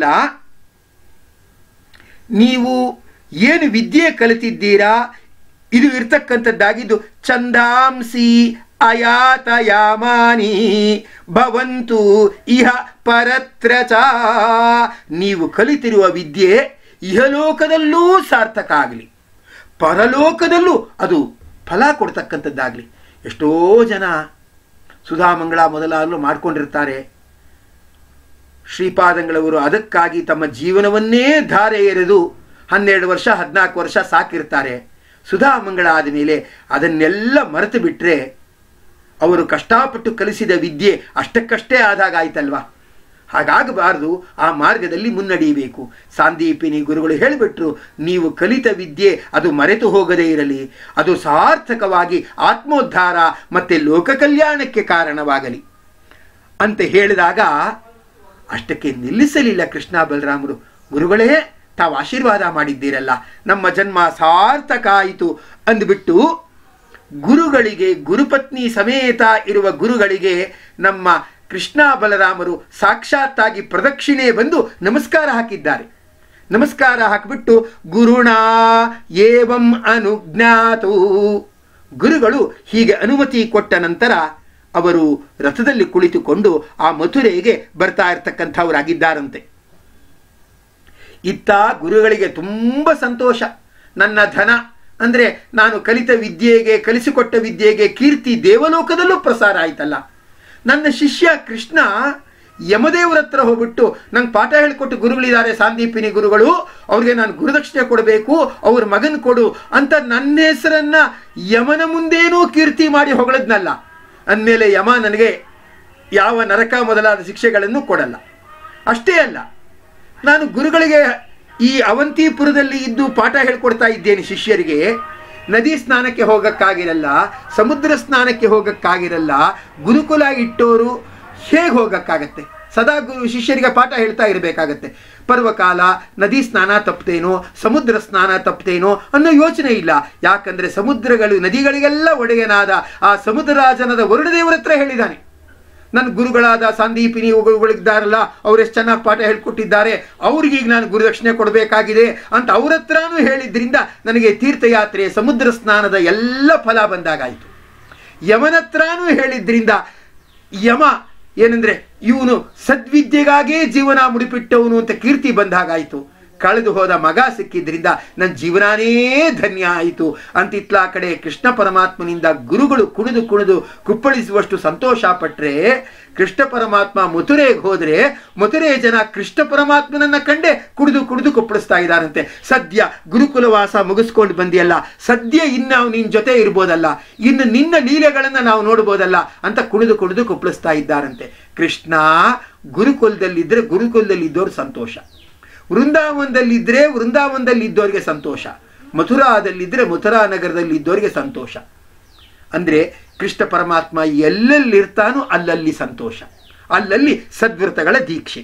Speaker 1: ನೀವು ಏನು ವಿದ್ಯೆ ಕಲಿತಿದ್ದೀರಾ ಇದು ಇರ್ತಕ್ಕಂಥದ್ದಾಗಿದ್ದು ಚಂದಾಂಸಿ ಅಯಾತಯಾಮಾನಿ ಭವಂತು ಇಹ ಪರತ್ರ ಚ ನೀವು ಕಲಿತಿರುವ ವಿದ್ಯೆ ಇಹಲೋಕದಲ್ಲೂ ಸಾರ್ಥಕ ಆಗಲಿ ಪರಲೋಕದಲ್ಲೂ ಅದು ಫಲ ಕೊಡ್ತಕ್ಕಂಥದ್ದಾಗಲಿ ಎಷ್ಟೋ ಜನ ಸುಧಾಮಂಗಳ ಮೊದಲಾಗಲು ಮಾಡ್ಕೊಂಡಿರ್ತಾರೆ ಶ್ರೀಪಾದಂಗಳವರು ಅದಕ್ಕಾಗಿ ತಮ್ಮ ಜೀವನವನ್ನೇ ಧಾರೆ ಎರೆದು ಹನ್ನೆರಡು ವರ್ಷ ಹದಿನಾಲ್ಕು ವರ್ಷ ಸಾಕಿರ್ತಾರೆ ಸುಧಾಮಂಗಳ ಆದ ಮೇಲೆ ಅದನ್ನೆಲ್ಲ ಮರೆತು ಬಿಟ್ರೆ ಅವರು ಕಷ್ಟಪಟ್ಟು ಕಲಿಸಿದ ವಿದ್ಯೆ ಅಷ್ಟಕ್ಕಷ್ಟೇ ಆದಾಗ ಆಯ್ತಲ್ವಾ ಹಾಗಾಗಬಾರದು ಆ ಮಾರ್ಗದಲ್ಲಿ ಮುನ್ನಡೆಯಬೇಕು ಸಾಂದೀಪಿನಿ ಗುರುಗಳು ಹೇಳಿಬಿಟ್ರು ನೀವು ಕಲಿತ ವಿದ್ಯೆ ಅದು ಮರೆತು ಹೋಗದೇ ಇರಲಿ ಅದು ಸಾರ್ಥಕವಾಗಿ ಆತ್ಮೋದ್ಧಾರ ಮತ್ತೆ ಲೋಕ ಕಲ್ಯಾಣಕ್ಕೆ ಕಾರಣವಾಗಲಿ ಅಂತ ಹೇಳಿದಾಗ ಅಷ್ಟಕ್ಕೆ ನಿಲ್ಲಿಸಲಿಲ್ಲ ಕೃಷ್ಣ ಬಲರಾಮರು ಗುರುಗಳೇ ತಾವು ಆಶೀರ್ವಾದ ಮಾಡಿದ್ದೀರಲ್ಲ ನಮ್ಮ ಜನ್ಮ ಸಾರ್ಥಕ ಆಯಿತು ಅಂದ್ಬಿಟ್ಟು ಗುರುಗಳಿಗೆ ಗುರುಪತ್ನಿ ಸಮೇತ ಇರುವ ಗುರುಗಳಿಗೆ ನಮ್ಮ ಕೃಷ್ಣ ಬಲರಾಮರು ಸಾಕ್ಷಾತ್ತಾಗಿ ಪ್ರದಕ್ಷಿಣೆ ಬಂದು ನಮಸ್ಕಾರ ಹಾಕಿದ್ದಾರೆ ನಮಸ್ಕಾರ ಹಾಕಿಬಿಟ್ಟು ಗುರುಣ ಏವಂ ಅನುಜ್ಞಾತು ಗುರುಗಳು ಹೀಗೆ ಅನುಮತಿ ಕೊಟ್ಟ ನಂತರ ಅವರು ರಥದಲ್ಲಿ ಕುಳಿತುಕೊಂಡು ಆ ಮಥುರೆಗೆ ಬರ್ತಾ ಇರ್ತಕ್ಕಂಥವರಾಗಿದ್ದಾರಂತೆ ಇತ್ತ ಗುರುಗಳಿಗೆ ತುಂಬ ಸಂತೋಷ ನನ್ನ ಧನ ಅಂದರೆ ನಾನು ಕಲಿತ ವಿದ್ಯೆಗೆ ಕಲಿಸಿಕೊಟ್ಟ ವಿದ್ಯೆಗೆ ಕೀರ್ತಿ ದೇವಲೋಕದಲ್ಲೂ ಪ್ರಸಾರ ಆಯ್ತಲ್ಲ ನನ್ನ ಶಿಷ್ಯ ಕೃಷ್ಣ ಯಮದೇವರ ಹತ್ರ ಹೋಗ್ಬಿಟ್ಟು ನಂಗೆ ಪಾಠ ಹೇಳಿಕೊಟ್ಟು ಗುರುಗಳಿದ್ದಾರೆ ಸಾಂದೀಪಿನಿ ಗುರುಗಳು ಅವ್ರಿಗೆ ನಾನು ಗುರುದಕ್ಷಿಣೆ ಕೊಡಬೇಕು ಅವ್ರ ಮಗನ್ ಕೊಡು ಅಂತ ನನ್ನ ಹೆಸರನ್ನ ಯಮನ ಮುಂದೇನೂ ಕೀರ್ತಿ ಮಾಡಿ ಹೊಗಳದ್ನಲ್ಲ ಅಂದಮೇಲೆ ಯಮ ನನಗೆ ಯಾವ ನರಕ ಮೊದಲಾದ ಶಿಕ್ಷೆಗಳನ್ನು ಕೊಡಲ್ಲ ಅಷ್ಟೇ ಅಲ್ಲ ನಾನು ಗುರುಗಳಿಗೆ ಈ ಅವಂತಿಪುರದಲ್ಲಿ ಇದ್ದು ಪಾಠ ಹೇಳ್ಕೊಡ್ತಾ ಇದ್ದೇನೆ ಶಿಷ್ಯರಿಗೆ ನದಿ ಸ್ನಾನಕ್ಕೆ ಹೋಗಕ್ಕಾಗಿರಲ್ಲ ಸಮುದ್ರ ಸ್ನಾನಕ್ಕೆ ಹೋಗಕ್ಕಾಗಿರಲ್ಲ ಗುರುಕುಲ ಇಟ್ಟೋರು ಹೇಗೆ ಹೋಗಕ್ಕಾಗತ್ತೆ ಸದಾ ಗುರು ಶಿಷ್ಯರಿಗೆ ಪಾಠ ಹೇಳ್ತಾ ಇರಬೇಕಾಗತ್ತೆ ಪರ್ವಕಾಲ ನದಿ ಸ್ನಾನ ತಪ್ಪತೇನೋ ಸಮುದ್ರ ಸ್ನಾನ ತಪ್ಪತೇನೋ ಅನ್ನೋ ಯೋಚನೆ ಇಲ್ಲ ಯಾಕಂದ್ರೆ ಸಮುದ್ರಗಳು ನದಿಗಳಿಗೆಲ್ಲ ಒಡೆಯನಾದ ಆ ಸಮುದ್ರರಾಜನದ ವರುಣದೇವರ ಹತ್ರ ಹೇಳಿದ್ದಾನೆ ನನ್ನ ಗುರುಗಳಾದ ಸಂದೀಪಿನಿ ಗುರುಗಳಿದ್ದಾರಲ್ಲ ಅವ್ರು ಎಷ್ಟು ಚೆನ್ನಾಗಿ ಪಾಠ ಹೇಳ್ಕೊಟ್ಟಿದ್ದಾರೆ ಅವ್ರಿಗೀಗ ನಾನು ಗುರುದಕ್ಷಿಣೆ ಕೊಡಬೇಕಾಗಿದೆ ಅಂತ ಅವ್ರ ಹತ್ರನೂ ಹೇಳಿದ್ರಿಂದ ನನಗೆ ತೀರ್ಥಯಾತ್ರೆ ಸಮುದ್ರ ಸ್ನಾನದ ಎಲ್ಲ ಫಲ ಬಂದಾಗಾಯಿತು ಯಮನ ಹತ್ರನೂ ಹೇಳಿದ್ರಿಂದ ಯಮ ಏನಂದ್ರೆ ಇವನು ಸದ್ವಿದ್ಯೆಗಾಗೇ ಜೀವನ ಮುಡಿಪಿಟ್ಟವನು ಅಂತ ಕೀರ್ತಿ ಬಂದಾಗಾಯಿತು ಕಳೆದು ಹೋದ ಮಗ ಸಿಕ್ಕಿದ್ರಿಂದ ನನ್ನ ಜೀವನಾನೇ ಧನ್ಯ ಆಯಿತು ಅಂತ ಇತ್ಲಾ ಕಡೆ ಕೃಷ್ಣ ಪರಮಾತ್ಮನಿಂದ ಗುರುಗಳು ಕುಣಿದು ಕುಣಿದು ಕುಪ್ಪಳಿಸುವಷ್ಟು ಸಂತೋಷ ಪಟ್ರೆ ಕೃಷ್ಣ ಪರಮಾತ್ಮ ಮಥುರೆಗೆ ಹೋದ್ರೆ ಮಥುರೆಯ ಜನ ಕೃಷ್ಣ ಪರಮಾತ್ಮನನ್ನ ಕಂಡೇ ಕುಡಿದು ಕುಡಿದು ಕುಪ್ಪಳಿಸ್ತಾ ಇದ್ದಾರಂತೆ ಸದ್ಯ ಗುರುಕುಲವಾಸ ಮುಗಿಸ್ಕೊಂಡು ಬಂದಿಯಲ್ಲ ಸದ್ಯ ಇನ್ನು ನಾವು ನಿನ್ನ ಜೊತೆ ಇರ್ಬೋದಲ್ಲ ಇನ್ನು ನಿನ್ನ ಲೀಲೆಗಳನ್ನ ನಾವು ನೋಡ್ಬೋದಲ್ಲ ಅಂತ ಕುಣಿದು ಕುಣಿದು ಕುಪ್ಪಳಿಸ್ತಾ ಇದ್ದಾರಂತೆ ಕೃಷ್ಣ ಗುರುಕುಲದಲ್ಲಿದ್ದರೆ ಗುರುಕುಲದಲ್ಲಿದ್ದವ್ರು ಸಂತೋಷ ವೃಂದಾವನದಲ್ಲಿದ್ದರೆ ವೃಂದಾವನದಲ್ಲಿದ್ದವರಿಗೆ ಸಂತೋಷ ಮಥುರಾದಲ್ಲಿದ್ದರೆ ಮಥುರಾ ನಗರದಲ್ಲಿದ್ದವರಿಗೆ ಸಂತೋಷ ಅಂದರೆ ಕೃಷ್ಣ ಪರಮಾತ್ಮ ಎಲ್ಲೆಲ್ಲಿರ್ತಾನೋ ಅಲ್ಲಲ್ಲಿ ಸಂತೋಷ ಅಲ್ಲಲ್ಲಿ ಸದ್ವ್ರತಗಳ ದೀಕ್ಷೆ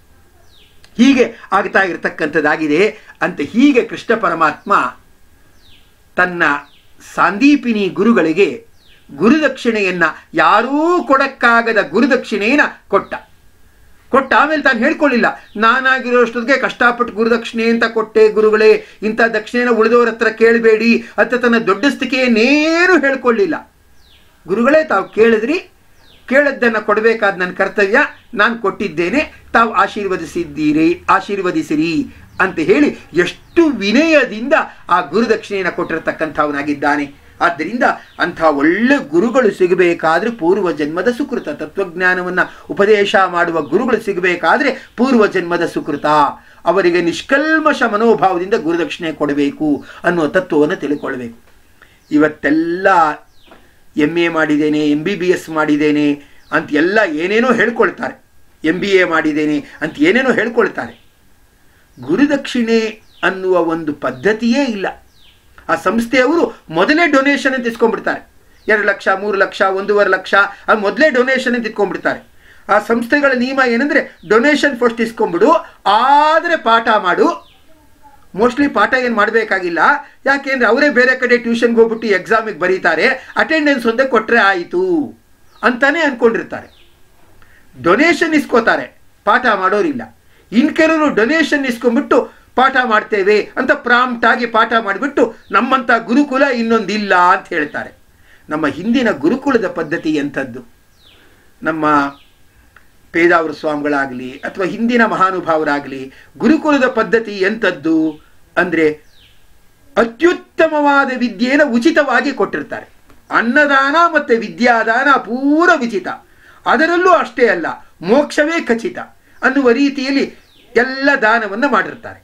Speaker 1: ಹೀಗೆ ಆಗ್ತಾ ಇರತಕ್ಕಂಥದ್ದಾಗಿದೆ ಅಂತ ಹೀಗೆ ಕೃಷ್ಣ ಪರಮಾತ್ಮ ತನ್ನ ಸಾಂದೀಪಿನಿ ಗುರುಗಳಿಗೆ ಗುರುದಕ್ಷಿಣೆಯನ್ನ ಯಾರೂ ಕೊಡಕ್ಕಾಗದ ಗುರುದಕ್ಷಿಣೆಯನ್ನ ಕೊಟ್ಟ ಕೊಟ್ಟ ಆಮೇಲೆ ತಾನು ಹೇಳ್ಕೊಳ್ಳಿಲ್ಲ ನಾನಾಗಿರೋಷ್ಟೊತ್ತಿಗೆ ಕಷ್ಟಪಟ್ಟು ಗುರುದಕ್ಷಿಣೆ ಅಂತ ಕೊಟ್ಟೆ ಗುರುಗಳೇ ಇಂಥ ದಕ್ಷಿಣೆನ ಉಳಿದವ್ರ ಹತ್ರ ಕೇಳಬೇಡಿ ಅಂತ ತನ್ನ ದೊಡ್ಡ ಸ್ಥಿತಿಯನ್ನೇನು ಹೇಳ್ಕೊಳ್ಳಿಲ್ಲ ಗುರುಗಳೇ ತಾವು ಕೇಳಿದ್ರಿ ಕೇಳದ್ದನ್ನು ಕೊಡಬೇಕಾದ ನನ್ನ ಕರ್ತವ್ಯ ನಾನು ಕೊಟ್ಟಿದ್ದೇನೆ ತಾವು ಆಶೀರ್ವದಿಸಿದ್ದೀರಿ ಆಶೀರ್ವದಿಸಿರಿ ಅಂತ ಹೇಳಿ ಎಷ್ಟು ವಿನಯದಿಂದ ಆ ಗುರುದಕ್ಷಿಣೆಯನ್ನು ಕೊಟ್ಟಿರತಕ್ಕಂಥವನಾಗಿದ್ದಾನೆ ಆದ್ದರಿಂದ ಅಂಥ ಒಳ್ಳೆ ಗುರುಗಳು ಸಿಗಬೇಕಾದ್ರೆ ಪೂರ್ವ ಜನ್ಮದ ಸುಕೃತ ತತ್ವಜ್ಞಾನವನ್ನು ಉಪದೇಶ ಮಾಡುವ ಗುರುಗಳು ಸಿಗಬೇಕಾದ್ರೆ ಪೂರ್ವ ಜನ್ಮದ ಸುಕೃತ ಅವರಿಗೆ ನಿಷ್ಕಲ್ಮಶ ಮನೋಭಾವದಿಂದ ಗುರುದಕ್ಷಿಣೆ ಕೊಡಬೇಕು ಅನ್ನುವ ತತ್ವವನ್ನು ತಿಳ್ಕೊಳ್ಬೇಕು ಇವತ್ತೆಲ್ಲ ಎಮ್ ಎ ಮಾಡಿದ್ದೇನೆ ಎಂ ಬಿ ಬಿ ಎಸ್ ಮಾಡಿದ್ದೇನೆ ಅಂತ ಎಲ್ಲ ಏನೇನೋ ಹೇಳ್ಕೊಳ್ತಾರೆ ಎಂ ಬಿ ಎ ಮಾಡಿದ್ದೇನೆ ಅಂತ ಏನೇನೋ ಹೇಳ್ಕೊಳ್ತಾರೆ ಗುರುದಕ್ಷಿಣೆ ಅನ್ನುವ ಒಂದು ಪದ್ಧತಿಯೇ ಇಲ್ಲ ಆ ಸಂಸ್ಥೆಯವರು ಮೊದಲೇ ಡೊನೇಷನ್ ಅಂತ ಇಸ್ಕೊಂಡ್ಬಿಡ್ತಾರೆ ಎರಡು ಲಕ್ಷ ಮೂರು ಲಕ್ಷ ಒಂದೂವರೆ ಲಕ್ಷ ಅದು ಮೊದಲೇ ಡೊನೇಷನ್ ಅಂತ ಇಟ್ಕೊಂಡ್ಬಿಡ್ತಾರೆ ಆ ಸಂಸ್ಥೆಗಳ ನಿಯಮ ಏನಂದ್ರೆ ಡೊನೇಷನ್ ಫಸ್ಟ್ ಇಸ್ಕೊಂಡ್ಬಿಡು ಆದರೆ ಪಾಠ ಮಾಡು ಮೋಸ್ಟ್ಲಿ ಪಾಠ ಏನು ಮಾಡಬೇಕಾಗಿಲ್ಲ ಯಾಕೆಂದ್ರೆ ಅವರೇ ಬೇರೆ ಕಡೆ ಟ್ಯೂಷನ್ಗೆ ಹೋಗ್ಬಿಟ್ಟು ಎಕ್ಸಾಮಿಗೆ ಬರೀತಾರೆ ಅಟೆಂಡೆನ್ಸ್ ಒಂದೇ ಕೊಟ್ಟರೆ ಆಯಿತು ಅಂತಾನೆ ಅಂದ್ಕೊಂಡಿರ್ತಾರೆ ಡೊನೇಷನ್ ಇಸ್ಕೋತಾರೆ ಪಾಠ ಮಾಡೋರಿಲ್ಲ ಇನ್ ಕೆಲವರು ಡೊನೇಷನ್ ಇಸ್ಕೊಂಡ್ಬಿಟ್ಟು ಪಾಠ ಮಾಡ್ತೇವೆ ಅಂತ ಪ್ರಾಂಪ್ಟ್ ಆಗಿ ಪಾಠ ಮಾಡಿಬಿಟ್ಟು ನಮ್ಮಂಥ ಗುರುಕುಲ ಇನ್ನೊಂದಿಲ್ಲ ಅಂತ ಹೇಳ್ತಾರೆ ನಮ್ಮ ಹಿಂದಿನ ಗುರುಕುಲದ ಪದ್ಧತಿ ಎಂಥದ್ದು ನಮ್ಮ ಪೇದಾವರ ಸ್ವಾಮಿಗಳಾಗಲಿ ಅಥವಾ ಹಿಂದಿನ ಮಹಾನುಭಾವರಾಗಲಿ ಗುರುಕುಲದ ಪದ್ಧತಿ ಎಂಥದ್ದು ಅಂದರೆ ಅತ್ಯುತ್ತಮವಾದ ವಿದ್ಯೆಯನ್ನು ಉಚಿತವಾಗಿ ಕೊಟ್ಟಿರ್ತಾರೆ ಅನ್ನದಾನ ಮತ್ತು ವಿದ್ಯಾದಾನ ಪೂರ ಉಚಿತ ಅದರಲ್ಲೂ ಅಷ್ಟೇ ಅಲ್ಲ ಮೋಕ್ಷವೇ ಖಚಿತ ಅನ್ನುವ ರೀತಿಯಲ್ಲಿ ಎಲ್ಲ ದಾನವನ್ನು ಮಾಡಿರ್ತಾರೆ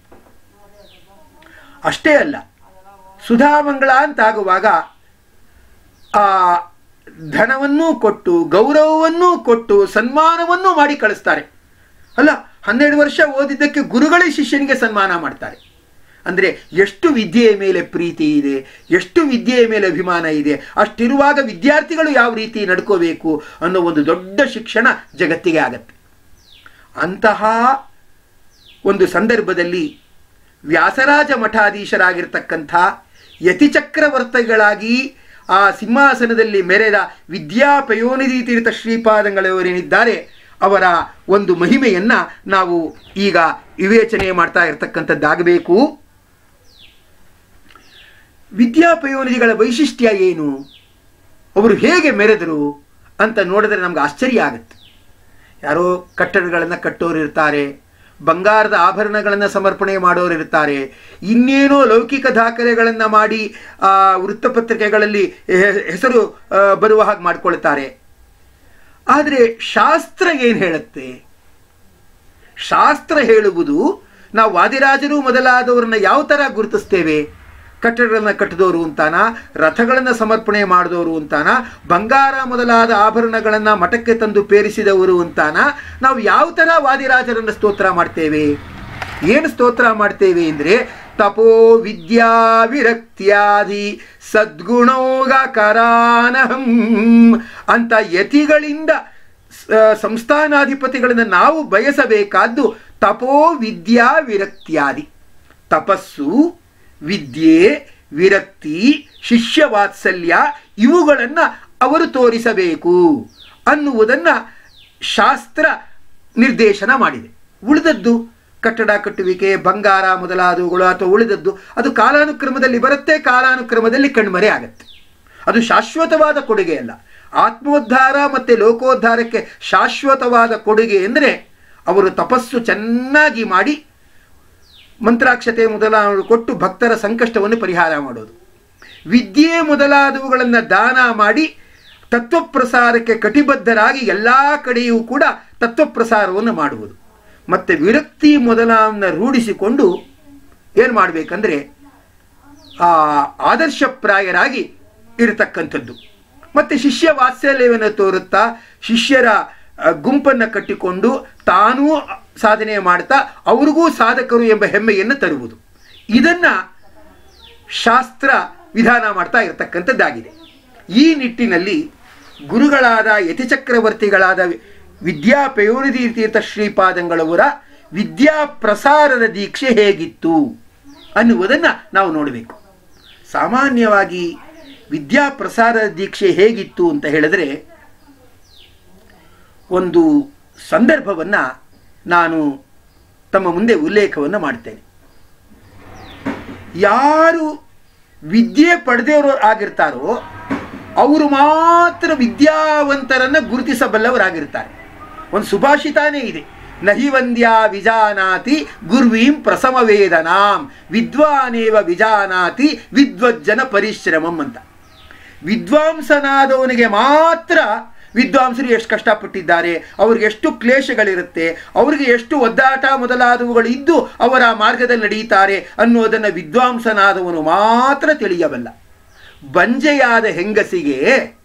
Speaker 1: ಅಷ್ಟೇ ಅಲ್ಲ ಸುಧಾಮಂಗಳ ಅಂತಾಗುವಾಗ ಆ ಧನವನ್ನೂ ಕೊಟ್ಟು ಗೌರವವನ್ನೂ ಕೊಟ್ಟು ಸನ್ಮಾನವನ್ನೂ ಮಾಡಿ ಕಳಿಸ್ತಾರೆ ಅಲ್ಲ ಹನ್ನೆರಡು ವರ್ಷ ಓದಿದ್ದಕ್ಕೆ ಗುರುಗಳೇ ಶಿಷ್ಯನಿಗೆ ಸನ್ಮಾನ ಮಾಡ್ತಾರೆ ಅಂದರೆ ಎಷ್ಟು ವಿದ್ಯೆಯ ಮೇಲೆ ಪ್ರೀತಿ ಇದೆ ಎಷ್ಟು ವಿದ್ಯೆಯ ಮೇಲೆ ಅಭಿಮಾನ ಇದೆ ಅಷ್ಟಿರುವಾಗ ವಿದ್ಯಾರ್ಥಿಗಳು ಯಾವ ರೀತಿ ನಡ್ಕೋಬೇಕು ಅನ್ನೋ ಒಂದು ದೊಡ್ಡ ಶಿಕ್ಷಣ ಜಗತ್ತಿಗೆ ಆಗತ್ತೆ ಅಂತಹ ಒಂದು ಸಂದರ್ಭದಲ್ಲಿ ವ್ಯಾಸರಾಜ ಮಠಾಧೀಶರಾಗಿರ್ತಕ್ಕಂಥ ಯತಿಚಕ್ರವರ್ತಿಗಳಾಗಿ ಆ ಸಿಂಹಾಸನದಲ್ಲಿ ಮೆರೆದ ವಿದ್ಯಾಪಯೋನಿಧಿ ತೀರ್ಥ ಶ್ರೀಪಾದಂಗಳವರೇನಿದ್ದಾರೆ ಅವರ ಒಂದು ಮಹಿಮೆಯನ್ನ ನಾವು ಈಗ ವಿವೇಚನೆ ಮಾಡ್ತಾ ಇರತಕ್ಕಂಥದ್ದಾಗಬೇಕು ವಿದ್ಯಾಪಯೋನಿಧಿಗಳ ವೈಶಿಷ್ಟ್ಯ ಏನು ಅವರು ಹೇಗೆ ಮೆರೆದರು ಅಂತ ನೋಡಿದ್ರೆ ನಮ್ಗೆ ಆಶ್ಚರ್ಯ ಆಗುತ್ತೆ ಯಾರೋ ಕಟ್ಟಡಗಳನ್ನು ಕಟ್ಟೋರು ಇರ್ತಾರೆ ಬಂಗಾರದ ಆಭರಣಗಳನ್ನು ಸಮರ್ಪಣೆ ಮಾಡೋರು ಇರ್ತಾರೆ ಇನ್ನೇನೋ ಲೌಕಿಕ ದಾಖಲೆಗಳನ್ನು ಮಾಡಿ ಆ, ವೃತ್ತಪತ್ರಿಕೆಗಳಲ್ಲಿ ಹೆ- ಹೆಸರು ಆ, ಬರುವ ಹಾಗೆ ಮಾಡ್ಕೊಳ್ತಾರೆ ಆದರೆ ಶಾಸ್ತ್ರ ಏನು ಹೇಳುತ್ತೆ ಶಾಸ್ತ್ರ ಹೇಳುವುದು ನಾವು ವಾದಿರಾಜರು ಮೊದಲಾದವರನ್ನ ಯಾವ ಥರ ಗುರುತಿಸ್ತೇವೆ ಕಟ್ಟಡಗಳನ್ನು ಕಟ್ಟಿದವರು ಅಂತಾನ ರಥಗಳನ್ನು ಸಮರ್ಪಣೆ ಮಾಡಿದವರು ಅಂತಾನ ಬಂಗಾರ ಮೊದಲಾದ ಆಭರಣಗಳನ್ನು ಮಠಕ್ಕೆ ತಂದು ಪೇರಿಸಿದವರು ಅಂತಾನ ನಾವು ಯಾವ ಥರ ವಾದಿರಾಜರನ್ನು ಸ್ತೋತ್ರ ಮಾಡ್ತೇವೆ ಏನು ಸ್ತೋತ್ರ ಮಾಡ್ತೇವೆ ಅಂದರೆ ತಪೋ ವಿದ್ಯಾ ವಿರಕ್ತ್ಯಾದಿ ಸದ್ಗುಣೋಗ ಕರಾನಹಂ ಅಂತ ಯತಿಗಳಿಂದ ಸ- ಸಂಸ್ಥಾನಾಧಿಪತಿಗಳನ್ನು ನಾವು ಬಯಸಬೇಕಾದ್ದು ತಪೋ ವಿದ್ಯಾ ವಿರಕ್ತ್ಯಾದಿ ತಪಸ್ಸು ವಿದ್ಯೆ ವಿರಕ್ತಿ ಶಿಷ್ಯ ವಾತ್ಸಲ್ಯ ಇವುಗಳನ್ನು ಅವರು ತೋರಿಸಬೇಕು ಅನ್ನುವುದನ್ನು ಶಾಸ್ತ್ರ ನಿರ್ದೇಶನ ಮಾಡಿದೆ ಉಳಿದದ್ದು ಕಟ್ಟಡ ಕಟ್ಟುವಿಕೆ ಬಂಗಾರ ಮೊದಲಾದವುಗಳು ಅಥವಾ ಉಳಿದದ್ದು ಅದು ಕಾಲಾನುಕ್ರಮದಲ್ಲಿ ಬರುತ್ತೆ ಕಾಲಾನುಕ್ರಮದಲ್ಲಿ ಕಣ್ಮರೆ ಆಗತ್ತೆ ಅದು ಶಾಶ್ವತವಾದ ಕೊಡುಗೆ ಅಲ್ಲ ಆತ್ಮೋದ್ಧಾರ ಮತ್ತು ಲೋಕೋದ್ಧಾರಕ್ಕೆ ಶಾಶ್ವತವಾದ ಕೊಡುಗೆ ಅಂದರೆ ಅವರು ತಪಸ್ಸು ಚೆನ್ನಾಗಿ ಮಾಡಿ ಮಂತ್ರಾಕ್ಷತೆ ಮೊದಲಾದವು ಕೊಟ್ಟು ಭಕ್ತರ ಸಂಕಷ್ಟವನ್ನು ಪರಿಹಾರ ಮಾಡೋದು ವಿದ್ಯೆ ಮೊದಲಾದವುಗಳನ್ನು ದಾನ ಮಾಡಿ ತತ್ವಪ್ರಸಾರಕ್ಕೆ ಕಟಿಬದ್ಧರಾಗಿ ಎಲ್ಲ ಕಡೆಯೂ ಕೂಡ ತತ್ವಪ್ರಸಾರವನ್ನು ಮಾಡುವುದು ಮತ್ತು ವಿರಕ್ತಿ ಮೊದಲನ್ನ ರೂಢಿಸಿಕೊಂಡು ಏನು ಮಾಡಬೇಕಂದ್ರೆ ಆ ಆದರ್ಶಪ್ರಾಯರಾಗಿ ಇರತಕ್ಕಂಥದ್ದು ಮತ್ತು ಶಿಷ್ಯ ವಾತ್ಸಲ್ಯವನ್ನು ತೋರುತ್ತಾ ಶಿಷ್ಯರ ಆ, ಗುಂಪನ್ನು ಕಟ್ಟಿಕೊಂಡು ತಾನೂ ಸಾಧನೆ ಮಾಡ್ತಾ ಅವ್ರಿಗೂ ಸಾಧಕರು ಎಂಬ ಹೆಮ್ಮೆಯನ್ನು ತರುವುದು ಇದನ್ನು ಶಾಸ್ತ್ರ ವಿಧಾನ ಮಾಡ್ತಾ ಇರತಕ್ಕಂಥದ್ದಾಗಿದೆ ಈ ನಿಟ್ಟಿನಲ್ಲಿ ಗುರುಗಳಾದ ಯತಿಚಕ್ರವರ್ತಿಗಳಾದ ವಿದ್ಯಾಪಯೋನಿಧಿ ತೀರ್ಥ ಶ್ರೀಪಾದಂಗಳವರ ವಿದ್ಯಾ ಪ್ರಸಾರದ ದೀಕ್ಷೆ ಹೇಗಿತ್ತು ಅನ್ನುವುದನ್ನು ನಾವು ನೋಡಬೇಕು ಸಾಮಾನ್ಯವಾಗಿ ವಿದ್ಯಾ ಪ್ರಸಾರದ ದೀಕ್ಷೆ ಹೇಗಿತ್ತು ಅಂತ ಹೇಳಿದ್ರೆ ಒಂದು ಸಂದರ್ಭವನ್ನು ನಾನು ತಮ್ಮ ಮುಂದೆ ಉಲ್ಲೇಖವನ್ನು ಮಾಡ್ತೇನೆ ಯಾರು ವಿದ್ಯೆ ಪಡೆದವರು ಆಗಿರ್ತಾರೋ ಅವರು ಮಾತ್ರ ವಿದ್ಯಾವಂತರನ್ನು ಗುರುತಿಸಬಲ್ಲವರಾಗಿರ್ತಾರೆ ಒಂದು ಸುಭಾಷಿತಾನೇ ಇದೆ ನಹಿ ವಂದ್ಯ ವಿಜಾನಾತಿ ಗುರ್ವೀಂ ಪ್ರಸಮ ವೇದನಾಂ ವಿದ್ವಾನೇವ ವಿಜಾನಾತಿ ವಿದ್ವಜ್ಜನ ಪರಿಶ್ರಮಂ ಅಂತ ವಿದ್ವಾಂಸನಾದವನಿಗೆ ಮಾತ್ರ ವಿದ್ವಾಂಸರು ಎಷ್ಟು ಕಷ್ಟಪಟ್ಟಿದ್ದಾರೆ ಅವ್ರಿಗೆ ಎಷ್ಟು ಕ್ಲೇಶಗಳಿರುತ್ತೆ ಅವರಿಗೆ ಎಷ್ಟು ಒದ್ದಾಟ ಮೊದಲಾದವುಗಳು ಇದ್ದು ಅವರ ಮಾರ್ಗದಲ್ಲಿ ನಡೆಯುತ್ತಾರೆ ಅನ್ನೋದನ್ನು ವಿದ್ವಾಂಸನಾದವನು ಮಾತ್ರ ತಿಳಿಯಬಲ್ಲ ಬಂಜೆಯಾದ ಹೆಂಗಸಿಗೆ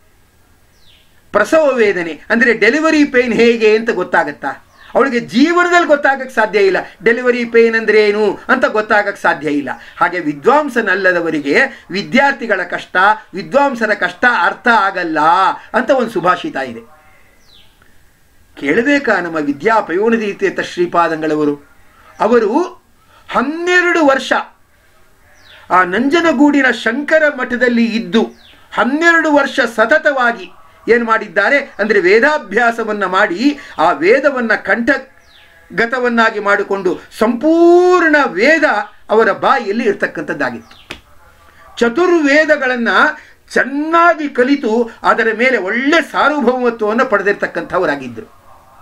Speaker 1: ಪ್ರಸವ ವೇದನೆ ಅಂದರೆ ಡೆಲಿವರಿ ಪೇನ್ ಹೇಗೆ ಅಂತ ಗೊತ್ತಾಗತ್ತಾ ಅವಳಿಗೆ ಜೀವನದಲ್ಲಿ ಗೊತ್ತಾಗಕ್ಕೆ ಸಾಧ್ಯ ಇಲ್ಲ ಡೆಲಿವರಿ ಪೇನ್ ಅಂದ್ರೆ ಏನು ಅಂತ ಗೊತ್ತಾಗಕ್ಕೆ ಸಾಧ್ಯ ಇಲ್ಲ ಹಾಗೆ ವಿದ್ವಾಂಸನಲ್ಲದವರಿಗೆ ವಿದ್ಯಾರ್ಥಿಗಳ ಕಷ್ಟ ವಿದ್ವಾಂಸರ ಕಷ್ಟ ಅರ್ಥ ಆಗಲ್ಲ ಅಂತ ಒಂದು ಸುಭಾಷಿತ ಇದೆ ಕೇಳಬೇಕಾ ನಮ್ಮ ವಿದ್ಯಾ ಪಯೋನಿಧಿ ತೀರ್ಥ ಶ್ರೀಪಾದಂಗಳವರು ಅವರು ಹನ್ನೆರಡು ವರ್ಷ ಆ ನಂಜನಗೂಡಿನ ಶಂಕರ ಮಠದಲ್ಲಿ ಇದ್ದು ಹನ್ನೆರಡು ವರ್ಷ ಸತತವಾಗಿ ಏನು ಮಾಡಿದ್ದಾರೆ ಅಂದರೆ ವೇದಾಭ್ಯಾಸವನ್ನು ಮಾಡಿ ಆ ವೇದವನ್ನು ಕಂಠಗತವನ್ನಾಗಿ ಮಾಡಿಕೊಂಡು ಸಂಪೂರ್ಣ ವೇದ ಅವರ ಬಾಯಿಯಲ್ಲಿ ಇರ್ತಕ್ಕಂಥದ್ದಾಗಿತ್ತು ಚತುರ್ವೇದಗಳನ್ನು ಚೆನ್ನಾಗಿ ಕಲಿತು ಅದರ ಮೇಲೆ ಒಳ್ಳೆ ಸಾರ್ವಭೌಮತ್ವವನ್ನು ಪಡೆದಿರ್ತಕ್ಕಂಥವರಾಗಿದ್ದರು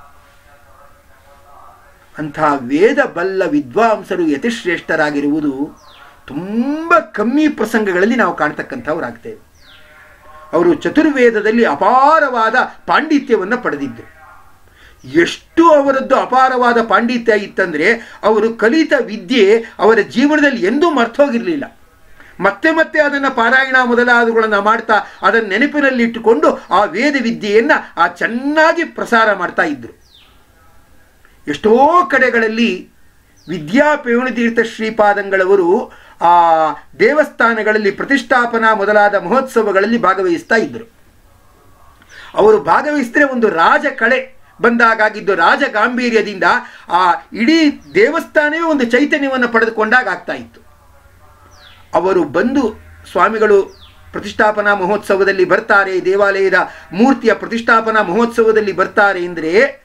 Speaker 1: ಅಂಥ ವೇದ ಬಲ್ಲ ವಿದ್ವಾಂಸರು ಯತಿಶ್ರೇಷ್ಠರಾಗಿರುವುದು ತುಂಬ ಕಮ್ಮಿ ಪ್ರಸಂಗಗಳಲ್ಲಿ ನಾವು ಕಾಣ್ತಕ್ಕಂಥವರಾಗ್ತೇವೆ ಅವರು ಚತುರ್ವೇದದಲ್ಲಿ ಅಪಾರವಾದ ಪಾಂಡಿತ್ಯವನ್ನು ಪಡೆದಿದ್ದರು ಎಷ್ಟು ಅವರದ್ದು ಅಪಾರವಾದ ಪಾಂಡಿತ್ಯ ಇತ್ತಂದರೆ ಅವರು ಕಲಿತ ವಿದ್ಯೆ ಅವರ ಜೀವನದಲ್ಲಿ ಎಂದೂ ಮರ್ತೋಗಿರಲಿಲ್ಲ ಮತ್ತೆ ಮತ್ತೆ ಅದನ್ನು ಪಾರಾಯಣ ಮೊದಲಾದವುಗಳನ್ನು ಮಾಡ್ತಾ ಅದನ್ನು ನೆನಪಿನಲ್ಲಿಟ್ಟುಕೊಂಡು ಆ ವೇದ ವಿದ್ಯೆಯನ್ನು ಆ ಚೆನ್ನಾಗಿ ಪ್ರಸಾರ ಮಾಡ್ತಾ ಇದ್ದರು ಎಷ್ಟೋ ಕಡೆಗಳಲ್ಲಿ ವಿದ್ಯಾಪಯೋನಿತೀರ್ಥ ಶ್ರೀಪಾದಂಗಳವರು ಆ ದೇವಸ್ಥಾನಗಳಲ್ಲಿ ಪ್ರತಿಷ್ಠಾಪನಾ ಮೊದಲಾದ ಮಹೋತ್ಸವಗಳಲ್ಲಿ ಭಾಗವಹಿಸ್ತಾ ಇದ್ದರು ಅವರು ಭಾಗವಹಿಸಿದ್ರೆ ಒಂದು ರಾಜ ಕಳೆ ಬಂದಾಗಿದ್ದು ರಾಜ ಗಾಂಭೀರ್ಯದಿಂದ ಆ ಇಡೀ ದೇವಸ್ಥಾನವೇ ಒಂದು ಚೈತನ್ಯವನ್ನು ಪಡೆದುಕೊಂಡಾಗ ಆಗ್ತಾ ಇತ್ತು ಅವರು ಬಂದು ಸ್ವಾಮಿಗಳು ಪ್ರತಿಷ್ಠಾಪನಾ ಮಹೋತ್ಸವದಲ್ಲಿ ಬರ್ತಾರೆ ದೇವಾಲಯದ ಮೂರ್ತಿಯ ಪ್ರತಿಷ್ಠಾಪನಾ ಮಹೋತ್ಸವದಲ್ಲಿ ಬರ್ತಾರೆ ಅಂದರೆ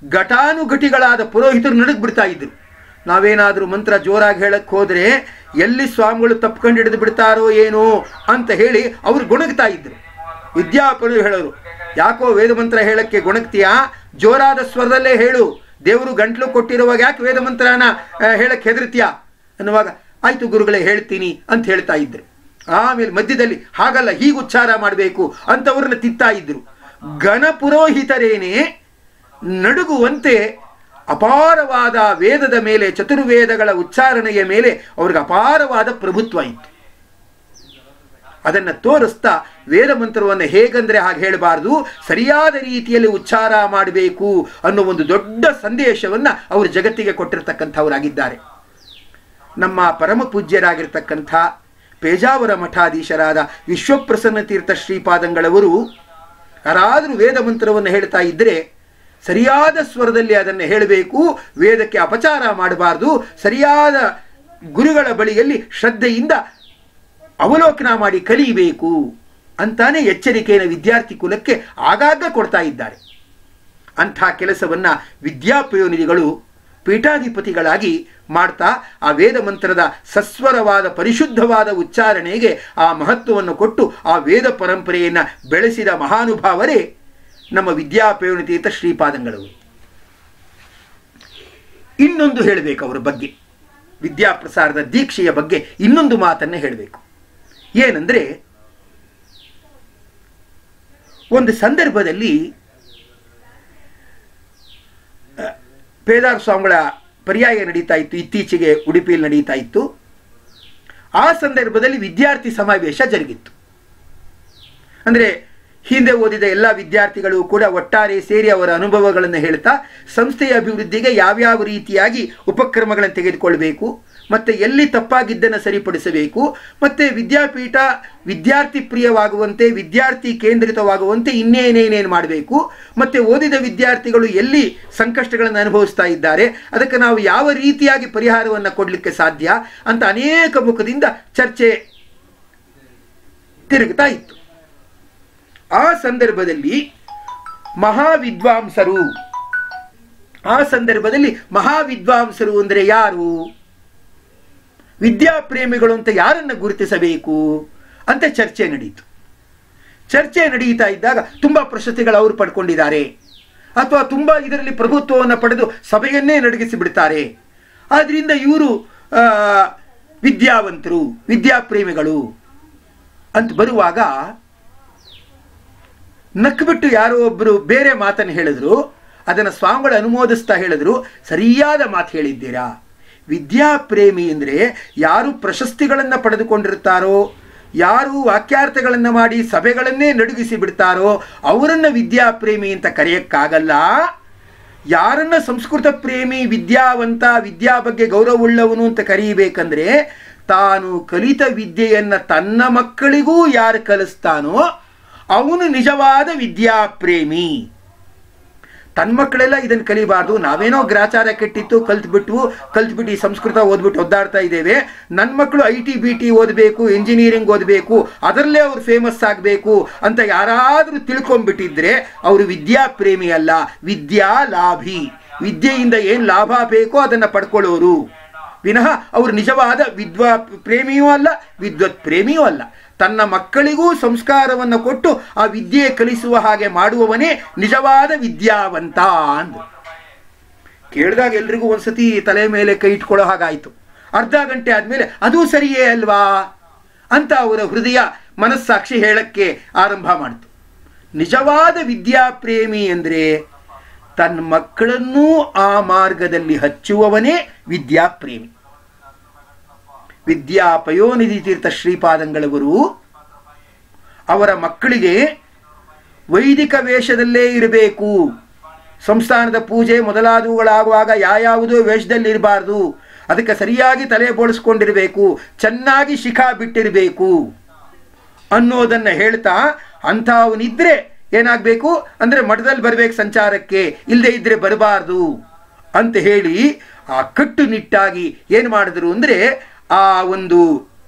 Speaker 1: ಘಟಾನುಘಟಿಗಳಾದ ಪುರೋಹಿತರು ನಡುಗ್ ಬಿಡ್ತಾ ಇದ್ರು ನಾವೇನಾದರೂ ಮಂತ್ರ ಜೋರಾಗಿ ಹೇಳಕ್ ಹೋದ್ರೆ ಎಲ್ಲಿ ಸ್ವಾಮಿಗಳು ತಪ್ಕೊಂಡು ಹಿಡಿದು ಬಿಡ್ತಾರೋ ಏನೋ ಅಂತ ಹೇಳಿ ಅವರು ಗೊಣಗ್ತಾ ಇದ್ರು ವಿದ್ಯಾಪರು ಹೇಳೋರು ಯಾಕೋ ವೇದ ಮಂತ್ರ ಹೇಳಕ್ಕೆ ಗೊಣಗ್ತೀಯಾ ಜೋರಾದ ಸ್ವರದಲ್ಲೇ ಹೇಳು ದೇವರು ಗಂಟ್ಲು ಕೊಟ್ಟಿರುವಾಗ ಯಾಕೆ ವೇದ ಮಂತ್ರನ ಆ, ಹೇಳಕ್ ಹೆದರ್ತೀಯಾ ಅನ್ನುವಾಗ ಆಯ್ತು ಗುರುಗಳೇ ಹೇಳ್ತೀನಿ ಅಂತ ಹೇಳ್ತಾ ಇದ್ರು ಆಮೇಲೆ ಮಧ್ಯದಲ್ಲಿ ಹಾಗಲ್ಲ ಹೀಗೆ ಉಚ್ಚಾರ ಮಾಡಬೇಕು ಅಂತವ್ರನ್ನ ತಿತ್ತಾ ಇದ್ರು ಘನ ಪುರೋಹಿತರೇನೆ ನಡುಗುವಂತೆ ಅಪಾರವಾದ ವೇದದ ಮೇಲೆ ಚತುರ್ವೇದಗಳ ಉಚ್ಚಾರಣೆಯ ಮೇಲೆ ಅವ್ರಿಗೆ ಅಪಾರವಾದ ಪ್ರಭುತ್ವ ಇತ್ತು ಅದನ್ನು ತೋರಿಸ್ತಾ ವೇದ ಮಂತ್ರವನ್ನು ಹೇಗಂದ್ರೆ ಹಾಗೆ ಹೇಳಬಾರ್ದು ಸರಿಯಾದ ರೀತಿಯಲ್ಲಿ ಉಚ್ಚಾರ ಮಾಡಬೇಕು ಅನ್ನೋ ಒಂದು ದೊಡ್ಡ ಸಂದೇಶವನ್ನ ಅವರು ಜಗತ್ತಿಗೆ ಕೊಟ್ಟಿರ್ತಕ್ಕಂಥವರಾಗಿದ್ದಾರೆ ನಮ್ಮ ಪರಮ ಪೂಜ್ಯರಾಗಿರ್ತಕ್ಕಂಥ ಪೇಜಾವರ ಮಠಾಧೀಶರಾದ ವಿಶ್ವಪ್ರಸನ್ನ ತೀರ್ಥ ಶ್ರೀಪಾದಂಗಳವರು ಯಾರಾದರೂ ವೇದ ಮಂತ್ರವನ್ನು ಹೇಳ್ತಾ ಇದ್ದರೆ ಸರಿಯಾದ ಸ್ವರದಲ್ಲಿ ಅದನ್ನು ಹೇಳಬೇಕು ವೇದಕ್ಕೆ ಅಪಚಾರ ಮಾಡಬಾರ್ದು ಸರಿಯಾದ ಗುರುಗಳ ಬಳಿಯಲ್ಲಿ ಶ್ರದ್ಧೆಯಿಂದ ಅವಲೋಕನ ಮಾಡಿ ಕಲಿಯಬೇಕು ಅಂತಾನೆ ಎಚ್ಚರಿಕೆಯನ್ನು ವಿದ್ಯಾರ್ಥಿ ಕುಲಕ್ಕೆ ಆಗಾಗ ಕೊಡ್ತಾ ಇದ್ದಾರೆ ಅಂಥ ಕೆಲಸವನ್ನ ವಿದ್ಯಾಪಯೋನಿಧಿಗಳು ಪೀಠಾಧಿಪತಿಗಳಾಗಿ ಮಾಡ್ತಾ ಆ ವೇದ ಮಂತ್ರದ ಸಸ್ವರವಾದ ಪರಿಶುದ್ಧವಾದ ಉಚ್ಚಾರಣೆಗೆ ಆ ಮಹತ್ವವನ್ನು ಕೊಟ್ಟು ಆ ವೇದ ಪರಂಪರೆಯನ್ನು ಬೆಳೆಸಿದ ಮಹಾನುಭಾವರೇ ನಮ್ಮ ವಿದ್ಯಾಪಯೋನಿತೀತ ಶ್ರೀಪಾದಂಗಳವರು ಇನ್ನೊಂದು ಹೇಳಬೇಕು ಅವರ ಬಗ್ಗೆ ವಿದ್ಯಾಪ್ರಸಾರದ ದೀಕ್ಷೆಯ ಬಗ್ಗೆ ಇನ್ನೊಂದು ಮಾತನ್ನು ಹೇಳಬೇಕು ಏನಂದ್ರೆ ಒಂದು ಸಂದರ್ಭದಲ್ಲಿ ಅ, ಪೇದಾರ್ ಸ್ವಾಮಿಗಳ ಪರ್ಯಾಯ ನಡೀತಾ ಇತ್ತು ಇತ್ತೀಚೆಗೆ ಉಡುಪಿಯಲ್ಲಿ ನಡೀತಾ ಇತ್ತು ಆ ಸಂದರ್ಭದಲ್ಲಿ ವಿದ್ಯಾರ್ಥಿ ಸಮಾವೇಶ ಜರುಗಿತ್ತು ಅಂದರೆ ಹಿಂದೆ ಓದಿದ ಎಲ್ಲ ವಿದ್ಯಾರ್ಥಿಗಳು ಕೂಡ ಒಟ್ಟಾರೆ ಸೇರಿ ಅವರ ಅನುಭವಗಳನ್ನು ಹೇಳ್ತಾ ಸಂಸ್ಥೆಯ ಅಭಿವೃದ್ಧಿಗೆ ಯಾವ್ಯಾವ ರೀತಿಯಾಗಿ ಉಪಕ್ರಮಗಳನ್ನು ತೆಗೆದುಕೊಳ್ಬೇಕು ಮತ್ತೆ ಎಲ್ಲಿ ತಪ್ಪಾಗಿದ್ದನ್ನು ಸರಿಪಡಿಸಬೇಕು ಮತ್ತೆ ವಿದ್ಯಾಪೀಠ ವಿದ್ಯಾರ್ಥಿ ಪ್ರಿಯವಾಗುವಂತೆ ವಿದ್ಯಾರ್ಥಿ ಕೇಂದ್ರಿತವಾಗುವಂತೆ ಇನ್ನೇನೇನೇನು ಮಾಡಬೇಕು ಮತ್ತೆ ಓದಿದ ವಿದ್ಯಾರ್ಥಿಗಳು ಎಲ್ಲಿ ಸಂಕಷ್ಟಗಳನ್ನು ಅನುಭವಿಸ್ತಾ ಇದ್ದಾರೆ ಅದಕ್ಕೆ ನಾವು ಯಾವ ರೀತಿಯಾಗಿ ಪರಿಹಾರವನ್ನು ಕೊಡಲಿಕ್ಕೆ ಸಾಧ್ಯ ಅಂತ ಅನೇಕ ಮುಖದಿಂದ ಚರ್ಚೆ ತಿರುಗ್ತಾ ಇತ್ತು ಆ ಸಂದರ್ಭದಲ್ಲಿ ಮಹಾವಿದ್ವಾಂಸರು ಆ ಸಂದರ್ಭದಲ್ಲಿ ಮಹಾವಿದ್ವಾಂಸರು ಅಂದರೆ ಯಾರು ವಿದ್ಯಾಪ್ರೇಮಿಗಳು ಅಂತ ಯಾರನ್ನ ಗುರುತಿಸಬೇಕು ಅಂತ ಚರ್ಚೆ ನಡೀತು ಚರ್ಚೆ ನಡೀತಾ ಇದ್ದಾಗ ತುಂಬಾ ಪ್ರಶಸ್ತಿಗಳು ಅವರು ಪಡ್ಕೊಂಡಿದ್ದಾರೆ ಅಥವಾ ತುಂಬಾ ಇದರಲ್ಲಿ ಪ್ರಭುತ್ವವನ್ನು ಪಡೆದು ಸಭೆಯನ್ನೇ ನಡಗಿಸಿ ಬಿಡ್ತಾರೆ ಆದ್ರಿಂದ ಇವರು ವಿದ್ಯಾವಂತರು ವಿದ್ಯಾಪ್ರೇಮಿಗಳು ಅಂತ ಬರುವಾಗ ನಕ್ಬಿಟ್ಟು ಯಾರೋ ಒಬ್ಬರು ಬೇರೆ ಮಾತನ್ನು ಹೇಳಿದ್ರು ಅದನ್ನು ಸ್ವಾಮಿಗಳು ಅನುಮೋದಿಸ್ತಾ ಹೇಳಿದ್ರು ಸರಿಯಾದ ಮಾತು ಹೇಳಿದ್ದೀರಾ ವಿದ್ಯಾಪ್ರೇಮಿ ಅಂದರೆ ಯಾರು ಪ್ರಶಸ್ತಿಗಳನ್ನು ಪಡೆದುಕೊಂಡಿರ್ತಾರೋ ಯಾರು ವಾಕ್ಯಾರ್ಥಗಳನ್ನು ಮಾಡಿ ಸಭೆಗಳನ್ನೇ ನಡುಗಿಸಿ ಬಿಡ್ತಾರೋ ಅವರನ್ನು ವಿದ್ಯಾಪ್ರೇಮಿ ಅಂತ ಕರೆಯಕ್ಕಾಗಲ್ಲ ಯಾರನ್ನ ಸಂಸ್ಕೃತ ಪ್ರೇಮಿ ವಿದ್ಯಾವಂತ ವಿದ್ಯಾ ಬಗ್ಗೆ ಗೌರವವುಳ್ಳವನು ಅಂತ ಕರೀಬೇಕಂದ್ರೆ ತಾನು ಕಲಿತ ವಿದ್ಯೆಯನ್ನ ತನ್ನ ಮಕ್ಕಳಿಗೂ ಯಾರು ಕಲಿಸ್ತಾನೋ ಅವನು ನಿಜವಾದ ವಿದ್ಯಾಪ್ರೇಮಿ ತನ್ನ ಮಕ್ಕಳೆಲ್ಲ ಇದನ್ನು ಕಲಿಬಾರ್ದು ನಾವೇನೋ ಗ್ರಾಚಾರ ಕೆಟ್ಟಿತ್ತು ಕಲ್ತ್ಬಿಟ್ಟು ಕಲ್ತ್ಬಿಟ್ಟು ಈ ಸಂಸ್ಕೃತ ಓದ್ಬಿಟ್ಟು ಒದ್ದಾಡ್ತಾ ಇದ್ದೇವೆ ನನ್ನ ಮಕ್ಕಳು ಐ ಟಿ ಬಿ ಟಿ ಓದಬೇಕು ಇಂಜಿನಿಯರಿಂಗ್ ಓದಬೇಕು ಅದರಲ್ಲೇ ಅವ್ರು ಫೇಮಸ್ ಆಗಬೇಕು ಅಂತ ಯಾರಾದರೂ ತಿಳ್ಕೊಂಡ್ಬಿಟ್ಟಿದ್ರೆ ಅವರು ವಿದ್ಯಾಪ್ರೇಮಿ ಅಲ್ಲ ವಿದ್ಯಾ ಲಾಭಿ ವಿದ್ಯೆಯಿಂದ ಏನು ಲಾಭ ಬೇಕೋ ಅದನ್ನು ಪಡ್ಕೊಳ್ಳೋರು ವಿನಃ ಅವರು ನಿಜವಾದ ವಿದ್ವಾ ಪ್ರೇಮಿಯೂ ಅಲ್ಲ ವಿದ್ವತ್ ಪ್ರೇಮಿಯೂ ಅಲ್ಲ ತನ್ನ ಮಕ್ಕಳಿಗೂ ಸಂಸ್ಕಾರವನ್ನು ಕೊಟ್ಟು ಆ ವಿದ್ಯೆ ಕಲಿಸುವ ಹಾಗೆ ಮಾಡುವವನೇ ನಿಜವಾದ ವಿದ್ಯಾವಂತ ಅಂದ್ರು ಕೇಳಿದಾಗ ಎಲ್ರಿಗೂ ಒಂದ್ಸತಿ ತಲೆ ಮೇಲೆ ಕೈ ಇಟ್ಕೊಳ್ಳೋ ಹಾಗಾಯ್ತು ಅರ್ಧ ಗಂಟೆ ಆದ್ಮೇಲೆ ಅದು ಸರಿಯೇ ಅಲ್ವಾ ಅಂತ ಅವರ ಹೃದಯ ಮನಸ್ಸಾಕ್ಷಿ ಹೇಳಕ್ಕೆ ಆರಂಭ ಮಾಡಿತು ನಿಜವಾದ ವಿದ್ಯಾಪ್ರೇಮಿ ಅಂದರೆ ತನ್ನ ಮಕ್ಕಳನ್ನೂ ಆ ಮಾರ್ಗದಲ್ಲಿ ಹಚ್ಚುವವನೇ ವಿದ್ಯಾಪ್ರೇಮಿ ವಿದ್ಯಾ ಪಯೋನಿಧಿ ತೀರ್ಥ ಶ್ರೀಪಾದಂಗಳವರು ಅವರ ಮಕ್ಕಳಿಗೆ ವೈದಿಕ ವೇಷದಲ್ಲೇ ಇರಬೇಕು ಸಂಸ್ಥಾನದ ಪೂಜೆ ಮೊದಲಾದವುಗಳಾಗುವಾಗ ಯಾವ್ಯಾವುದೋ ವೇಷದಲ್ಲಿ ಇರಬಾರ್ದು ಅದಕ್ಕೆ ಸರಿಯಾಗಿ ತಲೆ ಬೋಳಿಸ್ಕೊಂಡಿರಬೇಕು ಚೆನ್ನಾಗಿ ಶಿಖಾ ಬಿಟ್ಟಿರಬೇಕು ಅನ್ನೋದನ್ನ ಹೇಳ್ತಾ ಅಂಥವನಿದ್ರೆ ಏನಾಗಬೇಕು ಅಂದ್ರೆ ಮಠದಲ್ಲಿ ಬರ್ಬೇಕು ಸಂಚಾರಕ್ಕೆ ಇಲ್ಲದೆ ಇದ್ರೆ ಬರಬಾರ್ದು ಅಂತ ಹೇಳಿ ಆ ಕಟ್ಟುನಿಟ್ಟಾಗಿ ಏನು ಮಾಡಿದ್ರು ಅಂದ್ರೆ ಆ ಒಂದು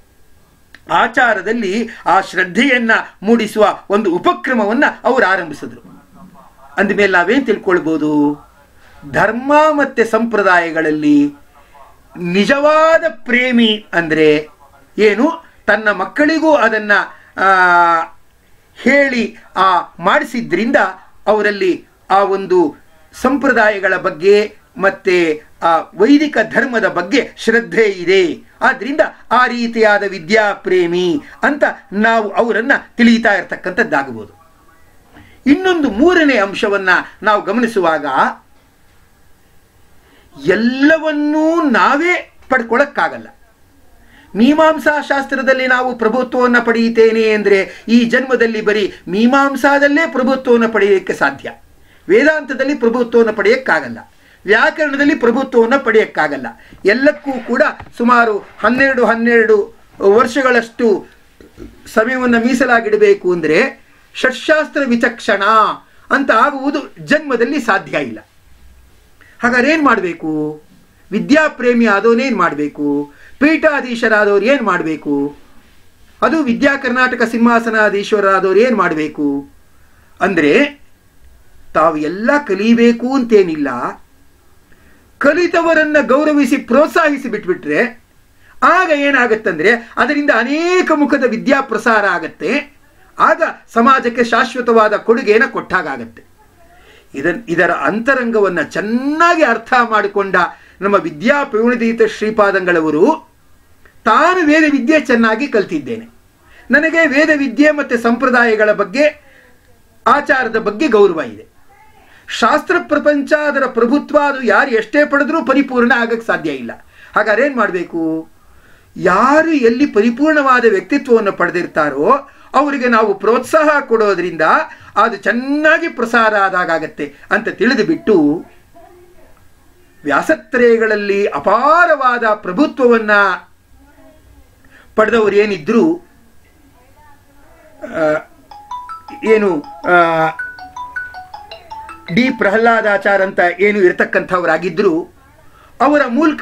Speaker 1: ಆಚಾರದಲ್ಲಿ ಆ ಶ್ರದ್ಧೆಯನ್ನ ಮೂಡಿಸುವ ಒಂದು ಉಪಕ್ರಮವನ್ನ ಅವರು ಆರಂಭಿಸಿದ್ರು ಅಂದಮೇಲೆ ನಾವೇನ್ ತಿಳ್ಕೊಳ್ಬೋದು ಧರ್ಮ ಮತ್ತು ಸಂಪ್ರದಾಯಗಳಲ್ಲಿ ನಿಜವಾದ ಪ್ರೇಮಿ ಅಂದರೆ ಏನು ತನ್ನ ಮಕ್ಕಳಿಗೂ ಅದನ್ನು ಹೇಳಿ ಆ ಮಾಡಿಸಿದ್ರಿಂದ ಅವರಲ್ಲಿ ಆ ಒಂದು ಸಂಪ್ರದಾಯಗಳ ಬಗ್ಗೆ ಮತ್ತು ಆ ವೈದಿಕ ಧರ್ಮದ ಬಗ್ಗೆ ಶ್ರದ್ಧೆ ಇದೆ ಆದ್ದರಿಂದ ಆ ರೀತಿಯಾದ ವಿದ್ಯಾಪ್ರೇಮಿ ಅಂತ ನಾವು ಅವರನ್ನು ತಿಳಿಯುತ್ತಾ ಇರತಕ್ಕಂಥದ್ದಾಗಬಹುದು ಇನ್ನೊಂದು ಮೂರನೇ ಅಂಶವನ್ನ ನಾವು ಗಮನಿಸುವಾಗ ಎಲ್ಲವನ್ನೂ ನಾವೇ ಪಡ್ಕೊಳ್ಳಕ್ಕಾಗಲ್ಲ ಮೀಮಾಂಸಾ ಶಾಸ್ತ್ರದಲ್ಲಿ ನಾವು ಪ್ರಭುತ್ವವನ್ನು ಪಡೆಯುತ್ತೇನೆ ಅಂದರೆ ಈ ಜನ್ಮದಲ್ಲಿ ಬರೀ ಮೀಮಾಂಸಾದಲ್ಲೇ ಪ್ರಭುತ್ವವನ್ನು ಪಡೆಯೋಕ್ಕೆ ಸಾಧ್ಯ ವೇದಾಂತದಲ್ಲಿ ಪ್ರಭುತ್ವವನ್ನು ಪಡೆಯೋಕ್ಕಾಗಲ್ಲ ವ್ಯಾಕರಣದಲ್ಲಿ ಪ್ರಭುತ್ವವನ್ನು ಪಡೆಯೋಕ್ಕಾಗಲ್ಲ ಎಲ್ಲಕ್ಕೂ ಕೂಡ ಸುಮಾರು ಹನ್ನೆರಡು ಹನ್ನೆರಡು ವರ್ಷಗಳಷ್ಟು ಸಮಯವನ್ನು ಮೀಸಲಾಗಿಡಬೇಕು ಅಂದರೆ ಷಟ್ಶಾಸ್ತ್ರ ವಿಚಕ್ಷಣ ಅಂತ ಆಗುವುದು ಜನ್ಮದಲ್ಲಿ ಸಾಧ್ಯ ಇಲ್ಲ ಹಾಗಾದ್ರೆ ಏನು ಮಾಡಬೇಕು ವಿದ್ಯಾಪ್ರೇಮಿ ಆದವನೇನು ಮಾಡಬೇಕು ಪೀಠಾಧೀಶರಾದವ್ರು ಏನು ಮಾಡಬೇಕು ಅದು ವಿದ್ಯಾ ಕರ್ನಾಟಕ ಸಿಂಹಾಸನಾಧೀಶ್ವರಾದವ್ರು ಏನು ಮಾಡಬೇಕು ಅಂದರೆ ತಾವು ಎಲ್ಲ ಕಲಿಬೇಕು ಅಂತೇನಿಲ್ಲ ಕಲಿತವರನ್ನು ಗೌರವಿಸಿ ಪ್ರೋತ್ಸಾಹಿಸಿ ಬಿಟ್ಬಿಟ್ರೆ ಆಗ ಏನಾಗತ್ತಂದ್ರೆ ಅದರಿಂದ ಅನೇಕ ಮುಖದ ವಿದ್ಯಾ ಪ್ರಸಾರ ಆಗತ್ತೆ ಆಗ ಸಮಾಜಕ್ಕೆ ಶಾಶ್ವತವಾದ ಕೊಡುಗೆಯನ್ನು ಕೊಟ್ಟಾಗತ್ತೆ ಇದನ್ ಇದರ ಅಂತರಂಗವನ್ನು ಚೆನ್ನಾಗಿ ಅರ್ಥ ಮಾಡಿಕೊಂಡ ನಮ್ಮ ವಿದ್ಯಾ ಪ್ರವೀಣದೀತ ಶ್ರೀಪಾದಂಗಳವರು ತಾನು ವೇದ ವಿದ್ಯೆ ಚೆನ್ನಾಗಿ ಕಲ್ತಿದ್ದೇನೆ ನನಗೆ ವೇದ ವಿದ್ಯೆ ಮತ್ತು ಸಂಪ್ರದಾಯಗಳ ಬಗ್ಗೆ ಆಚಾರದ ಬಗ್ಗೆ ಗೌರವ ಇದೆ ಶಾಸ್ತ್ರ ಪ್ರಪಂಚ ಅದರ ಪ್ರಭುತ್ವ ಅದು ಯಾರು ಎಷ್ಟೇ ಪಡೆದ್ರೂ ಪರಿಪೂರ್ಣ ಆಗಕ್ಕೆ ಸಾಧ್ಯ ಇಲ್ಲ ಹಾಗಾದ್ರೆ ಏನು ಮಾಡಬೇಕು ಯಾರು ಎಲ್ಲಿ ಪರಿಪೂರ್ಣವಾದ ವ್ಯಕ್ತಿತ್ವವನ್ನು ಪಡೆದಿರ್ತಾರೋ ಅವರಿಗೆ ನಾವು ಪ್ರೋತ್ಸಾಹ ಕೊಡೋದ್ರಿಂದ ಅದು ಚೆನ್ನಾಗಿ ಪ್ರಸಾರ ಆದಾಗತ್ತೆ ಅಂತ ತಿಳಿದು ಬಿಟ್ಟು ವ್ಯಾಸತ್ರಯಗಳಲ್ಲಿ ಅಪಾರವಾದ ಪ್ರಭುತ್ವವನ್ನ ಪಡೆದವರು ಏನಿದ್ರು ಆ, ಏನು ಆ, ಡಿ ಪ್ರಹ್ಲಾದಾಚಾರ್ ಅಂತ ಏನು ಇರತಕ್ಕಂಥವರಾಗಿದ್ದರು ಅವರ ಮೂಲಕ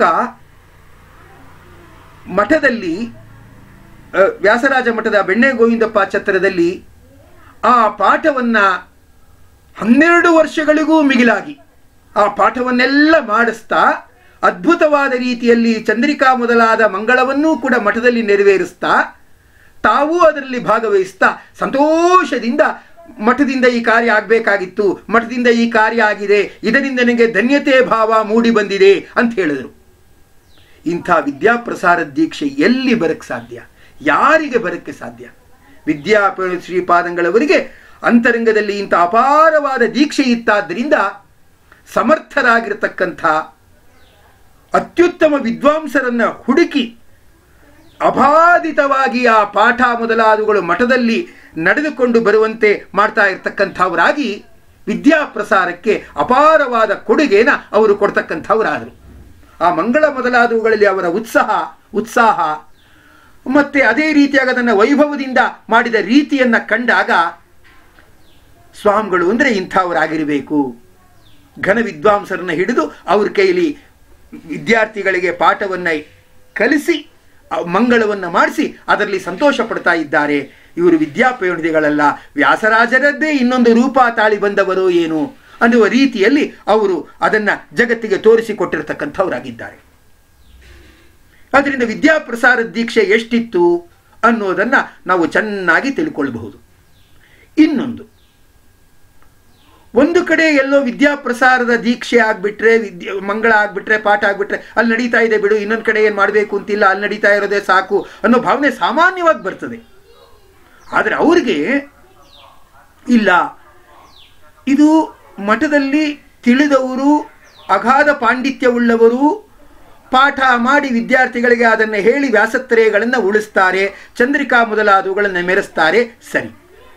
Speaker 1: ಮಠದಲ್ಲಿ ಆ, ವ್ಯಾಸರಾಜ ಮಠದ ಬೆಣ್ಣೆ ಗೋವಿಂದಪ್ಪ ಛತ್ರದಲ್ಲಿ ಆ ಪಾಠವನ್ನ ಹನ್ನೆರಡು ವರ್ಷಗಳಿಗೂ ಮಿಗಿಲಾಗಿ ಆ ಪಾಠವನ್ನೆಲ್ಲ ಮಾಡಿಸ್ತಾ ಅದ್ಭುತವಾದ ರೀತಿಯಲ್ಲಿ ಚಂದ್ರಿಕಾ ಮೊದಲಾದ ಮಂಗಳವನ್ನೂ ಕೂಡ ಮಠದಲ್ಲಿ ನೆರವೇರಿಸ್ತಾ ತಾವೂ ಅದರಲ್ಲಿ ಭಾಗವಹಿಸ್ತಾ ಸಂತೋಷದಿಂದ ಮಠದಿಂದ ಈ ಕಾರ್ಯ ಆಗಬೇಕಾಗಿತ್ತು ಮಠದಿಂದ ಈ ಕಾರ್ಯ ಆಗಿದೆ ಇದರಿಂದ ನನಗೆ ಧನ್ಯತೆ ಭಾವ ಮೂಡಿ ಬಂದಿದೆ ಅಂತ ಹೇಳಿದರು ಇಂಥ ವಿದ್ಯಾಪ್ರಸಾರ ದೀಕ್ಷೆ ಎಲ್ಲಿ ಬರಕ್ಕೆ ಸಾಧ್ಯ ಯಾರಿಗೆ ಬರಕ್ಕೆ ಸಾಧ್ಯ ವಿದ್ಯಾಪ ಶ್ರೀಪಾದಂಗಳವರಿಗೆ ಅಂತರಂಗದಲ್ಲಿ ಇಂಥ ಅಪಾರವಾದ ದೀಕ್ಷೆ ಇತ್ತಾದ್ದರಿಂದ ಸಮರ್ಥರಾಗಿರತಕ್ಕಂಥ ಅತ್ಯುತ್ತಮ ವಿದ್ವಾಂಸರನ್ನ ಹುಡುಕಿ ಅಬಾಧಿತವಾಗಿ ಆ ಪಾಠ ಮೊದಲಾದವುಗಳು ಮಠದಲ್ಲಿ ನಡೆದುಕೊಂಡು ಬರುವಂತೆ ಮಾಡ್ತಾ ಇರ್ತಕ್ಕಂಥವರಾಗಿ ವಿದ್ಯಾಪ್ರಸಾರಕ್ಕೆ ಅಪಾರವಾದ ಕೊಡುಗೆನ ಅವರು ಕೊಡ್ತಕ್ಕಂಥವರಾದರು ಆ ಮಂಗಳ ಮೊದಲಾದವುಗಳಲ್ಲಿ ಅವರ ಉತ್ಸಾಹ ಉತ್ಸಾಹ ಮತ್ತೆ ಅದೇ ರೀತಿಯಾಗಿ ಅದನ್ನು ವೈಭವದಿಂದ ಮಾಡಿದ ರೀತಿಯನ್ನು ಕಂಡಾಗ ಸ್ವಾಮಿಗಳು ಅಂದರೆ ಇಂಥವರಾಗಿರಬೇಕು ಘನ ವಿದ್ವಾಂಸರನ್ನ ಹಿಡಿದು ಅವ್ರ ಕೈಲಿ ವಿದ್ಯಾರ್ಥಿಗಳಿಗೆ ಪಾಠವನ್ನು ಕಲಿಸಿ ಆ ಮಂಗಳವನ್ನು ಮಾಡಿಸಿ ಅದರಲ್ಲಿ ಸಂತೋಷ ಪಡ್ತಾ ಇದ್ದಾರೆ ಇವರು ವಿದ್ಯಾಪಯೋನಿಧಿಗಳಲ್ಲ ವ್ಯಾಸರಾಜರದ್ದೇ ಇನ್ನೊಂದು ರೂಪ ತಾಳಿ ಬಂದವರು ಏನು ಅನ್ನುವ ರೀತಿಯಲ್ಲಿ ಅವರು ಅದನ್ನು ಜಗತ್ತಿಗೆ ತೋರಿಸಿಕೊಟ್ಟಿರತಕ್ಕಂಥವರಾಗಿದ್ದಾರೆ ಅದರಿಂದ ವಿದ್ಯಾಪ್ರಸಾರ ದೀಕ್ಷೆ ಎಷ್ಟಿತ್ತು ಅನ್ನೋದನ್ನು ನಾವು ಚೆನ್ನಾಗಿ ತಿಳ್ಕೊಳ್ಬಹುದು ಇನ್ನೊಂದು ಒಂದು ಕಡೆ ಎಲ್ಲೋ ವಿದ್ಯಾಪ್ರಸಾರದ ದೀಕ್ಷೆ ಆಗ್ಬಿಟ್ರೆ ವಿದ್ಯೆ ಮಂಗಳ ಆಗ್ಬಿಟ್ರೆ ಪಾಠ ಆಗ್ಬಿಟ್ರೆ ಅಲ್ಲಿ ನಡೀತಾ ಇದೆ ಬಿಡು ಇನ್ನೊಂದು ಕಡೆ ಏನು ಮಾಡಬೇಕು ಅಂತಿಲ್ಲ ಅಲ್ಲಿ ನಡೀತಾ ಇರೋದೇ ಸಾಕು ಅನ್ನೋ ಭಾವನೆ ಸಾಮಾನ್ಯವಾಗಿ ಬರ್ತದೆ ಆದರೆ ಅವ್ರಿಗೆ ಇಲ್ಲ ಇದು ಮಠದಲ್ಲಿ ತಿಳಿದವರು ಅಗಾಧ ಪಾಂಡಿತ್ಯವುಳ್ಳವರು ಪಾಠ ಮಾಡಿ ವಿದ್ಯಾರ್ಥಿಗಳಿಗೆ ಅದನ್ನು ಹೇಳಿ ವ್ಯಾಸತ್ರಯಗಳನ್ನು ಉಳಿಸ್ತಾರೆ ಚಂದ್ರಿಕಾ ಮೊದಲಾದವುಗಳನ್ನು ಮೆರೆಸ್ತಾರೆ ಸರಿ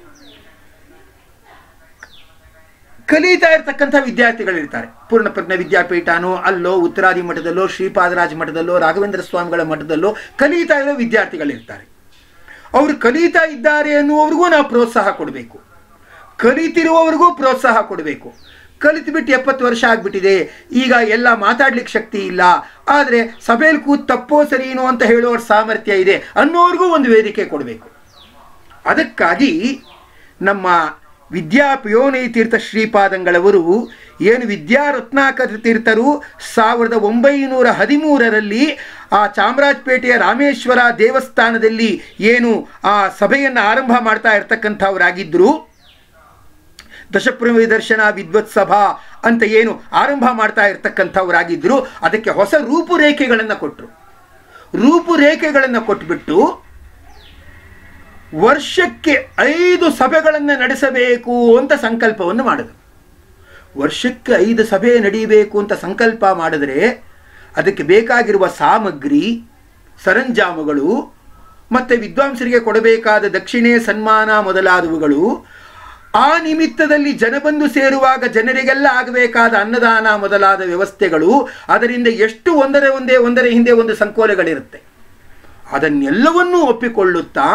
Speaker 1: ಕಲಿತಾ ಇರ್ತಕ್ಕಂಥ ವಿದ್ಯಾರ್ಥಿಗಳಿರ್ತಾರೆ ಪೂರ್ಣಪ್ರಜ್ಞ ವಿದ್ಯಾಪೀಠನೋ ಅಲ್ಲೋ ಉತ್ತರಾದಿ ಮಠದಲ್ಲೋ ಶ್ರೀಪಾದರಾಜ ಮಠದಲ್ಲೋ ರಾಘವೇಂದ್ರ ಸ್ವಾಮಿಗಳ ಮಠದಲ್ಲೋ ಕಲಿತಾ ಇರೋ ವಿದ್ಯಾರ್ಥಿಗಳಿರ್ತಾರೆ ಅವರು ಕಲಿತಾ ಇದ್ದಾರೆ ಅನ್ನುವವ್ರಿಗೂ ನಾವು ಪ್ರೋತ್ಸಾಹ ಕೊಡಬೇಕು ಕಲಿತಿರುವವರಿಗೂ ಪ್ರೋತ್ಸಾಹ ಕೊಡಬೇಕು ಕಲಿತು ಬಿಟ್ಟು ಎಪ್ಪತ್ತು ವರ್ಷ ಆಗಿಬಿಟ್ಟಿದೆ ಈಗ ಎಲ್ಲ ಮಾತಾಡ್ಲಿಕ್ಕೆ ಶಕ್ತಿ ಇಲ್ಲ ಆದರೆ ಸಭೆಯಲ್ಲಿ ಕೂತ್ ತಪ್ಪೋ ಸರಿನೋ ಅಂತ ಹೇಳೋರ ಸಾಮರ್ಥ್ಯ ಇದೆ ಅನ್ನೋರ್ಗೂ ಒಂದು ವೇದಿಕೆ ಕೊಡಬೇಕು ಅದಕ್ಕಾಗಿ ನಮ್ಮ ವಿದ್ಯಾಪಯೋನಿ ತೀರ್ಥ ಶ್ರೀಪಾದಂಗಳವರು ಏನು ವಿದ್ಯಾರತ್ನಾಕರ ತೀರ್ಥರು ಸಾವಿರದ ಒಂಬೈನೂರ ಹದಿಮೂರರಲ್ಲಿ ಆ ಚಾಮರಾಜಪೇಟೆಯ ರಾಮೇಶ್ವರ ದೇವಸ್ಥಾನದಲ್ಲಿ ಏನು ಆ ಸಭೆಯನ್ನು ಆರಂಭ ಮಾಡ್ತಾ ಇರ್ತಕ್ಕಂಥವರಾಗಿದ್ದರು ದಶಪ್ರಮಿ ದರ್ಶನ ವಿದ್ವತ್ ಸಭಾ ಅಂತ ಏನು ಆರಂಭ ಮಾಡ್ತಾ ಇರ್ತಕ್ಕಂಥವರಾಗಿದ್ದರು ಅದಕ್ಕೆ ಹೊಸ ರೂಪುರೇಖೆಗಳನ್ನು ಕೊಟ್ಟರು ರೂಪುರೇಖೆಗಳನ್ನು ಕೊಟ್ಬಿಟ್ಟು ವರ್ಷಕ್ಕೆ ಐದು ಸಭೆಗಳನ್ನು ನಡೆಸಬೇಕು ಅಂತ ಸಂಕಲ್ಪವನ್ನು ಮಾಡಿದ್ರು ವರ್ಷಕ್ಕೆ ಐದು ಸಭೆ ನಡೀಬೇಕು ಅಂತ ಸಂಕಲ್ಪ ಮಾಡಿದ್ರೆ ಅದಕ್ಕೆ ಬೇಕಾಗಿರುವ ಸಾಮಗ್ರಿ ಸರಂಜಾಮುಗಳು ಮತ್ತು ವಿದ್ವಾಂಸರಿಗೆ ಕೊಡಬೇಕಾದ ದಕ್ಷಿಣೆ ಸನ್ಮಾನ ಮೊದಲಾದವುಗಳು ಆ ನಿಮಿತ್ತದಲ್ಲಿ ಜನಬಂದು ಸೇರುವಾಗ ಜನರಿಗೆಲ್ಲ ಆಗಬೇಕಾದ ಅನ್ನದಾನ ಮೊದಲಾದ ವ್ಯವಸ್ಥೆಗಳು ಅದರಿಂದ ಎಷ್ಟು ಒಂದರ ಒಂದೇ ಒಂದರ ಹಿಂದೆ ಒಂದು ಸಂಕೋಲೆಗಳಿರುತ್ತೆ ಅದನ್ನೆಲ್ಲವನ್ನೂ ಒಪ್ಪಿಕೊಳ್ಳುತ್ತಾ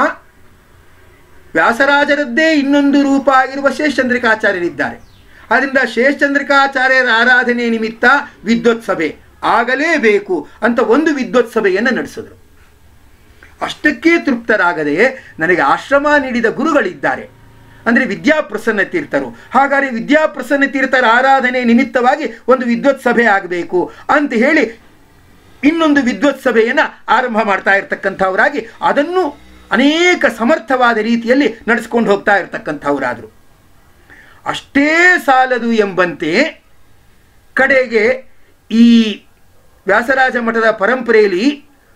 Speaker 1: ವ್ಯಾಸರಾಜರದ್ದೇ ಇನ್ನೊಂದು ರೂಪ ಆಗಿರುವ ಶೇಷಚಂದ್ರಿಕಾಚಾರ್ಯರಿದ್ದಾರೆ ಆದ್ದರಿಂದ ಶೇಷಚಂದ್ರಿಕಾಚಾರ್ಯರ ಆರಾಧನೆ ನಿಮಿತ್ತ ವಿದ್ವತ್ ಸಭೆ ಆಗಲೇಬೇಕು ಅಂತ ಒಂದು ವಿದ್ವತ್ ಸಭೆಯನ್ನು ನಡೆಸಿದ್ರು ಅಷ್ಟಕ್ಕೆ ತೃಪ್ತರಾಗದೆ ನನಗೆ ಆಶ್ರಮ ನೀಡಿದ ಗುರುಗಳಿದ್ದಾರೆ ಅಂದರೆ ವಿದ್ಯಾಪ್ರಸನ್ನ ತೀರ್ಥರು ಹಾಗಾದರೆ ವಿದ್ಯಾಪ್ರಸನ್ನ ತೀರ್ಥರ ಆರಾಧನೆ ನಿಮಿತ್ತವಾಗಿ ಒಂದು ವಿದ್ವತ್ ಸಭೆ ಆಗಬೇಕು ಅಂತ ಹೇಳಿ ಇನ್ನೊಂದು ವಿದ್ವತ್ ಸಭೆಯನ್ನು ಆರಂಭ ಮಾಡ್ತಾ ಇರ್ತಕ್ಕಂಥವರಾಗಿ ಅದನ್ನು ಅನೇಕ ಸಮರ್ಥವಾದ ರೀತಿಯಲ್ಲಿ ನಡೆಸ್ಕೊಂಡು ಹೋಗ್ತಾ ಇರ್ತಕ್ಕಂಥವರಾದರು ಅಷ್ಟೇ ಸಾಲದು ಎಂಬಂತೆ ಕಡೆಗೆ ಈ ವ್ಯಾಸರಾಜ ಮಠದ ಪರಂಪರೆಯಲ್ಲಿ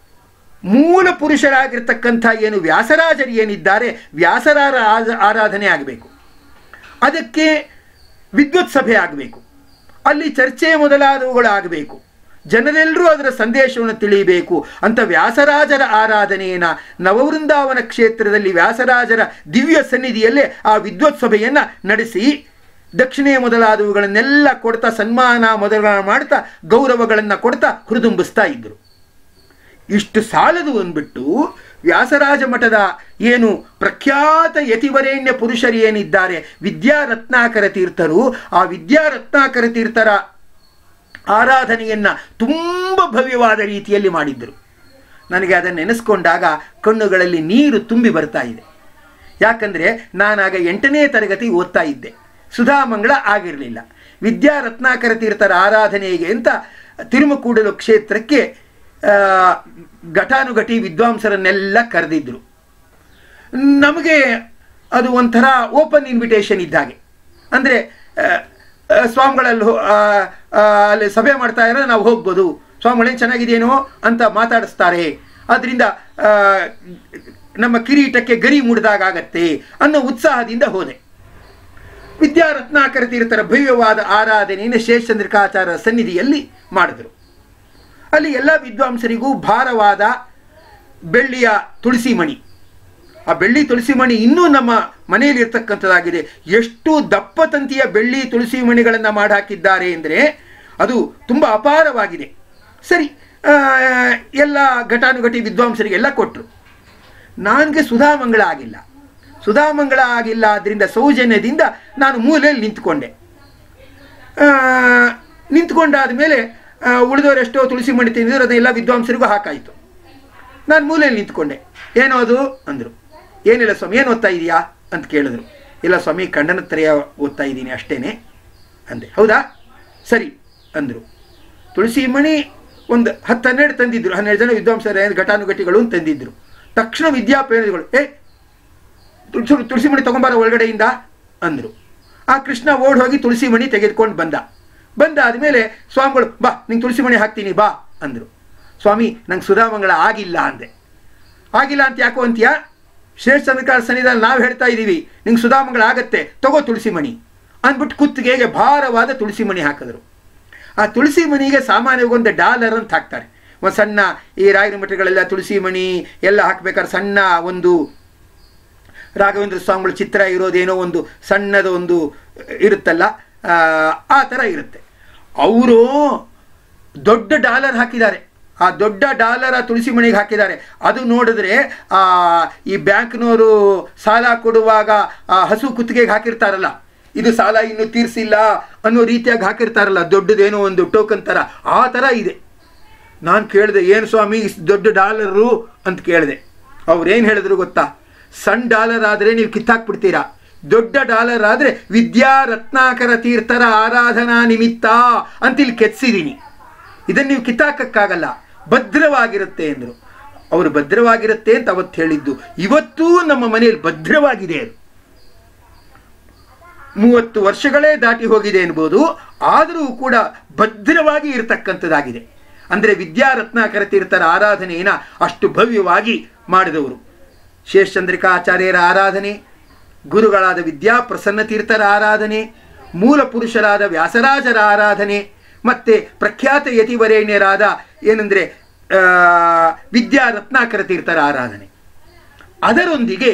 Speaker 1: ಮೂಲ ಪುರುಷರಾಗಿರ್ತಕ್ಕಂಥ ಏನು ವ್ಯಾಸರಾಜರು ಏನಿದ್ದಾರೆ ವ್ಯಾಸರಾರ ಆ- ಆರಾಧನೆ ಆಗಬೇಕು ಅದಕ್ಕೆ ವಿದ್ವತ್ ಸಭೆ ಆಗಬೇಕು ಅಲ್ಲಿ ಚರ್ಚೆ ಮೊದಲಾದವುಗಳು ಆಗಬೇಕು ಜನರೆಲ್ಲರೂ ಅದರ ಸಂದೇಶವನ್ನು ತಿಳಿಯಬೇಕು ಅಂತ ವ್ಯಾಸರಾಜರ ಆರಾಧನೆಯನ್ನು ನವವೃಂದಾವನ ಕ್ಷೇತ್ರದಲ್ಲಿ ವ್ಯಾಸರಾಜರ ದಿವ್ಯ ಸನ್ನಿಧಿಯಲ್ಲೇ ಆ ವಿದ್ವತ್ ಸಭೆಯನ್ನು ನಡೆಸಿ ದಕ್ಷಿಣೆ ಮೊದಲಾದವುಗಳನ್ನೆಲ್ಲ ಕೊಡ್ತಾ ಸನ್ಮಾನ ಮೊದಲ ಮಾಡ್ತಾ ಗೌರವಗಳನ್ನು ಕೊಡ್ತಾ ಹುರಿದುಂಬಿಸ್ತಾ ಇದ್ದರು ಇಷ್ಟು ಸಾಲದು ಅಂದ್ಬಿಟ್ಟು ವ್ಯಾಸರಾಜ ಮಠದ ಏನು ಪ್ರಖ್ಯಾತ ಯತಿವರೇಣ್ಯ ಪುರುಷರು ಏನಿದ್ದಾರೆ ವಿದ್ಯಾರತ್ನಾಕರ ತೀರ್ಥರು ಆ ವಿದ್ಯಾರತ್ನಾಕರ ತೀರ್ಥರ ಆರಾಧನೆಯನ್ನು ತುಂಬ ಭವ್ಯವಾದ ರೀತಿಯಲ್ಲಿ ಮಾಡಿದ್ದರು ನನಗೆ ಅದನ್ನು ನೆನೆಸ್ಕೊಂಡಾಗ ಕಣ್ಣುಗಳಲ್ಲಿ ನೀರು ತುಂಬಿ ಬರ್ತಾ ಇದೆ ಯಾಕಂದರೆ ನಾನಾಗ ಎಂಟನೇ ತರಗತಿ ಓದ್ತಾ ಇದ್ದೆ ಸುಧಾಮಂಗಳ ಆಗಿರಲಿಲ್ಲ ವಿದ್ಯಾರತ್ನಾಕರ ತೀರ್ಥರ ಆರಾಧನೆಗೆ ಅಂತ ತಿರುಮಕೂಡಲು ಕ್ಷೇತ್ರಕ್ಕೆ ಆ, ಘಟಾನುಘಟಿ ವಿದ್ವಾಂಸರನ್ನೆಲ್ಲ ಕರೆದಿದ್ರು ನಮಗೆ ಅದು ಒಂಥರ ಓಪನ್ ಇನ್ವಿಟೇಷನ್ ಇದ್ದಾಗೆ ಅಂದರೆ ಸ್ವಾಮಿಗಳಲ್ಲಿ ಹೋ- ಆ, ಆ, ಅಲ್ಲಿ ಸಭೆ ಮಾಡ್ತಾ ಇರೋ ನಾವು ಹೋಗ್ಬೋದು ಸ್ವಾಮಿಗಳೇನು ಚೆನ್ನಾಗಿದೆಯೇನೋ ಅಂತ ಮಾತಾಡಿಸ್ತಾರೆ ಆದ್ದರಿಂದ ಆ, ನಮ್ಮ ಕಿರೀಟಕ್ಕೆ ಗರಿ ಮುಡಿದಾಗತ್ತೆ ಅನ್ನೋ ಉತ್ಸಾಹದಿಂದ ಹೋದೆ ವಿದ್ಯಾರತ್ನಾಕರ ತೀರ್ಥರ ಭವ್ಯವಾದ ಆರಾಧನೆಯನ್ನು ಶೇಷಚಂದ್ರಿಕಾಚಾರ್ಯ ಸನ್ನಿಧಿಯಲ್ಲಿ ಮಾಡಿದರು ಅಲ್ಲಿ ಎಲ್ಲ ವಿದ್ವಾಂಸರಿಗೂ ಭಾರವಾದ ಬೆಳ್ಳಿಯ ತುಳಸಿ ಮಣಿ ಆ ಬೆಳ್ಳಿ ತುಳಸಿ ಮಣಿ ಇನ್ನೂ ನಮ್ಮ ಮನೆಯಲ್ಲಿ ಇರ್ತಕ್ಕಂಥದ್ದಾಗಿದೆ ಎಷ್ಟು ದಪ್ಪ ತಂತಿಯ ಬೆಳ್ಳಿ ತುಳಸಿ ಮಣಿಗಳನ್ನು ಮಾಡಿ ಹಾಕಿದ್ದಾರೆ ಅಂದರೆ ಅದು ತುಂಬ ಅಪಾರವಾಗಿದೆ ಸರಿ ಆ, ಎಲ್ಲ ಘಟಾನುಘಟಿ ವಿದ್ವಾಂಸರಿಗೆಲ್ಲ ಕೊಟ್ಟರು ನನಗೆ ಸುಧಾಮಂಗಳ ಆಗಿಲ್ಲ ಸುಧಾಮಂಗಳ ಆಗಿಲ್ಲ ಆದ್ದರಿಂದ ಸೌಜನ್ಯದಿಂದ ನಾನು ಮೂಲೆಯಲ್ಲಿ ನಿಂತ್ಕೊಂಡೆ ಆ, ನಿಂತ್ಕೊಂಡಾದ ಮೇಲೆ ಉಳಿದವರೆಷ್ಟೋ ತುಳಸಿ ಮಣಿ ತಿಂದಿದ್ರು ಅದನ್ನೆಲ್ಲ ವಿದ್ವಾಂಸರಿಗೂ ಹಾಕಾಯಿತು ನಾನು ಮೂಲೆಯಲ್ಲಿ ನಿಂತ್ಕೊಂಡೆ ಏನೋ ಅದು ಅಂದರು ಏನಿಲ್ಲ ಸ್ವಾಮಿ ಏನು ಓದ್ತಾ ಇದೀಯಾ ಅಂತ ಕೇಳಿದ್ರು ಇಲ್ಲ ಸ್ವಾಮಿ ಖಂಡನತ್ರಯ ಓದ್ತಾ ಇದ್ದೀನಿ ಅಷ್ಟೇನೆ ಅಂದೆ ಹೌದಾ ಸರಿ ಅಂದರು ತುಳಸಿ ಮಣಿ ಒಂದು ಹತ್ತು ಹನ್ನೆರಡು ತಂದಿದ್ರು ಹನ್ನೆರಡು ಜನ ವಿದ್ವಾಂಸರ ಘಟಾನುಘಟಿಗಳು ಅಂತ ತಂದಿದ್ರು ತಕ್ಷಣ ವಿದ್ಯಾಪೇಣಿಗಳು ಏ ತುಳಸಿ ತುಳಸಿ ಮಣಿ ತಗೊಂಬಾರ ಒಳಗಡೆಯಿಂದ ಅಂದರು ಆ ಕೃಷ್ಣ ಓಡ್ ಹೋಗಿ ತುಳಸಿ ಮಣಿ ತೆಗೆದುಕೊಂಡು ಬಂದ ಬಂದ ಆದಮೇಲೆ ಸ್ವಾಮಿಗಳು ಬಾ ನಿಂಗೆ ತುಳಸಿ ಮಣಿ ಹಾಕ್ತೀನಿ ಬಾ ಅಂದರು ಸ್ವಾಮಿ ನಂಗೆ ಸುಧಾಮಂಗಳ ಆಗಿಲ್ಲ ಅಂದೆ ಆಗಿಲ್ಲ ಅಂತ ಯಾಕೋ ಅಂತೀಯಾ ಶ್ರೇಷ್ಠ ಚಂದ್ರಕಾಳ ಸನ್ನಿಧಾನ ನಾವು ಹೇಳ್ತಾ ಇದ್ದೀವಿ ನಿಂಗೆ ಸುಧಾಮಂಗಳ ಆಗತ್ತೆ ತಗೋ ತುಳಸಿ ಮಣಿ ಅಂದ್ಬಿಟ್ಟು ಕುತ್ತಿಗೆಗೆ ಭಾರವಾದ ತುಳಸಿ ಮಣಿ ಹಾಕಿದ್ರು ಆ ತುಳಸಿ ಮಣಿಗೆ ಸಾಮಾನ್ಯವಾಗಿ ಒಂದು ಡಾಲರ್ ಅಂತ ಹಾಕ್ತಾರೆ ಒಂದು ಸಣ್ಣ ಈ ರಾಯರ ಮಠಗಳೆಲ್ಲ ತುಳಸಿ ಮಣಿ ಎಲ್ಲ ಹಾಕ್ಬೇಕಾದ್ರೆ ಸಣ್ಣ ಒಂದು ರಾಘವೇಂದ್ರ ಸ್ವಾಮಿಗಳ ಚಿತ್ರ ಇರೋದೇನೋ ಒಂದು ಸಣ್ಣದ ಒಂದು ಇರುತ್ತಲ್ಲ ಆ, ಆ ಥರ ಇರುತ್ತೆ ಅವರು ದೊಡ್ಡ ಡಾಲರ್ ಹಾಕಿದ್ದಾರೆ ಆ ದೊಡ್ಡ ಡಾಲರ್ ಆ ತುಳಸಿ ಮಣಿಗೆ ಹಾಕಿದ್ದಾರೆ ಅದು ನೋಡಿದ್ರೆ ಆ ಈ ಬ್ಯಾಂಕ್ನವರು ಸಾಲ ಕೊಡುವಾಗ ಆ ಹಸು ಕುತ್ತಿಗೆಗೆ ಹಾಕಿರ್ತಾರಲ್ಲ ಇದು ಸಾಲ ಇನ್ನು ತೀರಿಸಿಲ್ಲ ಅನ್ನೋ ರೀತಿಯಾಗಿ ಹಾಕಿರ್ತಾರಲ್ಲ ದೊಡ್ಡದೇನೋ ಒಂದು ಟೋಕನ್ ಥರ ಆ ಥರ ಇದೆ ನಾನು ಕೇಳಿದೆ ಏನು ಸ್ವಾಮಿ ಇಷ್ಟು ದೊಡ್ಡ ಡಾಲರು ಅಂತ ಕೇಳಿದೆ ಅವ್ರೇನು ಹೇಳಿದ್ರು ಗೊತ್ತಾ ಸಣ್ಣ ಡಾಲರ್ ಆದರೆ ನೀವು ಕಿತ್ತಾಕ್ಬಿಡ್ತೀರಾ ದೊಡ್ಡ ಡಾಲರ್ ಆದರೆ ವಿದ್ಯಾ ರತ್ನಾಕರ ತೀರ್ಥರ ಆರಾಧನಾ ನಿಮಿತ್ತ ಅಂತ ಇಲ್ಲಿ ಕೆತ್ಸಿದ್ದೀನಿ ಇದನ್ನು ನೀವು ಕಿತ್ತಾಕಕ್ಕಾಗಲ್ಲ ಭದ್ರವಾಗಿರುತ್ತೆ ಎಂದರು ಅವರು ಭದ್ರವಾಗಿರುತ್ತೆ ಅಂತ ಅವತ್ತು ಹೇಳಿದ್ದು ಇವತ್ತೂ ನಮ್ಮ ಮನೆಯಲ್ಲಿ ಭದ್ರವಾಗಿದೆ ಅದು ಮೂವತ್ತು ವರ್ಷಗಳೇ ದಾಟಿ ಹೋಗಿದೆ ಎನ್ಬೋದು ಆದರೂ ಕೂಡ ಭದ್ರವಾಗಿ ಇರತಕ್ಕಂಥದ್ದಾಗಿದೆ ಅಂದರೆ ವಿದ್ಯಾರತ್ನಾಕರ ತೀರ್ಥರ ಆರಾಧನೆಯನ್ನು ಅಷ್ಟು ಭವ್ಯವಾಗಿ ಮಾಡಿದವರು ಶೇಷಚಂದ್ರಿಕಾಚಾರ್ಯರ ಆರಾಧನೆ ಗುರುಗಳಾದ ವಿದ್ಯಾ ಪ್ರಸನ್ನ ತೀರ್ಥರ ಆರಾಧನೆ ಮೂಲ ಪುರುಷರಾದ ವ್ಯಾಸರಾಜರ ಆರಾಧನೆ ಮತ್ತೆ ಪ್ರಖ್ಯಾತ ಯತಿವರೇಣ್ಯರಾದ ಏನಂದರೆ ವಿದ್ಯಾ ರತ್ನಾಕರ ತೀರ್ಥರ ಆರಾಧನೆ ಅದರೊಂದಿಗೆ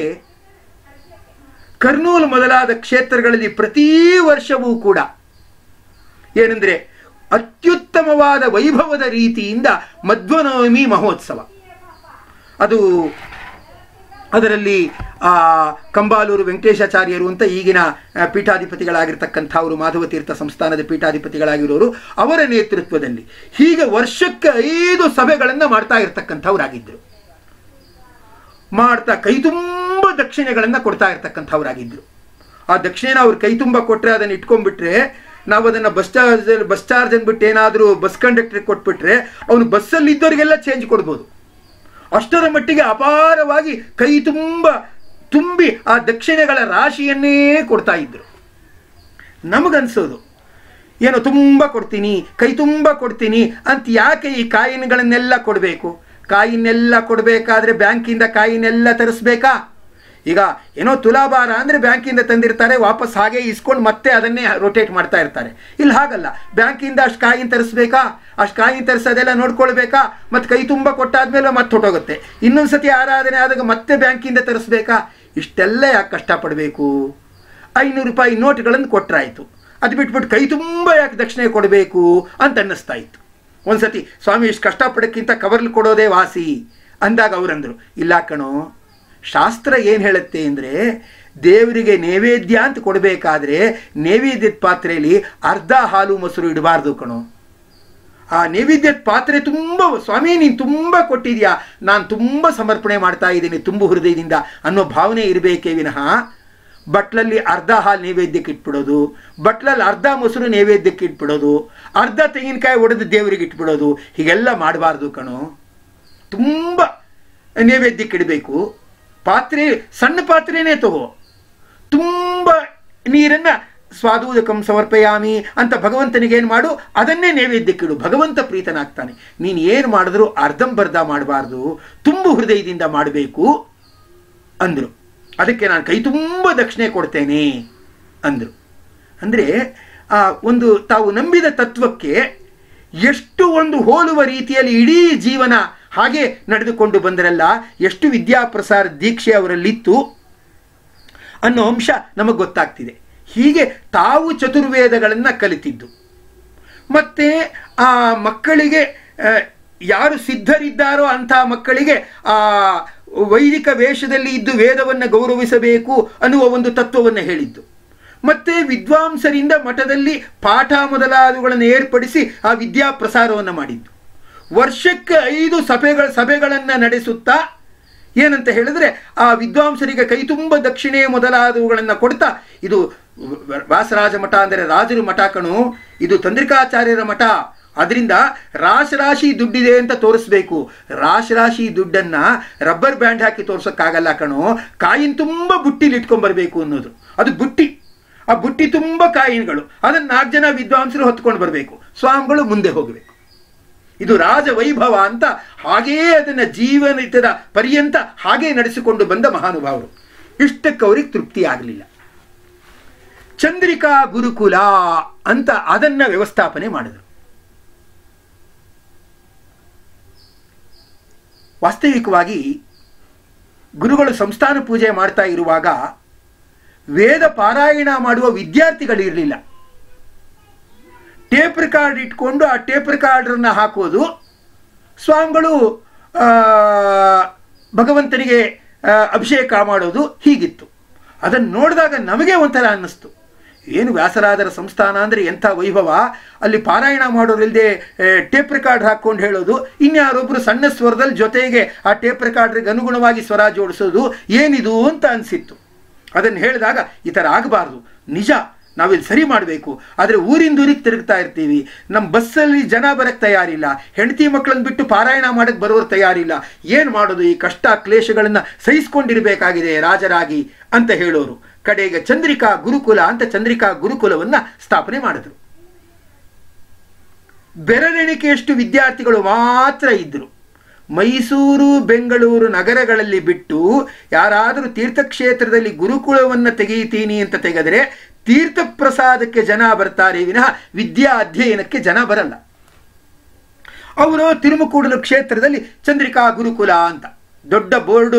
Speaker 1: ಕರ್ನೂಲು ಮೊದಲಾದ ಕ್ಷೇತ್ರಗಳಲ್ಲಿ ಪ್ರತಿ ವರ್ಷವೂ ಕೂಡ ಏನೆಂದರೆ ಅತ್ಯುತ್ತಮವಾದ ವೈಭವದ ರೀತಿಯಿಂದ ಮಧ್ವನವಮಿ ಮಹೋತ್ಸವ ಅದು ಅದರಲ್ಲಿ ಆ ಕಂಬಾಲೂರು ವೆಂಕಟೇಶಾಚಾರ್ಯರು ಅಂತ ಈಗಿನ ಆ, ಪೀಠಾಧಿಪತಿಗಳಾಗಿರ್ತಕ್ಕಂಥವರು ಮಾಧವ ತೀರ್ಥ ಸಂಸ್ಥಾನದ ಪೀಠಾಧಿಪತಿಗಳಾಗಿರೋರು ಅವರ ನೇತೃತ್ವದಲ್ಲಿ ಹೀಗೆ ವರ್ಷಕ್ಕೆ ಐದು ಸಭೆಗಳನ್ನು ಮಾಡ್ತಾ ಇರ್ತಕ್ಕಂಥವ್ರಾಗಿದ್ದರು ಮಾಡ್ತಾ ಕೈ ತುಂಬ ದಕ್ಷಿಣೆಗಳನ್ನು ಕೊಡ್ತಾ ಇರ್ತಕ್ಕಂಥವ್ರಾಗಿದ್ದರು ಆ ದಕ್ಷಿಣೆನ ಅವ್ರು ಕೈ ತುಂಬ ಕೊಟ್ಟರೆ ಅದನ್ನು ಇಟ್ಕೊಂಡ್ಬಿಟ್ರೆ ನಾವು ಅದನ್ನು ಬಸ್ ಚಾರ್ಜ್ ಬಸ್ ಚಾರ್ಜ್ ಅಂದ್ಬಿಟ್ಟು ಏನಾದರೂ ಬಸ್ ಕಂಡಕ್ಟರ್ಗೆ ಕೊಟ್ಬಿಟ್ರೆ ಅವನು ಬಸ್ಸಲ್ಲಿ ಇದ್ದವರಿಗೆಲ್ಲ ಚೇಂಜ್ ಕೊಡ್ಬೋದು ಅಷ್ಟರ ಮಟ್ಟಿಗೆ ಅಪಾರವಾಗಿ ಕೈ ತುಂಬ ತುಂಬಿ ಆ ದಕ್ಷಿಣೆಗಳ ರಾಶಿಯನ್ನೇ ಕೊಡ್ತಾ ಇದ್ರು ನಮಗನ್ಸೋದು ಏನೋ ತುಂಬ ಕೊಡ್ತೀನಿ ಕೈ ತುಂಬ ಕೊಡ್ತೀನಿ ಅಂತ ಯಾಕೆ ಈ ಕಾಯಿನ್ಗಳನ್ನೆಲ್ಲ ಕೊಡಬೇಕು ಕಾಯಿನೆಲ್ಲ ಕೊಡಬೇಕಾದ್ರೆ ಬ್ಯಾಂಕಿಂದ ಕಾಯಿನೆಲ್ಲ ತರಿಸ್ಬೇಕಾ ಈಗ ಏನೋ ತುಲಾಭಾರ ಅಂದರೆ ಬ್ಯಾಂಕಿಂದ ತಂದಿರ್ತಾರೆ ವಾಪಸ್ ಹಾಗೆ ಇಸ್ಕೊಂಡು ಮತ್ತೆ ಅದನ್ನೇ ರೊಟೇಟ್ ಮಾಡ್ತಾ ಇರ್ತಾರೆ ಇಲ್ಲಿ ಹಾಗಲ್ಲ ಬ್ಯಾಂಕಿಂದ ಅಷ್ಟು ಕಾಯಿನ್ ತರಿಸ್ಬೇಕಾ ಅಷ್ಟು ಕಾಯಿನ್ ತರಿಸೋದೆಲ್ಲ ನೋಡ್ಕೊಳ್ಬೇಕಾ ಮತ್ತು ಕೈ ತುಂಬ ಕೊಟ್ಟಾದ್ಮೇಲೆ ಮತ್ತೆ ಹೊಟ್ಟೋಗುತ್ತೆ ಇನ್ನೊಂದು ಸತಿ ಆರಾಧನೆ ಆದಾಗ ಮತ್ತೆ ಬ್ಯಾಂಕಿಂದ ತರಿಸ್ಬೇಕಾ ಇಷ್ಟೆಲ್ಲ ಯಾಕೆ ಕಷ್ಟಪಡಬೇಕು ಐನೂರು ರೂಪಾಯಿ ನೋಟ್ಗಳನ್ನು ಕೊಟ್ಟರಾಯಿತು ಅದು ಬಿಟ್ಬಿಟ್ಟು ಕೈ ತುಂಬ ಯಾಕೆ ದಕ್ಷಿಣೆ ಕೊಡಬೇಕು ಅಂತ ಅನ್ನಿಸ್ತಾ ಇತ್ತು ಒಂದ್ಸತಿ ಸ್ವಾಮಿ ಇಷ್ಟು ಕಷ್ಟಪಡೋಕ್ಕಿಂತ ಕವರ್ಲಿ ಕೊಡೋದೇ ವಾಸಿ ಅಂದಾಗ ಅವರಂದರು ಇಲ್ಲ ಕಣೋ ಶಾಸ್ತ್ರ ಏನು ಹೇಳುತ್ತೆ ಅಂದರೆ ದೇವರಿಗೆ ನೈವೇದ್ಯ ಅಂತ ಕೊಡಬೇಕಾದ್ರೆ ನೈವೇದ್ಯದ ಪಾತ್ರೆಯಲ್ಲಿ ಅರ್ಧ ಹಾಲು ಮೊಸರು ಇಡಬಾರ್ದು ಕಣೋ ಆ ನೈವೇದ್ಯದ ಪಾತ್ರೆ ತುಂಬ ಸ್ವಾಮಿ ನೀನು ತುಂಬ ಕೊಟ್ಟಿದ್ಯಾ ನಾನು ತುಂಬ ಸಮರ್ಪಣೆ ಮಾಡ್ತಾ ಇದ್ದೀನಿ ತುಂಬ ಹೃದಯದಿಂದ ಅನ್ನೋ ಭಾವನೆ ಇರಬೇಕೇ ವಿನಃ ಬಟ್ಲಲ್ಲಿ ಅರ್ಧ ಹಾಲು ನೈವೇದ್ಯಕ್ಕೆ ಇಟ್ಬಿಡೋದು ಬಟ್ಲಲ್ಲಿ ಅರ್ಧ ಮೊಸರು ನೈವೇದ್ಯಕ್ಕೆ ಇಟ್ಬಿಡೋದು ಅರ್ಧ ತೆಂಗಿನಕಾಯಿ ಒಡೆದು ದೇವರಿಗೆ ಇಟ್ಬಿಡೋದು ಹೀಗೆಲ್ಲ ಮಾಡಬಾರ್ದು ಕಣೋ ತುಂಬ ನೈವೇದ್ಯಕ್ಕೆ ಇಡಬೇಕು ಪಾತ್ರೆ ಸಣ್ಣ ಪಾತ್ರೆನೇ ತಗೋ ತುಂಬ ನೀರನ್ನು ಸ್ವಾದೂದಕಂ ಸಮರ್ಪಯಾಮಿ ಅಂತ ಭಗವಂತನಿಗೆ ಏನು ಮಾಡು ಅದನ್ನೇ ನೈವೇದ್ಯಕ್ಕಿಡು ಭಗವಂತ ಪ್ರೀತನಾಗ್ತಾನೆ ನೀನು ಏನು ಮಾಡಿದ್ರೂ ಅರ್ಧಂಬರ್ಧ ಮಾಡಬಾರ್ದು ತುಂಬು ಹೃದಯದಿಂದ ಮಾಡಬೇಕು ಅಂದರು ಅದಕ್ಕೆ ನಾನು ಕೈ ತುಂಬ ದಕ್ಷಿಣೆ ಕೊಡ್ತೇನೆ ಅಂದರು ಅಂದರೆ ಆ ಒಂದು ತಾವು ನಂಬಿದ ತತ್ವಕ್ಕೆ ಎಷ್ಟು ಒಂದು ಹೋಲುವ ರೀತಿಯಲ್ಲಿ ಇಡೀ ಜೀವನ ಹಾಗೆ ನಡೆದುಕೊಂಡು ಬಂದರಲ್ಲ ಎಷ್ಟು ವಿದ್ಯಾಪ್ರಸಾರ ದೀಕ್ಷೆ ಅವರಲ್ಲಿತ್ತು ಅನ್ನೋ ಅಂಶ ನಮಗೆ ಗೊತ್ತಾಗ್ತಿದೆ ಹೀಗೆ ತಾವು ಚತುರ್ವೇದಗಳನ್ನು ಕಲಿತಿದ್ದು ಮತ್ತೆ ಆ ಮಕ್ಕಳಿಗೆ ಆ, ಯಾರು ಸಿದ್ಧರಿದ್ದಾರೋ ಅಂಥ ಮಕ್ಕಳಿಗೆ ಆ ವೈದಿಕ ವೇಷದಲ್ಲಿ ಇದ್ದು ವೇದವನ್ನು ಗೌರವಿಸಬೇಕು ಅನ್ನುವ ಒಂದು ತತ್ವವನ್ನು ಹೇಳಿದ್ದು ಮತ್ತೆ ವಿದ್ವಾಂಸರಿಂದ ಮಠದಲ್ಲಿ ಪಾಠ ಮೊದಲಾದವುಗಳನ್ನು ಏರ್ಪಡಿಸಿ ಆ ವಿದ್ಯಾ ಪ್ರಸಾರವನ್ನು ಮಾಡಿದ್ದು ವರ್ಷಕ್ಕೆ ಐದು ಸಭೆಗಳ ಸಭೆಗಳನ್ನು ನಡೆಸುತ್ತಾ ಏನಂತ ಹೇಳಿದ್ರೆ ಆ ವಿದ್ವಾಂಸರಿಗೆ ಕೈ ತುಂಬ ದಕ್ಷಿಣೆ ಮೊದಲಾದವುಗಳನ್ನು ಕೊಡ್ತಾ ಇದು ವ್ಯಾಸರಾಜ ಮಠ ಅಂದರೆ ರಾಜರು ಮಠ ಕಣು ಇದು ತಂತ್ರಿಕಾಚಾರ್ಯರ ಮಠ ಅದರಿಂದ ರಾಶಿ ರಾಶಿ ದುಡ್ಡಿದೆ ಅಂತ ತೋರಿಸ್ಬೇಕು ರಾಶಿ ರಾಶಿ ದುಡ್ಡನ್ನ ರಬ್ಬರ್ ಬ್ಯಾಂಡ್ ಹಾಕಿ ತೋರ್ಸೋಕ್ಕಾಗಲ್ಲ ಕಣೋ ಕಾಯಿನ್ ತುಂಬ ಬುಟ್ಟಿಲಿ ಇಟ್ಕೊಂಡ್ಬರ್ಬೇಕು ಅನ್ನೋದು ಅದು ಬುಟ್ಟಿ ಆ ಬುಟ್ಟಿ ತುಂಬ ಕಾಯಿನ್ಗಳು ಅದನ್ನು ನಾಲ್ಕು ಜನ ವಿದ್ವಾಂಸರು ಹೊತ್ಕೊಂಡು ಬರಬೇಕು ಸ್ವಾಮಿಗಳು ಮುಂದೆ ಹೋಗಬೇಕು ಇದು ರಾಜ ವೈಭವ ಅಂತ ಹಾಗೇ ಅದನ್ನ ಜೀವನದ ಪರ್ಯಂತ ಹಾಗೇ ನಡೆಸಿಕೊಂಡು ಬಂದ ಮಹಾನುಭಾವರು ಇಷ್ಟಕ್ಕೆ ಅವ್ರಿಗೆ ತೃಪ್ತಿ ಆಗಲಿಲ್ಲ ಚಂದ್ರಿಕಾ ಗುರುಕುಲ ಅಂತ ಅದನ್ನ ವ್ಯವಸ್ಥಾಪನೆ ಮಾಡಿದರು ವಾಸ್ತವಿಕವಾಗಿ ಗುರುಗಳು ಸಂಸ್ಥಾನ ಪೂಜೆ ಮಾಡ್ತಾ ಇರುವಾಗ ವೇದ ಪಾರಾಯಣ ಮಾಡುವ ವಿದ್ಯಾರ್ಥಿಗಳಿರಲಿಲ್ಲ ಟೇಪ್ ರೆಕಾರ್ಡ್ ಇಟ್ಕೊಂಡು ಆ ಟೇಪ್ ರೆಕಾರ್ಡರನ್ನ ಹಾಕೋದು ಸ್ವಾಮಿಗಳು ಆ, ಭಗವಂತನಿಗೆ ಆ, ಅಭಿಷೇಕ ಮಾಡೋದು ಹೀಗಿತ್ತು ಅದನ್ನು ನೋಡಿದಾಗ ನಮಗೆ ಒಂಥರ ಅನ್ನಿಸ್ತು ಏನು ವ್ಯಾಸರಾದರ ಸಂಸ್ಥಾನ ಅಂದರೆ ಎಂಥ ವೈಭವ ಅಲ್ಲಿ ಪಾರಾಯಣ ಮಾಡೋರಿಲ್ಲದೆ ಟೇಪ್ ರೆಕಾರ್ಡ್ ಹಾಕ್ಕೊಂಡು ಹೇಳೋದು ಇನ್ಯಾರೊಬ್ಬರು ಸಣ್ಣ ಸ್ವರದಲ್ಲಿ ಜೊತೆಗೆ ಆ ಟೇಪ್ ರೆಕಾರ್ಡ್ರಿಗೆ ಅನುಗುಣವಾಗಿ ಸ್ವರ ಜೋಡಿಸೋದು ಏನಿದು ಅಂತ ಅನಿಸಿತ್ತು ಅದನ್ನು ಹೇಳಿದಾಗ ಈ ಥರ ಆಗಬಾರ್ದು ನಿಜ ನಾವಿಲ್ಲಿ ಸರಿ ಮಾಡಬೇಕು ಆದರೆ ಊರಿಂದ ಊರಿಗೆ ತಿರುಗ್ತಾ ಇರ್ತೀವಿ ನಮ್ಮ ಬಸ್ಸಲ್ಲಿ ಜನ ಬರಕ್ಕೆ ತಯಾರಿಲ್ಲ ಹೆಂಡತಿ ಮಕ್ಕಳನ್ನ ಬಿಟ್ಟು ಪಾರಾಯಣ ಮಾಡಕ್ಕೆ ಬರೋರು ತಯಾರಿಲ್ಲ ಏನು ಮಾಡೋದು ಈ ಕಷ್ಟ ಕ್ಲೇಶಗಳನ್ನು ಸಹಿಸ್ಕೊಂಡಿರಬೇಕಾಗಿದೆ ರಾಜರಾಗಿ ಅಂತ ಹೇಳೋರು ಕಡೆಗೆ ಚಂದ್ರಿಕಾ ಗುರುಕುಲ ಅಂತ ಚಂದ್ರಿಕಾ ಗುರುಕುಲವನ್ನು ಸ್ಥಾಪನೆ ಮಾಡಿದ್ರು ಬೆರಳೆಣಿಕೆಯಷ್ಟು ವಿದ್ಯಾರ್ಥಿಗಳು ಮಾತ್ರ ಇದ್ದರು ಮೈಸೂರು ಬೆಂಗಳೂರು ನಗರಗಳಲ್ಲಿ ಬಿಟ್ಟು ಯಾರಾದರೂ ತೀರ್ಥಕ್ಷೇತ್ರದಲ್ಲಿ ಗುರುಕುಲವನ್ನು ತೆಗೆಯುತ್ತೀನಿ ಅಂತ ತೆಗೆದರೆ ತೀರ್ಥ ಪ್ರಸಾದಕ್ಕೆ ಜನ ಬರ್ತಾರೆ ವಿನಃ ವಿದ್ಯಾ ಅಧ್ಯಯನಕ್ಕೆ ಜನ ಬರಲ್ಲ ಅವರು ತಿರುಮಕೂಡಲು ಕ್ಷೇತ್ರದಲ್ಲಿ ಚಂದ್ರಿಕಾ ಗುರುಕುಲ ಅಂತ ದೊಡ್ಡ ಬೋರ್ಡು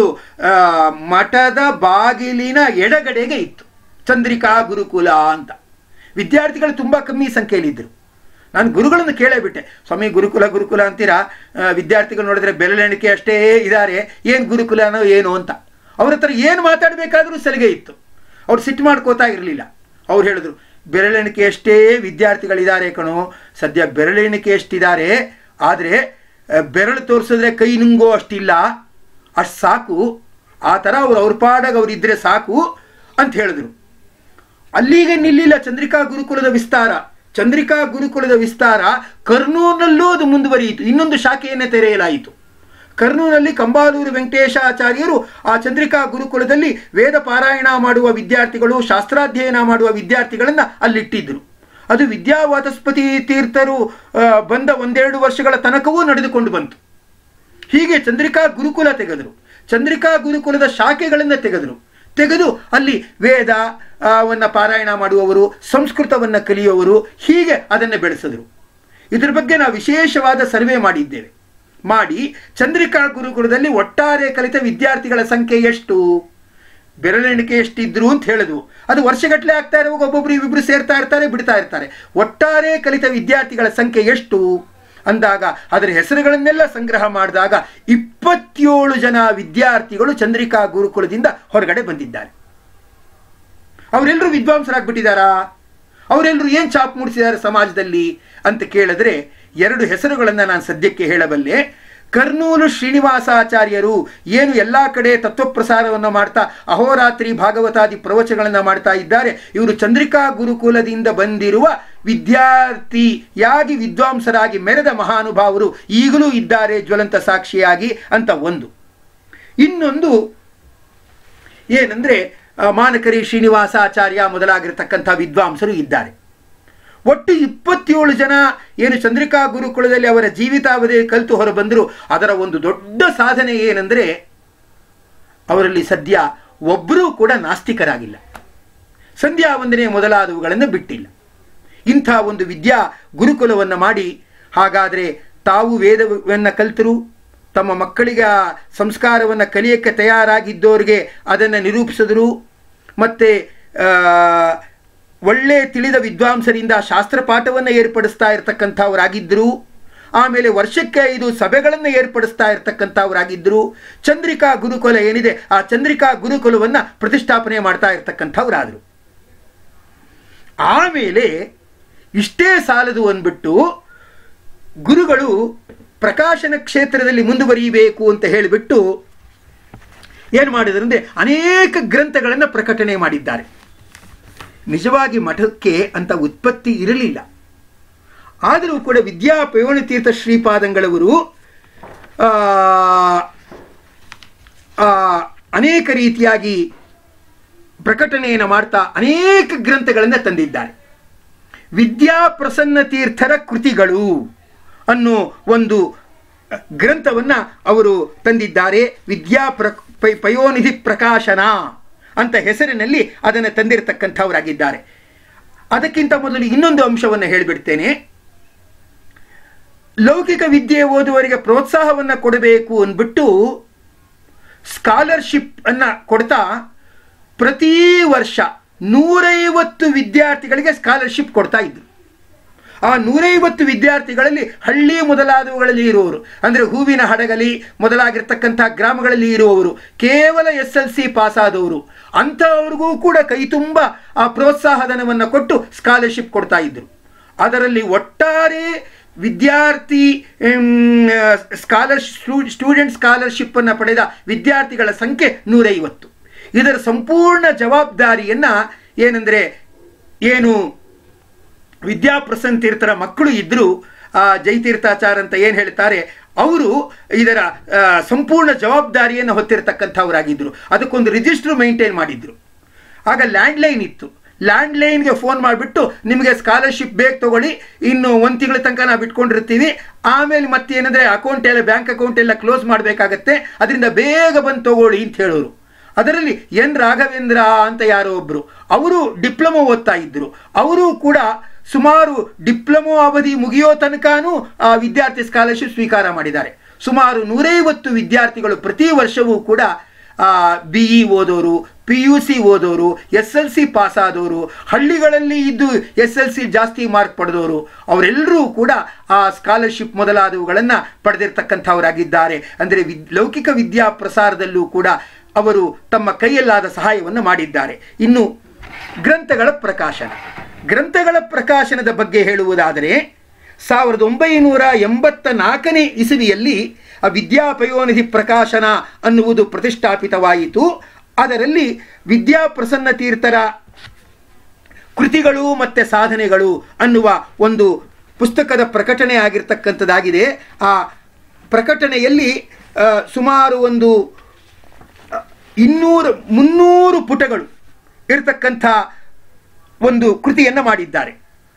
Speaker 1: ಮಠದ ಬಾಗಿಲಿನ ಎಡಗಡೆಗೆ ಇತ್ತು ಚಂದ್ರಿಕಾ ಗುರುಕುಲ ಅಂತ ವಿದ್ಯಾರ್ಥಿಗಳು ತುಂಬ ಕಮ್ಮಿ ಸಂಖ್ಯೆಯಲ್ಲಿದ್ದರು ನಾನು ಗುರುಗಳನ್ನು ಕೇಳೇ ಬಿಟ್ಟೆ ಸ್ವಾಮಿ ಗುರುಕುಲ ಗುರುಕುಲ ಅಂತೀರಾ ವಿದ್ಯಾರ್ಥಿಗಳು ನೋಡಿದ್ರೆ ಬೆರಳೆಣಿಕೆ ಅಷ್ಟೇ ಇದ್ದಾರೆ ಏನು ಗುರುಕುಲನೋ ಏನು ಅಂತ ಅವ್ರ ಹತ್ರ ಏನು ಮಾತಾಡಬೇಕಾದ್ರೂ ಸಲಿಗೆ ಇತ್ತು ಅವ್ರು ಸಿಟ್ಟು ಮಾಡ್ಕೋತಾ ಇರಲಿಲ್ಲ ಅವ್ರು ಹೇಳಿದ್ರು ಬೆರಳೆಣಿಕೆ ಅಷ್ಟೇ ವಿದ್ಯಾರ್ಥಿಗಳಿದ್ದಾರೆ ಕಣೋ ಸದ್ಯ ಬೆರಳೆಣಿಕೆ ಎಷ್ಟಿದ್ದಾರೆ ಆದರೆ ಬೆರಳು ತೋರಿಸಿದ್ರೆ ಕೈ ನುಂಗೋ ಅಷ್ಟಿಲ್ಲ ಅಷ್ಟು ಸಾಕು ಆ ಥರ ಅವ್ರು ಅವ್ರ ಪಾಡಾಗ ಅವ್ರು ಇದ್ರೆ ಸಾಕು ಅಂತ ಹೇಳಿದ್ರು ಅಲ್ಲಿಗೆ ನಿಲ್ಲಿಲ್ಲ ಚಂದ್ರಿಕಾ ಗುರುಕುಲದ ವಿಸ್ತಾರ ಚಂದ್ರಿಕಾ ಗುರುಕುಲದ ವಿಸ್ತಾರ ಕರ್ನೂಲ್ನಲ್ಲೂ ಅದು ಮುಂದುವರಿಯಿತು ಇನ್ನೊಂದು ಶಾಖೆಯನ್ನೇ ತೆರೆಯಲಾಯಿತು ಕರ್ನೂಲಲ್ಲಿ ಕಂಬಾಲೂರು ವೆಂಕಟೇಶಾಚಾರ್ಯರು ಆ ಚಂದ್ರಿಕಾ ಗುರುಕುಲದಲ್ಲಿ ವೇದ ಪಾರಾಯಣ ಮಾಡುವ ವಿದ್ಯಾರ್ಥಿಗಳು ಶಾಸ್ತ್ರಾಧ್ಯಯನ ಮಾಡುವ ವಿದ್ಯಾರ್ಥಿಗಳನ್ನು ಅಲ್ಲಿಟ್ಟಿದ್ದರು ಅದು ವಿದ್ಯಾವಾಚಸ್ಪತಿ ತೀರ್ಥರು ಬಂದ ಒಂದೆರಡು ವರ್ಷಗಳ ತನಕವೂ ನಡೆದುಕೊಂಡು ಬಂತು ಹೀಗೆ ಚಂದ್ರಿಕಾ ಗುರುಕುಲ ತೆಗೆದರು ಚಂದ್ರಿಕಾ ಗುರುಕುಲದ ಶಾಖೆಗಳನ್ನು ತೆಗೆದರು ತೆಗೆದು ಅಲ್ಲಿ ವೇದ ವನ್ನ ಪಾರಾಯಣ ಮಾಡುವವರು ಸಂಸ್ಕೃತವನ್ನು ಕಲಿಯುವವರು ಹೀಗೆ ಅದನ್ನು ಬೆಳೆಸಿದರು ಇದರ ಬಗ್ಗೆ ನಾವು ವಿಶೇಷವಾದ ಸರ್ವೆ ಮಾಡಿದ್ದೇವೆ ಮಾಡಿ ಚಂದ್ರಿಕಾ ಗುರುಕುಲದಲ್ಲಿ ಒಟ್ಟಾರೆ ಕಲಿತ ವಿದ್ಯಾರ್ಥಿಗಳ ಸಂಖ್ಯೆ ಎಷ್ಟು ಬೆರಳೆಣಿಕೆ ಎಷ್ಟಿದ್ರು ಅಂತ ಹೇಳಿದ್ವು ಅದು ವರ್ಷಗಟ್ಟಲೆ ಆಗ್ತಾ ಇರುವಾಗ ಒಬ್ಬೊಬ್ರು ಇವಿಬ್ರು ಸೇರ್ತಾ ಇರ್ತಾರೆ ಬಿಡ್ತಾ ಇರ್ತಾರೆ ಒಟ್ಟಾರೆ ಕಲಿತ ವಿದ್ಯಾರ್ಥಿಗಳ ಸಂಖ್ಯೆ ಎಷ್ಟು ಅಂದಾಗ ಅದರ ಹೆಸರುಗಳನ್ನೆಲ್ಲ ಸಂಗ್ರಹ ಮಾಡಿದಾಗ ಇಪ್ಪತ್ತೇಳು ಜನ ವಿದ್ಯಾರ್ಥಿಗಳು ಚಂದ್ರಿಕಾ ಗುರುಕುಲದಿಂದ ಹೊರಗಡೆ ಬಂದಿದ್ದಾರೆ ಅವರೆಲ್ಲರೂ ವಿದ್ವಾಂಸರಾಗ್ಬಿಟ್ಟಿದ್ದಾರಾ ಅವರೆಲ್ಲರೂ ಏನು ಚಾಪ್ ಮೂಡಿಸಿದ್ದಾರೆ ಸಮಾಜದಲ್ಲಿ ಅಂತ ಕೇಳಿದ್ರೆ ಎರಡು ಹೆಸರುಗಳನ್ನು ನಾನು ಸದ್ಯಕ್ಕೆ ಹೇಳಬಲ್ಲೆ ಕರ್ನೂಲು ಶ್ರೀನಿವಾಸಾಚಾರ್ಯರು ಏನು ಎಲ್ಲ ಕಡೆ ತತ್ವಪ್ರಸಾರವನ್ನು ಮಾಡ್ತಾ ಅಹೋರಾತ್ರಿ ಭಾಗವತಾದಿ ಪ್ರವಚನಗಳನ್ನು ಮಾಡ್ತಾ ಇದ್ದಾರೆ ಇವರು ಚಂದ್ರಿಕಾ ಗುರುಕುಲದಿಂದ ಬಂದಿರುವ ವಿದ್ಯಾರ್ಥಿಯಾಗಿ ವಿದ್ವಾಂಸರಾಗಿ ಮೆರೆದ ಮಹಾನುಭಾವರು ಈಗಲೂ ಇದ್ದಾರೆ ಜ್ವಲಂತ ಸಾಕ್ಷಿಯಾಗಿ ಅಂತ ಒಂದು ಇನ್ನೊಂದು ಏನಂದರೆ ಮಾನಕರಿ ಶ್ರೀನಿವಾಸಾಚಾರ್ಯ ಮೊದಲಾಗಿರತಕ್ಕಂಥ ವಿದ್ವಾಂಸರು ಇದ್ದಾರೆ ಒಟ್ಟು ಇಪ್ಪತ್ತೇಳು ಜನ ಏನು ಚಂದ್ರಿಕಾ ಗುರುಕುಲದಲ್ಲಿ ಅವರ ಜೀವಿತಾವಧಿ ಕಲಿತು ಹೊರಬಂದರು ಅದರ ಒಂದು ದೊಡ್ಡ ಸಾಧನೆ ಏನೆಂದರೆ ಅವರಲ್ಲಿ ಸದ್ಯ ಒಬ್ಬರೂ ಕೂಡ ನಾಸ್ತಿಕರಾಗಿಲ್ಲ ಸಂಧ್ಯಾ ವಂದನೆ ಮೊದಲಾದವುಗಳನ್ನು ಬಿಟ್ಟಿಲ್ಲ ಇಂಥ ಒಂದು ವಿದ್ಯಾ ಗುರುಕುಲವನ್ನು ಮಾಡಿ ಹಾಗಾದರೆ ತಾವು ವೇದವನ್ನು ಕಲಿತರು ತಮ್ಮ ಮಕ್ಕಳಿಗೆ ಆ ಸಂಸ್ಕಾರವನ್ನು ಕಲಿಯಕ್ಕೆ ತಯಾರಾಗಿದ್ದವರಿಗೆ ಅದನ್ನು ನಿರೂಪಿಸಿದರು ಮತ್ತು ಒಳ್ಳೆ ತಿಳಿದ ವಿದ್ವಾಂಸರಿಂದ ಶಾಸ್ತ್ರ ಪಾಠವನ್ನು ಏರ್ಪಡಿಸ್ತಾ ಇರತಕ್ಕಂಥವರಾಗಿದ್ದರು ಆಮೇಲೆ ವರ್ಷಕ್ಕೆ ಐದು ಸಭೆಗಳನ್ನು ಏರ್ಪಡಿಸ್ತಾ ಇರತಕ್ಕಂಥವರಾಗಿದ್ದರು ಚಂದ್ರಿಕಾ ಗುರುಕುಲ ಏನಿದೆ ಆ ಚಂದ್ರಿಕಾ ಗುರುಕುಲವನ್ನು ಪ್ರತಿಷ್ಠಾಪನೆ ಮಾಡ್ತಾ ಇರತಕ್ಕಂಥವರಾದರು ಆಮೇಲೆ ಇಷ್ಟೇ ಸಾಲದು ಅಂದ್ಬಿಟ್ಟು ಗುರುಗಳು ಪ್ರಕಾಶನ ಕ್ಷೇತ್ರದಲ್ಲಿ ಮುಂದುವರಿಯಬೇಕು ಅಂತ ಹೇಳಿಬಿಟ್ಟು ಏನು ಮಾಡಿದ್ರು ಅಂದರೆ ಅನೇಕ ಗ್ರಂಥಗಳನ್ನು ಪ್ರಕಟಣೆ ಮಾಡಿದ್ದಾರೆ ನಿಜವಾಗಿ ಮಠಕ್ಕೆ ಅಂತ ಉತ್ಪತ್ತಿ ಇರಲಿಲ್ಲ ಆದರೂ ಕೂಡ ವಿದ್ಯಾ ಪಯೋನಿತೀರ್ಥ ಶ್ರೀಪಾದಂಗಳವರು ಅನೇಕ ರೀತಿಯಾಗಿ ಪ್ರಕಟಣೆಯನ್ನು ಮಾಡ್ತಾ ಅನೇಕ ಗ್ರಂಥಗಳನ್ನು ತಂದಿದ್ದಾರೆ ವಿದ್ಯಾ ಪ್ರಸನ್ನ ತೀರ್ಥರ ಕೃತಿಗಳು ಅನ್ನೋ ಒಂದು ಗ್ರಂಥವನ್ನು ಅವರು ತಂದಿದ್ದಾರೆ ವಿದ್ಯಾ ಪ್ರ ಪಯೋನಿಧಿ ಪ್ರಕಾಶನ ಅಂತ ಹೆಸರಿನಲ್ಲಿ ಅದನ್ನು ತಂದಿರತಕ್ಕಂಥವರಾಗಿದ್ದಾರೆ ಅದಕ್ಕಿಂತ ಮೊದಲು ಇನ್ನೊಂದು ಅಂಶವನ್ನು ಹೇಳಿಬಿಡ್ತೇನೆ ಲೌಕಿಕ ವಿದ್ಯೆ ಓದುವವರಿಗೆ ಪ್ರೋತ್ಸಾಹವನ್ನು ಕೊಡಬೇಕು ಅಂದ್ಬಿಟ್ಟು ಸ್ಕಾಲರ್ಶಿಪ್ ಅನ್ನು ಕೊಡ್ತಾ ಪ್ರತಿ ವರ್ಷ ನೂರೈವತ್ತು ವಿದ್ಯಾರ್ಥಿಗಳಿಗೆ ಸ್ಕಾಲರ್ಶಿಪ್ ಕೊಡ್ತಾ ಇದ್ರು ಆ ನೂರೈವತ್ತು ವಿದ್ಯಾರ್ಥಿಗಳಲ್ಲಿ ಹಳ್ಳಿ ಮೊದಲಾದವುಗಳಲ್ಲಿ ಇರುವವರು ಅಂದರೆ ಹೂವಿನ ಹಡಗಲಿ ಮೊದಲಾಗಿರ್ತಕ್ಕಂಥ ಗ್ರಾಮಗಳಲ್ಲಿ ಇರುವವರು ಕೇವಲ ಎಸ್ ಎಲ್ ಸಿ ಪಾಸಾದವರು ಅಂಥವ್ರಿಗೂ ಕೂಡ ಕೈ ತುಂಬ ಆ ಪ್ರೋತ್ಸಾಹಧನವನ್ನು ಕೊಟ್ಟು ಸ್ಕಾಲರ್ಶಿಪ್ ಕೊಡ್ತಾ ಇದ್ದರು ಅದರಲ್ಲಿ ಒಟ್ಟಾರೆ ವಿದ್ಯಾರ್ಥಿ ಸ್ಕಾಲರ್ ಸ್ಟೂಡೆಂಟ್ ಸ್ಕಾಲರ್ಶಿಪ್ಪನ್ನು ಪಡೆದ ವಿದ್ಯಾರ್ಥಿಗಳ ಸಂಖ್ಯೆ ನೂರೈವತ್ತು ಇದರ ಸಂಪೂರ್ಣ ಜವಾಬ್ದಾರಿಯನ್ನ ಏನಂದ್ರೆ ಏನು ವಿದ್ಯಾಪ್ರಸನ್ನ ತೀರ್ಥರ ಮಕ್ಕಳು ಇದ್ರು ಆ ಜೈತೀರ್ಥಾಚಾರ ಅಂತ ಏನು ಹೇಳ್ತಾರೆ ಅವರು ಇದರ ಆ, ಸಂಪೂರ್ಣ ಜವಾಬ್ದಾರಿಯನ್ನು ಹೊತ್ತಿರತಕ್ಕಂಥವರಾಗಿದ್ದರು ಅದಕ್ಕೊಂದು ರಿಜಿಸ್ಟ್ರ್ ಮೇಂಟೈನ್ ಮಾಡಿದ್ರು ಆಗ ಲ್ಯಾಂಡ್ಲೈನ್ ಇತ್ತು ಲ್ಯಾಂಡ್ಲೈನ್ಗೆ ಫೋನ್ ಮಾಡಿಬಿಟ್ಟು ನಿಮಗೆ ಸ್ಕಾಲರ್ಶಿಪ್ ಬೇಕು ತಗೊಳ್ಳಿ ಇನ್ನು ಒಂದು ತಿಂಗಳ ತನಕ ನಾವು ಇಟ್ಕೊಂಡಿರ್ತೀವಿ ಆಮೇಲೆ ಮತ್ತೆ ಏನಂದರೆ ಅಕೌಂಟ್ ಎಲ್ಲ ಬ್ಯಾಂಕ್ ಅಕೌಂಟ್ ಎಲ್ಲ ಕ್ಲೋಸ್ ಮಾಡಬೇಕಾಗತ್ತೆ ಅದರಿಂದ ಬೇಗ ಬಂದು ತಗೊಳ್ಳಿ ಅಂತ ಹೇಳೋರು ಅದರಲ್ಲಿ ಎನ್ ರಾಘವೇಂದ್ರ ಅಂತ ಯಾರೋ ಒಬ್ಬರು ಅವರು ಡಿಪ್ಲೊಮೊ ಓದ್ತಾ ಇದ್ದರು ಅವರು ಕೂಡ ಸುಮಾರು ಡಿಪ್ಲೊಮೊ ಅವಧಿ ಮುಗಿಯೋ ತನಕನೂ ಆ ವಿದ್ಯಾರ್ಥಿ ಸ್ಕಾಲರ್ಶಿಪ್ ಸ್ವೀಕಾರ ಮಾಡಿದ್ದಾರೆ ಸುಮಾರು ನೂರೈವತ್ತು ವಿದ್ಯಾರ್ಥಿಗಳು ಪ್ರತಿ ವರ್ಷವೂ ಕೂಡ ಬಿ ಇ ಓದೋರು ಪಿ ಯು ಸಿ ಓದೋರು ಎಸ್ ಎಲ್ ಸಿ ಪಾಸ್ ಆದವರು ಹಳ್ಳಿಗಳಲ್ಲಿ ಇದ್ದು ಎಸ್ ಎಲ್ ಸಿ ಜಾಸ್ತಿ ಮಾರ್ಕ್ ಪಡೆದವರು ಅವರೆಲ್ಲರೂ ಕೂಡ ಆ ಸ್ಕಾಲರ್ಶಿಪ್ ಮೊದಲಾದವುಗಳನ್ನು ಪಡೆದಿರ್ತಕ್ಕಂಥವರಾಗಿದ್ದಾರೆ ಅಂದರೆ ವಿದ್ ಲೌಕಿಕ ವಿದ್ಯಾ ಪ್ರಸಾರದಲ್ಲೂ ಕೂಡ ಅವರು ತಮ್ಮ ಕೈಯಲ್ಲಾದ ಸಹಾಯವನ್ನು ಮಾಡಿದ್ದಾರೆ ಇನ್ನು ಗ್ರಂಥಗಳ ಪ್ರಕಾಶನ ಗ್ರಂಥಗಳ ಪ್ರಕಾಶನದ ಬಗ್ಗೆ ಹೇಳುವುದಾದರೆ ಸಾವಿರದ ಒಂಬೈನೂರ ಎಂಬತ್ತ ನಾಲ್ಕನೇ ಇಸವಿಯಲ್ಲಿ ಆ ವಿದ್ಯಾಪಯೋನಿಧಿ ಪ್ರಕಾಶನ ಅನ್ನುವುದು ಪ್ರತಿಷ್ಠಾಪಿತವಾಯಿತು ಅದರಲ್ಲಿ ವಿದ್ಯಾಪ್ರಸನ್ನ ತೀರ್ಥರ ಕೃತಿಗಳು ಮತ್ತು ಸಾಧನೆಗಳು ಅನ್ನುವ ಒಂದು ಪುಸ್ತಕದ ಪ್ರಕಟಣೆ ಆಗಿರ್ತಕ್ಕಂಥದ್ದಾಗಿದೆ ಆ ಪ್ರಕಟಣೆಯಲ್ಲಿ ಆ, ಸುಮಾರು ಒಂದು ಆ, ಇನ್ನೂರು ಮುನ್ನೂರು ಪುಟಗಳು ಇರತಕ್ಕಂಥ ಒಂದು ಕೃತಿಯನ್ನು ಮಾಡಿದ್ದಾರೆ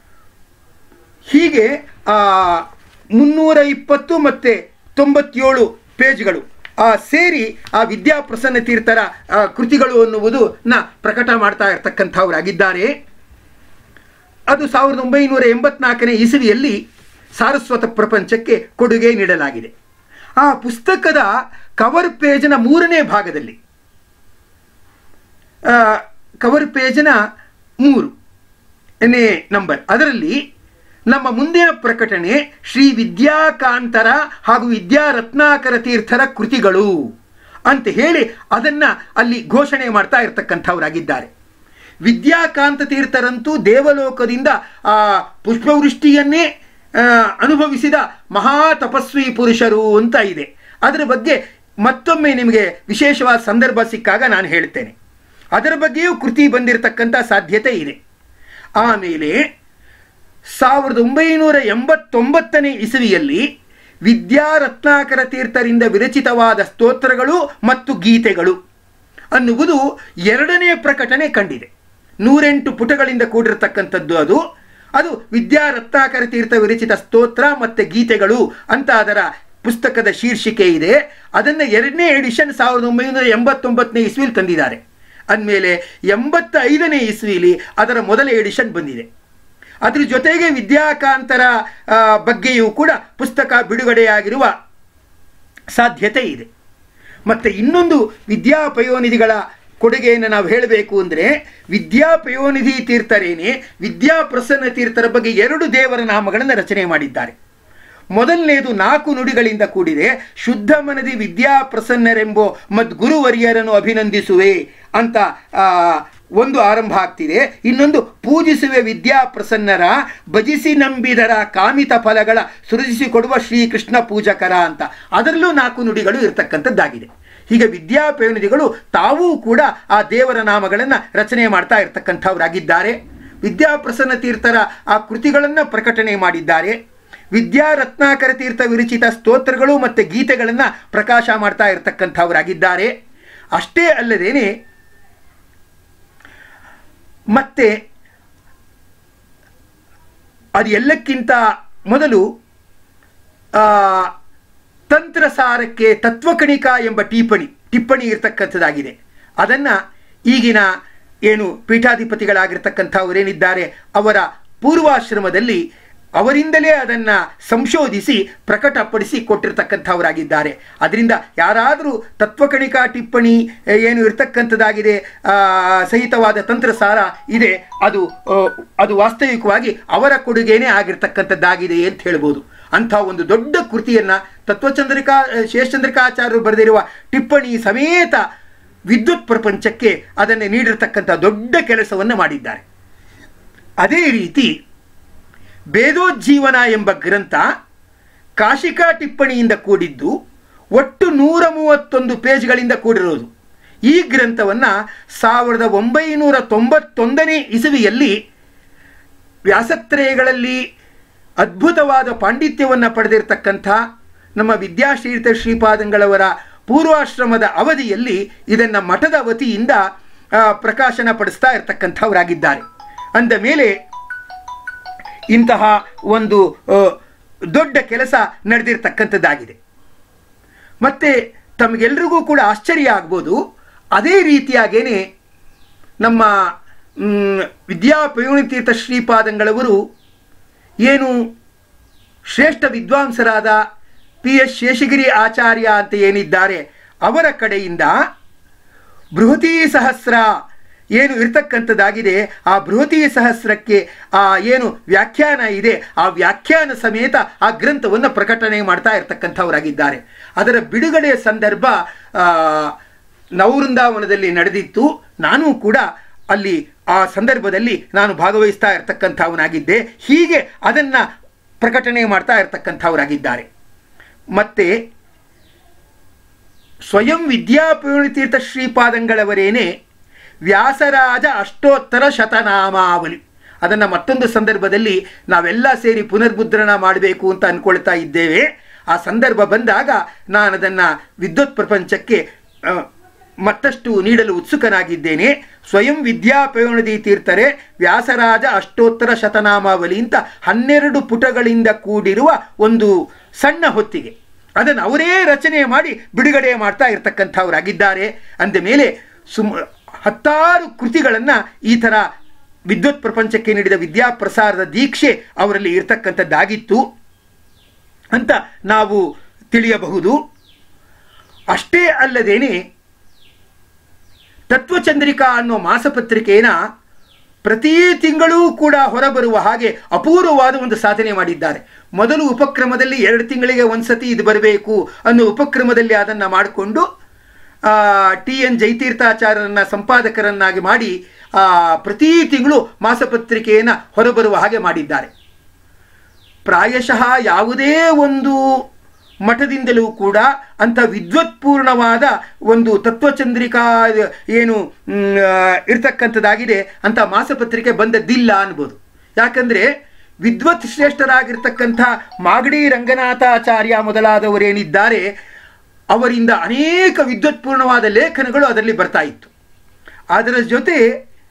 Speaker 1: ಹೀಗೆ ಆ ಮುನ್ನೂರ ಇಪ್ಪತ್ತು ಮತ್ತು ತೊಂಬತ್ತೇಳು ಪೇಜ್ಗಳು ಆ ಸೇರಿ ಆ ವಿದ್ಯಾಪ್ರಸನ್ನ ತೀರ್ಥರ ಆ, ಕೃತಿಗಳು ಅನ್ನುವುದು ನ ಪ್ರಕಟ ಮಾಡ್ತಾ ಇರ್ತಕ್ಕಂಥವರಾಗಿದ್ದಾರೆ ಅದು ಸಾವಿರದ ಒಂಬೈನೂರ ಎಂಬತ್ನಾಲ್ಕನೇ ಇಸವಿಯಲ್ಲಿ ಸಾರಸ್ವತ ಪ್ರಪಂಚಕ್ಕೆ ಕೊಡುಗೆ ನೀಡಲಾಗಿದೆ ಆ ಪುಸ್ತಕದ ಕವರ್ ಪೇಜ್ನ ಮೂರನೇ ಭಾಗದಲ್ಲಿ ಆ, ಕವರ್ ಪೇಜ್ನ ಮೂರು ನೇ ನಂಬರ್ ಅದರಲ್ಲಿ ನಮ್ಮ ಮುಂದಿನ ಪ್ರಕಟಣೆ ಶ್ರೀ ವಿದ್ಯಾಕಾಂತರ ಹಾಗೂ ವಿದ್ಯಾರತ್ನಾಕರ ತೀರ್ಥರ ಕೃತಿಗಳು ಅಂತ ಹೇಳಿ ಅದನ್ನ ಅಲ್ಲಿ ಘೋಷಣೆ ಮಾಡ್ತಾ ಇರ್ತಕ್ಕಂಥವರಾಗಿದ್ದಾರೆ ವಿದ್ಯಾಕಾಂತ ತೀರ್ಥರಂತೂ ದೇವಲೋಕದಿಂದ ಆ ಪುಷ್ಪವೃಷ್ಟಿಯನ್ನೇ ಆ, ಅನುಭವಿಸಿದ ಮಹಾ ತಪಸ್ವಿ ಪುರುಷರು ಅಂತ ಇದೆ ಅದರ ಬಗ್ಗೆ ಮತ್ತೊಮ್ಮೆ ನಿಮಗೆ ವಿಶೇಷವಾದ ಸಂದರ್ಭ ಸಿಕ್ಕಾಗ ನಾನು ಹೇಳ್ತೇನೆ ಅದರ ಬಗ್ಗೆಯೂ ಕೃತಿ ಬಂದಿರತಕ್ಕಂಥ ಸಾಧ್ಯತೆ ಇದೆ ಆಮೇಲೆ ಸಾವಿರದ ಒಂಬೈನೂರ ಎಂಬತ್ತೊಂಬತ್ತನೇ ಇಸವಿಯಲ್ಲಿ ವಿದ್ಯಾರತ್ನಾಕರ ತೀರ್ಥರಿಂದ ವಿರಚಿತವಾದ ಸ್ತೋತ್ರಗಳು ಮತ್ತು ಗೀತೆಗಳು ಅನ್ನುವುದು ಎರಡನೇ ಪ್ರಕಟಣೆ ಕಂಡಿದೆ ನೂರೆಂಟು ಪುಟಗಳಿಂದ ಕೂಡಿರತಕ್ಕಂಥದ್ದು ಅದು ಅದು ವಿದ್ಯಾರತ್ನಾಕರ ತೀರ್ಥ ವಿರಚಿತ ಸ್ತೋತ್ರ ಮತ್ತು ಗೀತೆಗಳು ಅಂತ ಅದರ ಪುಸ್ತಕದ ಶೀರ್ಷಿಕೆ ಇದೆ ಅದನ್ನು ಎರಡನೇ ಎಡಿಷನ್ ಸಾವಿರದ ಒಂಬೈನೂರ ಎಂಬತ್ತೊಂಬತ್ತನೇ ಇಸ್ವಿಲಿ ತಂದಿದ್ದಾರೆ ಅಂದಮೇಲೆ ಎಂಬತ್ತ ಐದನೇ ಇಸ್ವಿಲಿ ಅದರ ಮೊದಲ ಎಡಿಷನ್ ಬಂದಿದೆ ಅದ್ರ ಜೊತೆಗೆ ವಿದ್ಯಾಕಾಂತರ ಆ, ಬಗ್ಗೆಯೂ ಕೂಡ ಪುಸ್ತಕ ಬಿಡುಗಡೆಯಾಗಿರುವ ಸಾಧ್ಯತೆ ಇದೆ ಮತ್ತು ಇನ್ನೊಂದು ವಿದ್ಯಾಪಯೋನಿಧಿಗಳ ಕೊಡುಗೆಯನ್ನು ನಾವು ಹೇಳಬೇಕು ಅಂದರೆ ವಿದ್ಯಾಪಯೋನಿಧಿ ತೀರ್ಥರೇನೆ ವಿದ್ಯಾಪ್ರಸನ್ನ ತೀರ್ಥರ ಬಗ್ಗೆ ಎರಡು ದೇವರ ನಾಮಗಳನ್ನು ರಚನೆ ಮಾಡಿದ್ದಾರೆ ಮೊದಲನೇದು ನಾಲ್ಕು ನುಡಿಗಳಿಂದ ಕೂಡಿದೆ ಶುದ್ಧ ಮನದಿ ವಿದ್ಯಾಪ್ರಸನ್ನರೆಂಬೋ ಮದ್ ಗುರುವರಿಯರನ್ನು ಅಭಿನಂದಿಸುವೆ ಅಂತ ಆ, ಒಂದು ಆರಂಭ ಆಗ್ತಿದೆ ಇನ್ನೊಂದು ಪೂಜಿಸುವೆ ವಿದ್ಯಾಪ್ರಸನ್ನರ ಭಜಿಸಿ ನಂಬಿದರ ಕಾಮಿತ ಫಲಗಳ ಸೃಜಿಸಿಕೊಡುವ ಶ್ರೀಕೃಷ್ಣ ಪೂಜಕರ ಅಂತ ಅದರಲ್ಲೂ ನಾಲ್ಕು ನುಡಿಗಳು ಇರತಕ್ಕಂಥದ್ದಾಗಿದೆ ಹೀಗೆ ವಿದ್ಯಾಪಯೋನಿಧಿಗಳು ತಾವೂ ಕೂಡ ಆ ದೇವರ ನಾಮಗಳನ್ನು ರಚನೆ ಮಾಡ್ತಾ ಇರ್ತಕ್ಕಂಥವರಾಗಿದ್ದಾರೆ ವಿದ್ಯಾಪ್ರಸನ್ನ ತೀರ್ಥರ ಆ ಕೃತಿಗಳನ್ನು ಪ್ರಕಟಣೆ ಮಾಡಿದ್ದಾರೆ ವಿದ್ಯಾರತ್ನಾಕರ ತೀರ್ಥ ವಿರಚಿತ ಸ್ತೋತ್ರಗಳು ಮತ್ತು ಗೀತೆಗಳನ್ನು ಪ್ರಕಾಶ ಮಾಡ್ತಾ ಇರತಕ್ಕಂಥವರಾಗಿದ್ದಾರೆ ಅಷ್ಟೇ ಅಲ್ಲದೇನೆ ಮತ್ತೆ ಅದು ಎಲ್ಲಕ್ಕಿಂತ ಮೊದಲು ಆ, ತಂತ್ರಸಾರಕ್ಕೆ ತತ್ವಕಣಿಕಾ ಎಂಬ ಟಿಪ್ಪಣಿ ಟಿಪ್ಪಣಿ ಇರತಕ್ಕಂಥದ್ದಾಗಿದೆ ಅದನ್ನು ಈಗಿನ ಏನು ಪೀಠಾಧಿಪತಿಗಳಾಗಿರ್ತಕ್ಕಂಥವರೇನಿದ್ದಾರೆ ಅವರ ಪೂರ್ವಾಶ್ರಮದಲ್ಲಿ ಅವರಿಂದಲೇ ಅದನ್ನು ಸಂಶೋಧಿಸಿ ಪ್ರಕಟಪಡಿಸಿ ಕೊಟ್ಟಿರ್ತಕ್ಕಂಥವರಾಗಿದ್ದಾರೆ ಅದರಿಂದ ಯಾರಾದರೂ ತತ್ವಕಣಿಕಾ ಟಿಪ್ಪಣಿ ಆ, ಏನು ಇರ್ತಕ್ಕಂಥದ್ದಾಗಿದೆ ಆ, ಸಹಿತವಾದ ತಂತ್ರಸಾರ ಇದೆ ಅದು ಆ, ಅದು ವಾಸ್ತವಿಕವಾಗಿ ಅವರ ಕೊಡುಗೆನೇ ಆಗಿರ್ತಕ್ಕಂಥದ್ದಾಗಿದೆ ಅಂತ ಹೇಳ್ಬೋದು ಅಂಥ ಒಂದು ದೊಡ್ಡ ಕೃತಿಯನ್ನು ತತ್ವಚಂದ್ರಿಕಾ ಶೇಷಚಂದ್ರಿಕಾಚಾರ್ಯರು ಬರೆದಿರುವ ಟಿಪ್ಪಣಿ ಸಮೇತ ವಿದ್ಯುತ್ ಪ್ರಪಂಚಕ್ಕೆ ಅದನ್ನು ನೀಡಿರ್ತಕ್ಕಂಥ ದೊಡ್ಡ ಕೆಲಸವನ್ನು ಮಾಡಿದ್ದಾರೆ ಅದೇ ರೀತಿ ಭೇದೋಜ್ಜೀವನ ಎಂಬ ಗ್ರಂಥ ಕಾಶಿಕಾ ಟಿಪ್ಪಣಿಯಿಂದ ಕೂಡಿದ್ದು ಒಟ್ಟು ನೂರ ಮೂವತ್ತೊಂದು ಪೇಜ್ಗಳಿಂದ ಕೂಡಿರೋದು ಈ ಗ್ರಂಥವನ್ನು ಸಾವಿರದ ಒಂಬೈನೂರ ತೊಂಬತ್ತೊಂದನೇ ಇಸವಿಯಲ್ಲಿ ವ್ಯಾಸತ್ರಯಗಳಲ್ಲಿ ಅದ್ಭುತವಾದ ಪಾಂಡಿತ್ಯವನ್ನು ಪಡೆದಿರತಕ್ಕಂಥ ನಮ್ಮ ವಿದ್ಯಾಶ್ರೀತ ಶ್ರೀಪಾದಂಗಳವರ ಪೂರ್ವಾಶ್ರಮದ ಅವಧಿಯಲ್ಲಿ ಇದನ್ನು ಮಠದ ವತಿಯಿಂದ ಆ, ಪ್ರಕಾಶನ ಪಡಿಸ್ತಾ ಇರತಕ್ಕಂಥವರಾಗಿದ್ದಾರೆ ಅಂದ ಮೇಲೆ ಇಂತಹ ಒಂದು ಆ, ದೊಡ್ಡ ಕೆಲಸ ನಡೆದಿರ್ತಕ್ಕಂಥದ್ದಾಗಿದೆ ಮತ್ತೆ ತಮಗೆಲ್ರಿಗೂ ಕೂಡ ಆಶ್ಚರ್ಯ ಆಗ್ಬೋದು ಅದೇ ರೀತಿಯಾಗೇನೆ ನಮ್ಮ ಮ್, ವಿದ್ಯಾ ತೀರ್ಥ ಶ್ರೀಪಾದಂಗಳವರು ಏನು ಶ್ರೇಷ್ಠ ವಿದ್ವಾಂಸರಾದ ಪಿ ಎಸ್ ಶೇಷಗಿರಿ ಆಚಾರ್ಯ ಅಂತ ಏನಿದ್ದಾರೆ ಅವರ ಕಡೆಯಿಂದ ಬೃಹತಿ ಸಹಸ್ರ ಏನು ಇರ್ತಕ್ಕಂಥದ್ದಾಗಿದೆ ಆ ಬೃಹತಿ ಸಹಸ್ರಕ್ಕೆ ಆ ಏನು ವ್ಯಾಖ್ಯಾನ ಇದೆ ಆ ವ್ಯಾಖ್ಯಾನ ಸಮೇತ ಆ ಗ್ರಂಥವನ್ನು ಪ್ರಕಟಣೆ ಮಾಡ್ತಾ ಇರ್ತಕ್ಕಂಥವರಾಗಿದ್ದಾರೆ ಅದರ ಬಿಡುಗಡೆಯ ಸಂದರ್ಭ ಆ, ನವವೃಂದಾವನದಲ್ಲಿ ನಡೆದಿತ್ತು ನಾನು ಕೂಡ ಅಲ್ಲಿ ಆ ಸಂದರ್ಭದಲ್ಲಿ ನಾನು ಭಾಗವಹಿಸ್ತಾ ಇರ್ತಕ್ಕಂಥವನಾಗಿದ್ದೆ ಹೀಗೆ ಅದನ್ನು ಪ್ರಕಟಣೆ ಮಾಡ್ತಾ ಇರ್ತಕ್ಕಂಥವರಾಗಿದ್ದಾರೆ ಮತ್ತೆ ಸ್ವಯಂ ವಿದ್ಯಾಪೂರ್ಣತೀರ್ಥ ಶ್ರೀಪಾದಂಗಳವರೇನೆ ವ್ಯಾಸರಾಜ ಅಷ್ಟೋತ್ತರ ಶತನಾಮಾವಲಿ ಅದನ್ನು ಮತ್ತೊಂದು ಸಂದರ್ಭದಲ್ಲಿ ನಾವೆಲ್ಲ ಸೇರಿ ಪುನರ್ಮುದ್ರಣ ಮಾಡಬೇಕು ಅಂತ ಅಂದ್ಕೊಳ್ತಾ ಇದ್ದೇವೆ ಆ ಸಂದರ್ಭ ಬಂದಾಗ ನಾನು ಅದನ್ನು ವಿದ್ಯುತ್ ಪ್ರಪಂಚಕ್ಕೆ ಆ, ಮತ್ತಷ್ಟು ನೀಡಲು ಉತ್ಸುಕನಾಗಿದ್ದೇನೆ ಸ್ವಯಂ ವಿದ್ಯಾಪಯೋಣದಿ ತೀರ್ಥರೆ ವ್ಯಾಸರಾಜ ಅಷ್ಟೋತ್ತರ ಶತನಾಮಾವಲಿ ಅಂತ ಹನ್ನೆರಡು ಪುಟಗಳಿಂದ ಕೂಡಿರುವ ಒಂದು ಸಣ್ಣ ಹೊತ್ತಿಗೆ ಅದನ್ನು ಅವರೇ ರಚನೆ ಮಾಡಿ ಬಿಡುಗಡೆ ಮಾಡ್ತಾ ಇರತಕ್ಕಂಥವರಾಗಿದ್ದಾರೆ ಅಂದ ಮೇಲೆ ಸುಮ್ ಹತ್ತಾರು ಕೃತಿಗಳನ್ನು ಈ ಥರ ವಿದ್ಯುತ್ ಪ್ರಪಂಚಕ್ಕೆ ನೀಡಿದ ವಿದ್ಯಾಪ್ರಸಾರದ ದೀಕ್ಷೆ ಅವರಲ್ಲಿ ಇರ್ತಕ್ಕಂಥದ್ದಾಗಿತ್ತು ಅಂತ ನಾವು ತಿಳಿಯಬಹುದು ಅಷ್ಟೇ ಅಲ್ಲದೇನೆ ತತ್ವಚಂದ್ರಿಕಾ ಅನ್ನೋ ಮಾಸಪತ್ರಿಕೆಯನ್ನು ಪ್ರತಿ ತಿಂಗಳೂ ಕೂಡ ಹೊರಬರುವ ಹಾಗೆ ಅಪೂರ್ವವಾದ ಒಂದು ಸಾಧನೆ ಮಾಡಿದ್ದಾರೆ ಮೊದಲು ಉಪಕ್ರಮದಲ್ಲಿ ಎರಡು ತಿಂಗಳಿಗೆ ಒಂದ್ಸತಿ ಇದು ಬರಬೇಕು ಅನ್ನೋ ಉಪಕ್ರಮದಲ್ಲಿ ಅದನ್ನು ಮಾಡಿಕೊಂಡು ಟಿ ಎನ್ ಜಯತೀರ್ಥಾಚಾರ್ಯರನ್ನ ಸಂಪಾದಕರನ್ನಾಗಿ ಮಾಡಿ ಆ, ಪ್ರತಿ ತಿಂಗಳು ಮಾಸಪತ್ರಿಕೆಯನ್ನು ಹೊರಬರುವ ಹಾಗೆ ಮಾಡಿದ್ದಾರೆ ಪ್ರಾಯಶಃ ಯಾವುದೇ ಒಂದು ಮಠದಿಂದಲೂ ಕೂಡ ಅಂಥ ವಿದ್ವತ್ಪೂರ್ಣವಾದ ಒಂದು ತತ್ವಚಂದ್ರಿಕಾ ಏನು ಮ್, ಆ, ಇರ್ತಕ್ಕಂಥದ್ದಾಗಿದೆ ಅಂಥ ಮಾಸಪತ್ರಿಕೆ ಬಂದದ್ದಿಲ್ಲ ಅನ್ಬೋದು ಯಾಕಂದರೆ ವಿದ್ವತ್ ಶ್ರೇಷ್ಠರಾಗಿರ್ತಕ್ಕಂಥ ಮಾಗಡಿ ರಂಗನಾಥಾಚಾರ್ಯ ಮೊದಲಾದವರೇನಿದ್ದಾರೆ ಅವರಿಂದ ಅನೇಕ ವಿದ್ವತ್ಪೂರ್ಣವಾದ ಲೇಖನಗಳು ಅದರಲ್ಲಿ ಬರ್ತಾ ಇತ್ತು ಅದರ ಜೊತೆ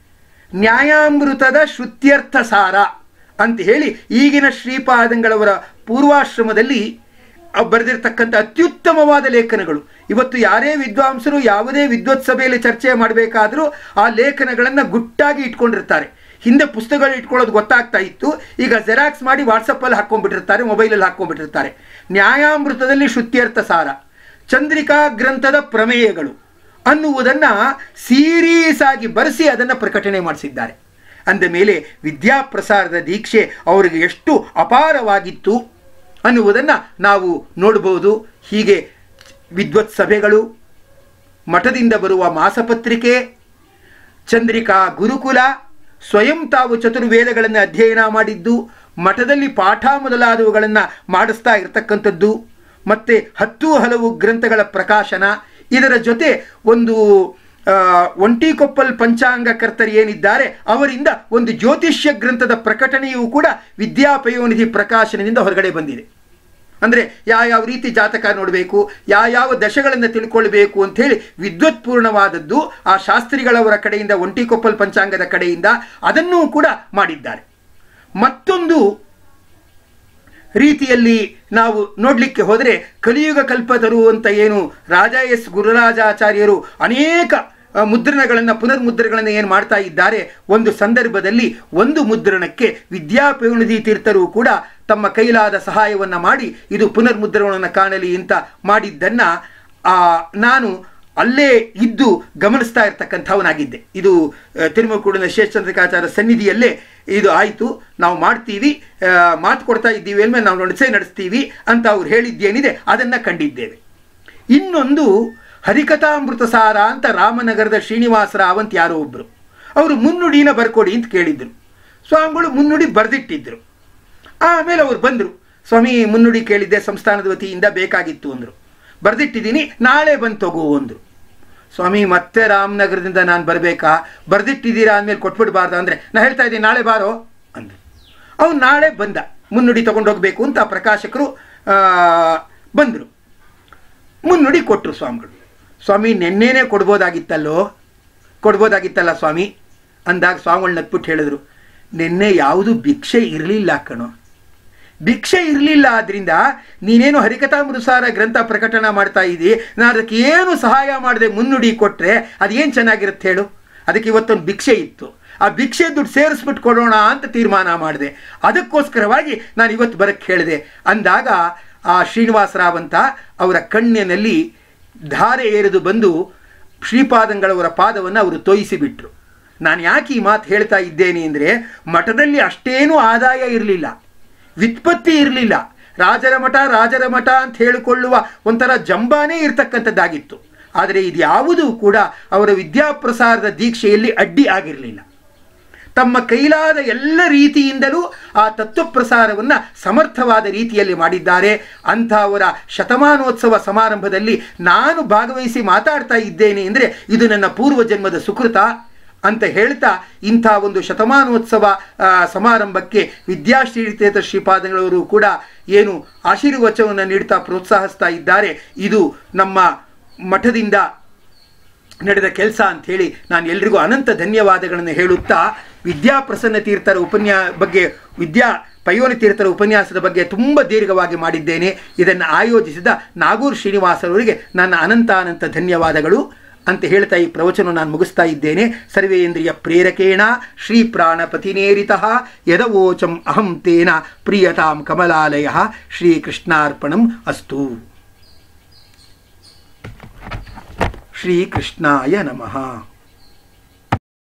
Speaker 1: ನ್ಯಾಯಾಮೃತದ ಶ್ರುತ್ಯರ್ಥ ಸಾರ ಅಂತ ಹೇಳಿ ಈಗಿನ ಶ್ರೀಪಾದಂಗಳವರ ಪೂರ್ವಾಶ್ರಮದಲ್ಲಿ ಅವ್ ಬರೆದಿರ್ತಕ್ಕಂಥ ಅತ್ಯುತ್ತಮವಾದ ಲೇಖನಗಳು ಇವತ್ತು ಯಾರೇ ವಿದ್ವಾಂಸರು ಯಾವುದೇ ವಿದ್ವತ್ ಸಭೆಯಲ್ಲಿ ಚರ್ಚೆ ಮಾಡಬೇಕಾದರೂ ಆ ಲೇಖನಗಳನ್ನು ಗುಟ್ಟಾಗಿ ಇಟ್ಕೊಂಡಿರ್ತಾರೆ ಹಿಂದೆ ಪುಸ್ತಕಗಳು ಇಟ್ಕೊಳ್ಳೋದು ಗೊತ್ತಾಗ್ತಾ ಇತ್ತು ಈಗ ಜೆರಾಕ್ಸ್ ಮಾಡಿ ವಾಟ್ಸಪ್ಪಲ್ಲಿ ಹಾಕ್ಕೊಂಡ್ಬಿಟ್ಟಿರ್ತಾರೆ ಮೊಬೈಲಲ್ಲಿ ಹಾಕ್ಕೊಂಡ್ಬಿಟ್ಟಿರ್ತಾರೆ ನ್ಯಾಯಾಮೃತದಲ್ಲಿ ಶ್ರುತ್ಯರ್ಥ ಸಾರ ಚಂದ್ರಿಕಾ ಗ್ರಂಥದ ಪ್ರಮೇಯಗಳು ಅನ್ನುವುದನ್ನು ಸೀರೀಸ್ ಆಗಿ ಬರೆಸಿ ಅದನ್ನು ಪ್ರಕಟಣೆ ಮಾಡಿಸಿದ್ದಾರೆ ಅಂದ ಮೇಲೆ ವಿದ್ಯಾಪ್ರಸಾರದ ದೀಕ್ಷೆ ಅವರಿಗೆ ಎಷ್ಟು ಅಪಾರವಾಗಿತ್ತು ಅನ್ನುವುದನ್ನು ನಾವು ನೋಡಬಹುದು ಹೀಗೆ ವಿದ್ವತ್ ಸಭೆಗಳು ಮಠದಿಂದ ಬರುವ ಮಾಸಪತ್ರಿಕೆ ಚಂದ್ರಿಕಾ ಗುರುಕುಲ ಸ್ವಯಂ ತಾವು ಚತುರ್ವೇದಗಳನ್ನು ಅಧ್ಯಯನ ಮಾಡಿದ್ದು ಮಠದಲ್ಲಿ ಪಾಠ ಮೊದಲಾದವುಗಳನ್ನು ಮಾಡಿಸ್ತಾ ಇರತಕ್ಕಂಥದ್ದು ಮತ್ತು ಹತ್ತು ಹಲವು ಗ್ರಂಥಗಳ ಪ್ರಕಾಶನ ಇದರ ಜೊತೆ ಒಂದು ಆ, ಒಂಟಿಕೊಪ್ಪಲ್ ಪಂಚಾಂಗಕರ್ತರು ಏನಿದ್ದಾರೆ ಅವರಿಂದ ಒಂದು ಜ್ಯೋತಿಷ್ಯ ಗ್ರಂಥದ ಪ್ರಕಟಣೆಯೂ ಕೂಡ ವಿದ್ಯಾಪಯೋನಿಧಿ ಪ್ರಕಾಶನದಿಂದ ಹೊರಗಡೆ ಬಂದಿದೆ ಅಂದರೆ ಯಾವ ರೀತಿ ಜಾತಕ ನೋಡಬೇಕು ಯಾವ ದಶಗಳನ್ನು ತಿಳ್ಕೊಳ್ಬೇಕು ಅಂಥೇಳಿ ವಿದ್ವತ್ಪೂರ್ಣವಾದದ್ದು ಆ ಶಾಸ್ತ್ರಿಗಳವರ ಕಡೆಯಿಂದ ಒಂಟಿಕೊಪ್ಪಲ್ ಪಂಚಾಂಗದ ಕಡೆಯಿಂದ ಅದನ್ನೂ ಕೂಡ ಮಾಡಿದ್ದಾರೆ ಮತ್ತೊಂದು ರೀತಿಯಲ್ಲಿ ನಾವು ನೋಡಲಿಕ್ಕೆ ಹೋದರೆ ಕಲಿಯುಗ ಕಲ್ಪತರು ಅಂತ ಏನು ರಾಜ ಎಸ್ ಗುರುರಾಜಾಚಾರ್ಯರು ಅನೇಕ ಆ, ಮುದ್ರಣಗಳನ್ನು ಪುನರ್ಮುದ್ರಣಗಳನ್ನು ಏನು ಮಾಡ್ತಾ ಇದ್ದಾರೆ ಒಂದು ಸಂದರ್ಭದಲ್ಲಿ ಒಂದು ಮುದ್ರಣಕ್ಕೆ ವಿದ್ಯಾಪಯೋನಿಧಿ ತೀರ್ಥರು ಕೂಡ ತಮ್ಮ ಕೈಲಾದ ಸಹಾಯವನ್ನು ಮಾಡಿ ಇದು ಪುನರ್ಮುದ್ರಣವನ್ನು ಕಾಣಲಿ ಅಂತ ಮಾಡಿದ್ದನ್ನು ನಾನು ಅಲ್ಲೇ ಇದ್ದು ಗಮನಿಸ್ತಾ ಇರ್ತಕ್ಕಂಥವನಾಗಿದ್ದೆ ಇದು ಆ, ತಿರುಮಕೂಡಿನ ಶೇಷಚಂದ್ರಿಕಾಚಾರ್ಯ ಸನ್ನಿಧಿಯಲ್ಲೇ ಇದು ಆಯಿತು ನಾವು ಮಾಡ್ತೀವಿ ಆ, ಮಾತು ಕೊಡ್ತಾ ಇದ್ದೀವಿ ಅಂದಮೇಲೆ ನಾವು ನಡೆಸೇ ನಡೆಸ್ತೀವಿ ಅಂತ ಅವ್ರು ಹೇಳಿದ್ದೇನಿದೆ ಅದನ್ನು ಕಂಡಿದ್ದೇವೆ ಇನ್ನೊಂದು ಹರಿಕಥಾಮೃತ ಸಾರ ಅಂತ ರಾಮನಗರದ ಶ್ರೀನಿವಾಸ ರಾವ್ ಅಂತ ಯಾರೋ ಒಬ್ಬರು ಅವರು ಮುನ್ನುಡಿನ ಬರ್ಕೊಡಿ ಅಂತ ಕೇಳಿದ್ರು ಸ್ವಾಮಿಗಳು ಮುನ್ನುಡಿ ಬರೆದಿಟ್ಟಿದ್ರು ಆಮೇಲೆ ಅವ್ರು ಬಂದರು ಸ್ವಾಮಿ ಮುನ್ನುಡಿ ಕೇಳಿದ್ದೆ ಸಂಸ್ಥಾನದ ವತಿಯಿಂದ ಬೇಕಾಗಿತ್ತು ಅಂದರು ಬರೆದಿಟ್ಟಿದ್ದೀನಿ ನಾಳೆ ಬಂದು ತಗೋ ಅಂದರು ಸ್ವಾಮಿ ಮತ್ತೆ ರಾಮನಗರದಿಂದ ನಾನು ಬರಬೇಕಾ ಬರ್ದಿಟ್ಟಿದ್ದೀರಾ ಅಂದಮೇಲೆ ಕೊಟ್ಬಿಡ್ಬಾರ್ದ ಅಂದರೆ ನಾ ಹೇಳ್ತಾ ಇದ್ದೀನಿ ನಾಳೆ ಬಾರೋ ಅಂದ ಅವ್ನು ನಾಳೆ ಬಂದ ಮುನ್ನುಡಿ ತಗೊಂಡು ಹೋಗಬೇಕು ಅಂತ ಪ್ರಕಾಶಕರು ಬಂದರು ಮುನ್ನುಡಿ ಕೊಟ್ಟರು ಸ್ವಾಮಿಗಳು ಸ್ವಾಮಿ ನೆನ್ನೆನೇ ಕೊಡ್ಬೋದಾಗಿತ್ತಲ್ಲೋ ಕೊಡ್ಬೋದಾಗಿತ್ತಲ್ಲ ಸ್ವಾಮಿ ಅಂದಾಗ ಸ್ವಾಮಿಗಳು ನಕ್ಬಿಟ್ಟು ಹೇಳಿದ್ರು ನಿನ್ನೆ ಯಾವುದು ಭಿಕ್ಷೆ ಇರಲಿಲ್ಲ ಕಣೋ ಭಿಕ್ಷೆ ಇರಲಿಲ್ಲ ಆದ್ರಿಂದ ನೀನೇನು ಹರಿಕಥಾಮೃತಸಾರ ಗ್ರಂಥ ಪ್ರಕಟಣ ಮಾಡ್ತಾ ಇದ್ದಿ ನಾನು ಅದಕ್ಕೆ ಏನು ಸಹಾಯ ಮಾಡದೆ ಮುನ್ನುಡಿ ಕೊಟ್ಟರೆ ಅದೇನು ಚೆನ್ನಾಗಿರುತ್ತೆ ಹೇಳು ಅದಕ್ಕೆ ಇವತ್ತೊಂದು ಭಿಕ್ಷೆ ಇತ್ತು ಆ ಭಿಕ್ಷೆ ದುಡ್ಡು ಸೇರಿಸ್ಬಿಟ್ಟು ಕೊಡೋಣ ಅಂತ ತೀರ್ಮಾನ ಮಾಡಿದೆ ಅದಕ್ಕೋಸ್ಕರವಾಗಿ ನಾನು ಇವತ್ತು ಬರಕ್ಕೆ ಹೇಳಿದೆ ಅಂದಾಗ ಆ ಶ್ರೀನಿವಾಸರಾವ್ ಅಂತ ಅವರ ಕಣ್ಣಿನಲ್ಲಿ ಧಾರೆ ಏರಿದು ಬಂದು ಶ್ರೀಪಾದಂಗಳವರ ಪಾದವನ್ನು ಅವರು ತೋಯಿಸಿಬಿಟ್ರು ನಾನು ಯಾಕೆ ಈ ಮಾತು ಹೇಳ್ತಾ ಇದ್ದೇನೆ ಅಂದರೆ ಮಠದಲ್ಲಿ ಅಷ್ಟೇನೂ ಆದಾಯ ಇರಲಿಲ್ಲ ವ್ಯುತ್ಪತ್ತಿ ಇರಲಿಲ್ಲ ರಾಜರ ಮಠ ರಾಜರ ಮಠ ಅಂತ ಹೇಳಿಕೊಳ್ಳುವ ಒಂಥರ ಜಂಬಾನೇ ಇರ್ತಕ್ಕಂಥದ್ದಾಗಿತ್ತು ಆದರೆ ಇದು ಯಾವುದೂ ಕೂಡ ಅವರ ವಿದ್ಯಾಪ್ರಸಾರದ ದೀಕ್ಷೆಯಲ್ಲಿ ಅಡ್ಡಿ ಆಗಿರಲಿಲ್ಲ ತಮ್ಮ ಕೈಲಾದ ಎಲ್ಲ ರೀತಿಯಿಂದಲೂ ಆ ತತ್ವಪ್ರಸಾರವನ್ನು ಸಮರ್ಥವಾದ ರೀತಿಯಲ್ಲಿ ಮಾಡಿದ್ದಾರೆ ಅಂಥ ಅವರ ಶತಮಾನೋತ್ಸವ ಸಮಾರಂಭದಲ್ಲಿ ನಾನು ಭಾಗವಹಿಸಿ ಮಾತಾಡ್ತಾ ಇದ್ದೇನೆ ಅಂದರೆ ಇದು ನನ್ನ ಪೂರ್ವ ಜನ್ಮದ ಸುಕೃತ ಅಂತ ಹೇಳ್ತಾ ಇಂಥ ಒಂದು ಶತಮಾನೋತ್ಸವ ಸಮಾರಂಭಕ್ಕೆ ವಿದ್ಯಾಶ್ರೀತೀರ್ಥ ಶ್ರೀಪಾದಗಳವರು ಕೂಡ ಏನು ಆಶೀರ್ವಚನವನ್ನು ನೀಡ್ತಾ ಪ್ರೋತ್ಸಾಹಿಸ್ತಾ ಇದ್ದಾರೆ ಇದು ನಮ್ಮ ಮಠದಿಂದ ನಡೆದ ಕೆಲಸ ಅಂಥೇಳಿ ನಾನು ಎಲ್ರಿಗೂ ಅನಂತ ಧನ್ಯವಾದಗಳನ್ನು ಹೇಳುತ್ತಾ ವಿದ್ಯಾಪ್ರಸನ್ನ ತೀರ್ಥರ ಉಪನ್ಯಾ ಬಗ್ಗೆ ವಿದ್ಯಾ ಪಯೋನಿ ತೀರ್ಥರ ಉಪನ್ಯಾಸದ ಬಗ್ಗೆ ತುಂಬ ದೀರ್ಘವಾಗಿ ಮಾಡಿದ್ದೇನೆ ಇದನ್ನು ಆಯೋಜಿಸಿದ ನಾಗೂರ್ ಶ್ರೀನಿವಾಸರವರಿಗೆ ನನ್ನ ಅನಂತ ಅನಂತ ಧನ್ಯವಾದಗಳು ಅಂತ ಹೇಳ್ತಾ ಈ ಪ್ರವಚನ ನಾನು ಮುಗಿಸ್ತಾ ಇದ್ದೇನೆ ಸರ್ವೇಂದ್ರಿಯ ಪ್ರೇರಕೇಣ ಶ್ರೀ ಪ್ರಾಣಪತಿನೇರಿತ ಯದವೋಚಂ ಅಹಂ ತೇನ ಪ್ರಿಯತಾಂ ಕಮಲಾಲಯ ಶ್ರೀಕೃಷ್ಣಾರ್ಪಣಂ ಅಸ್ತು ಶ್ರೀಕೃಷ್ಣಾಯ ನಮಃ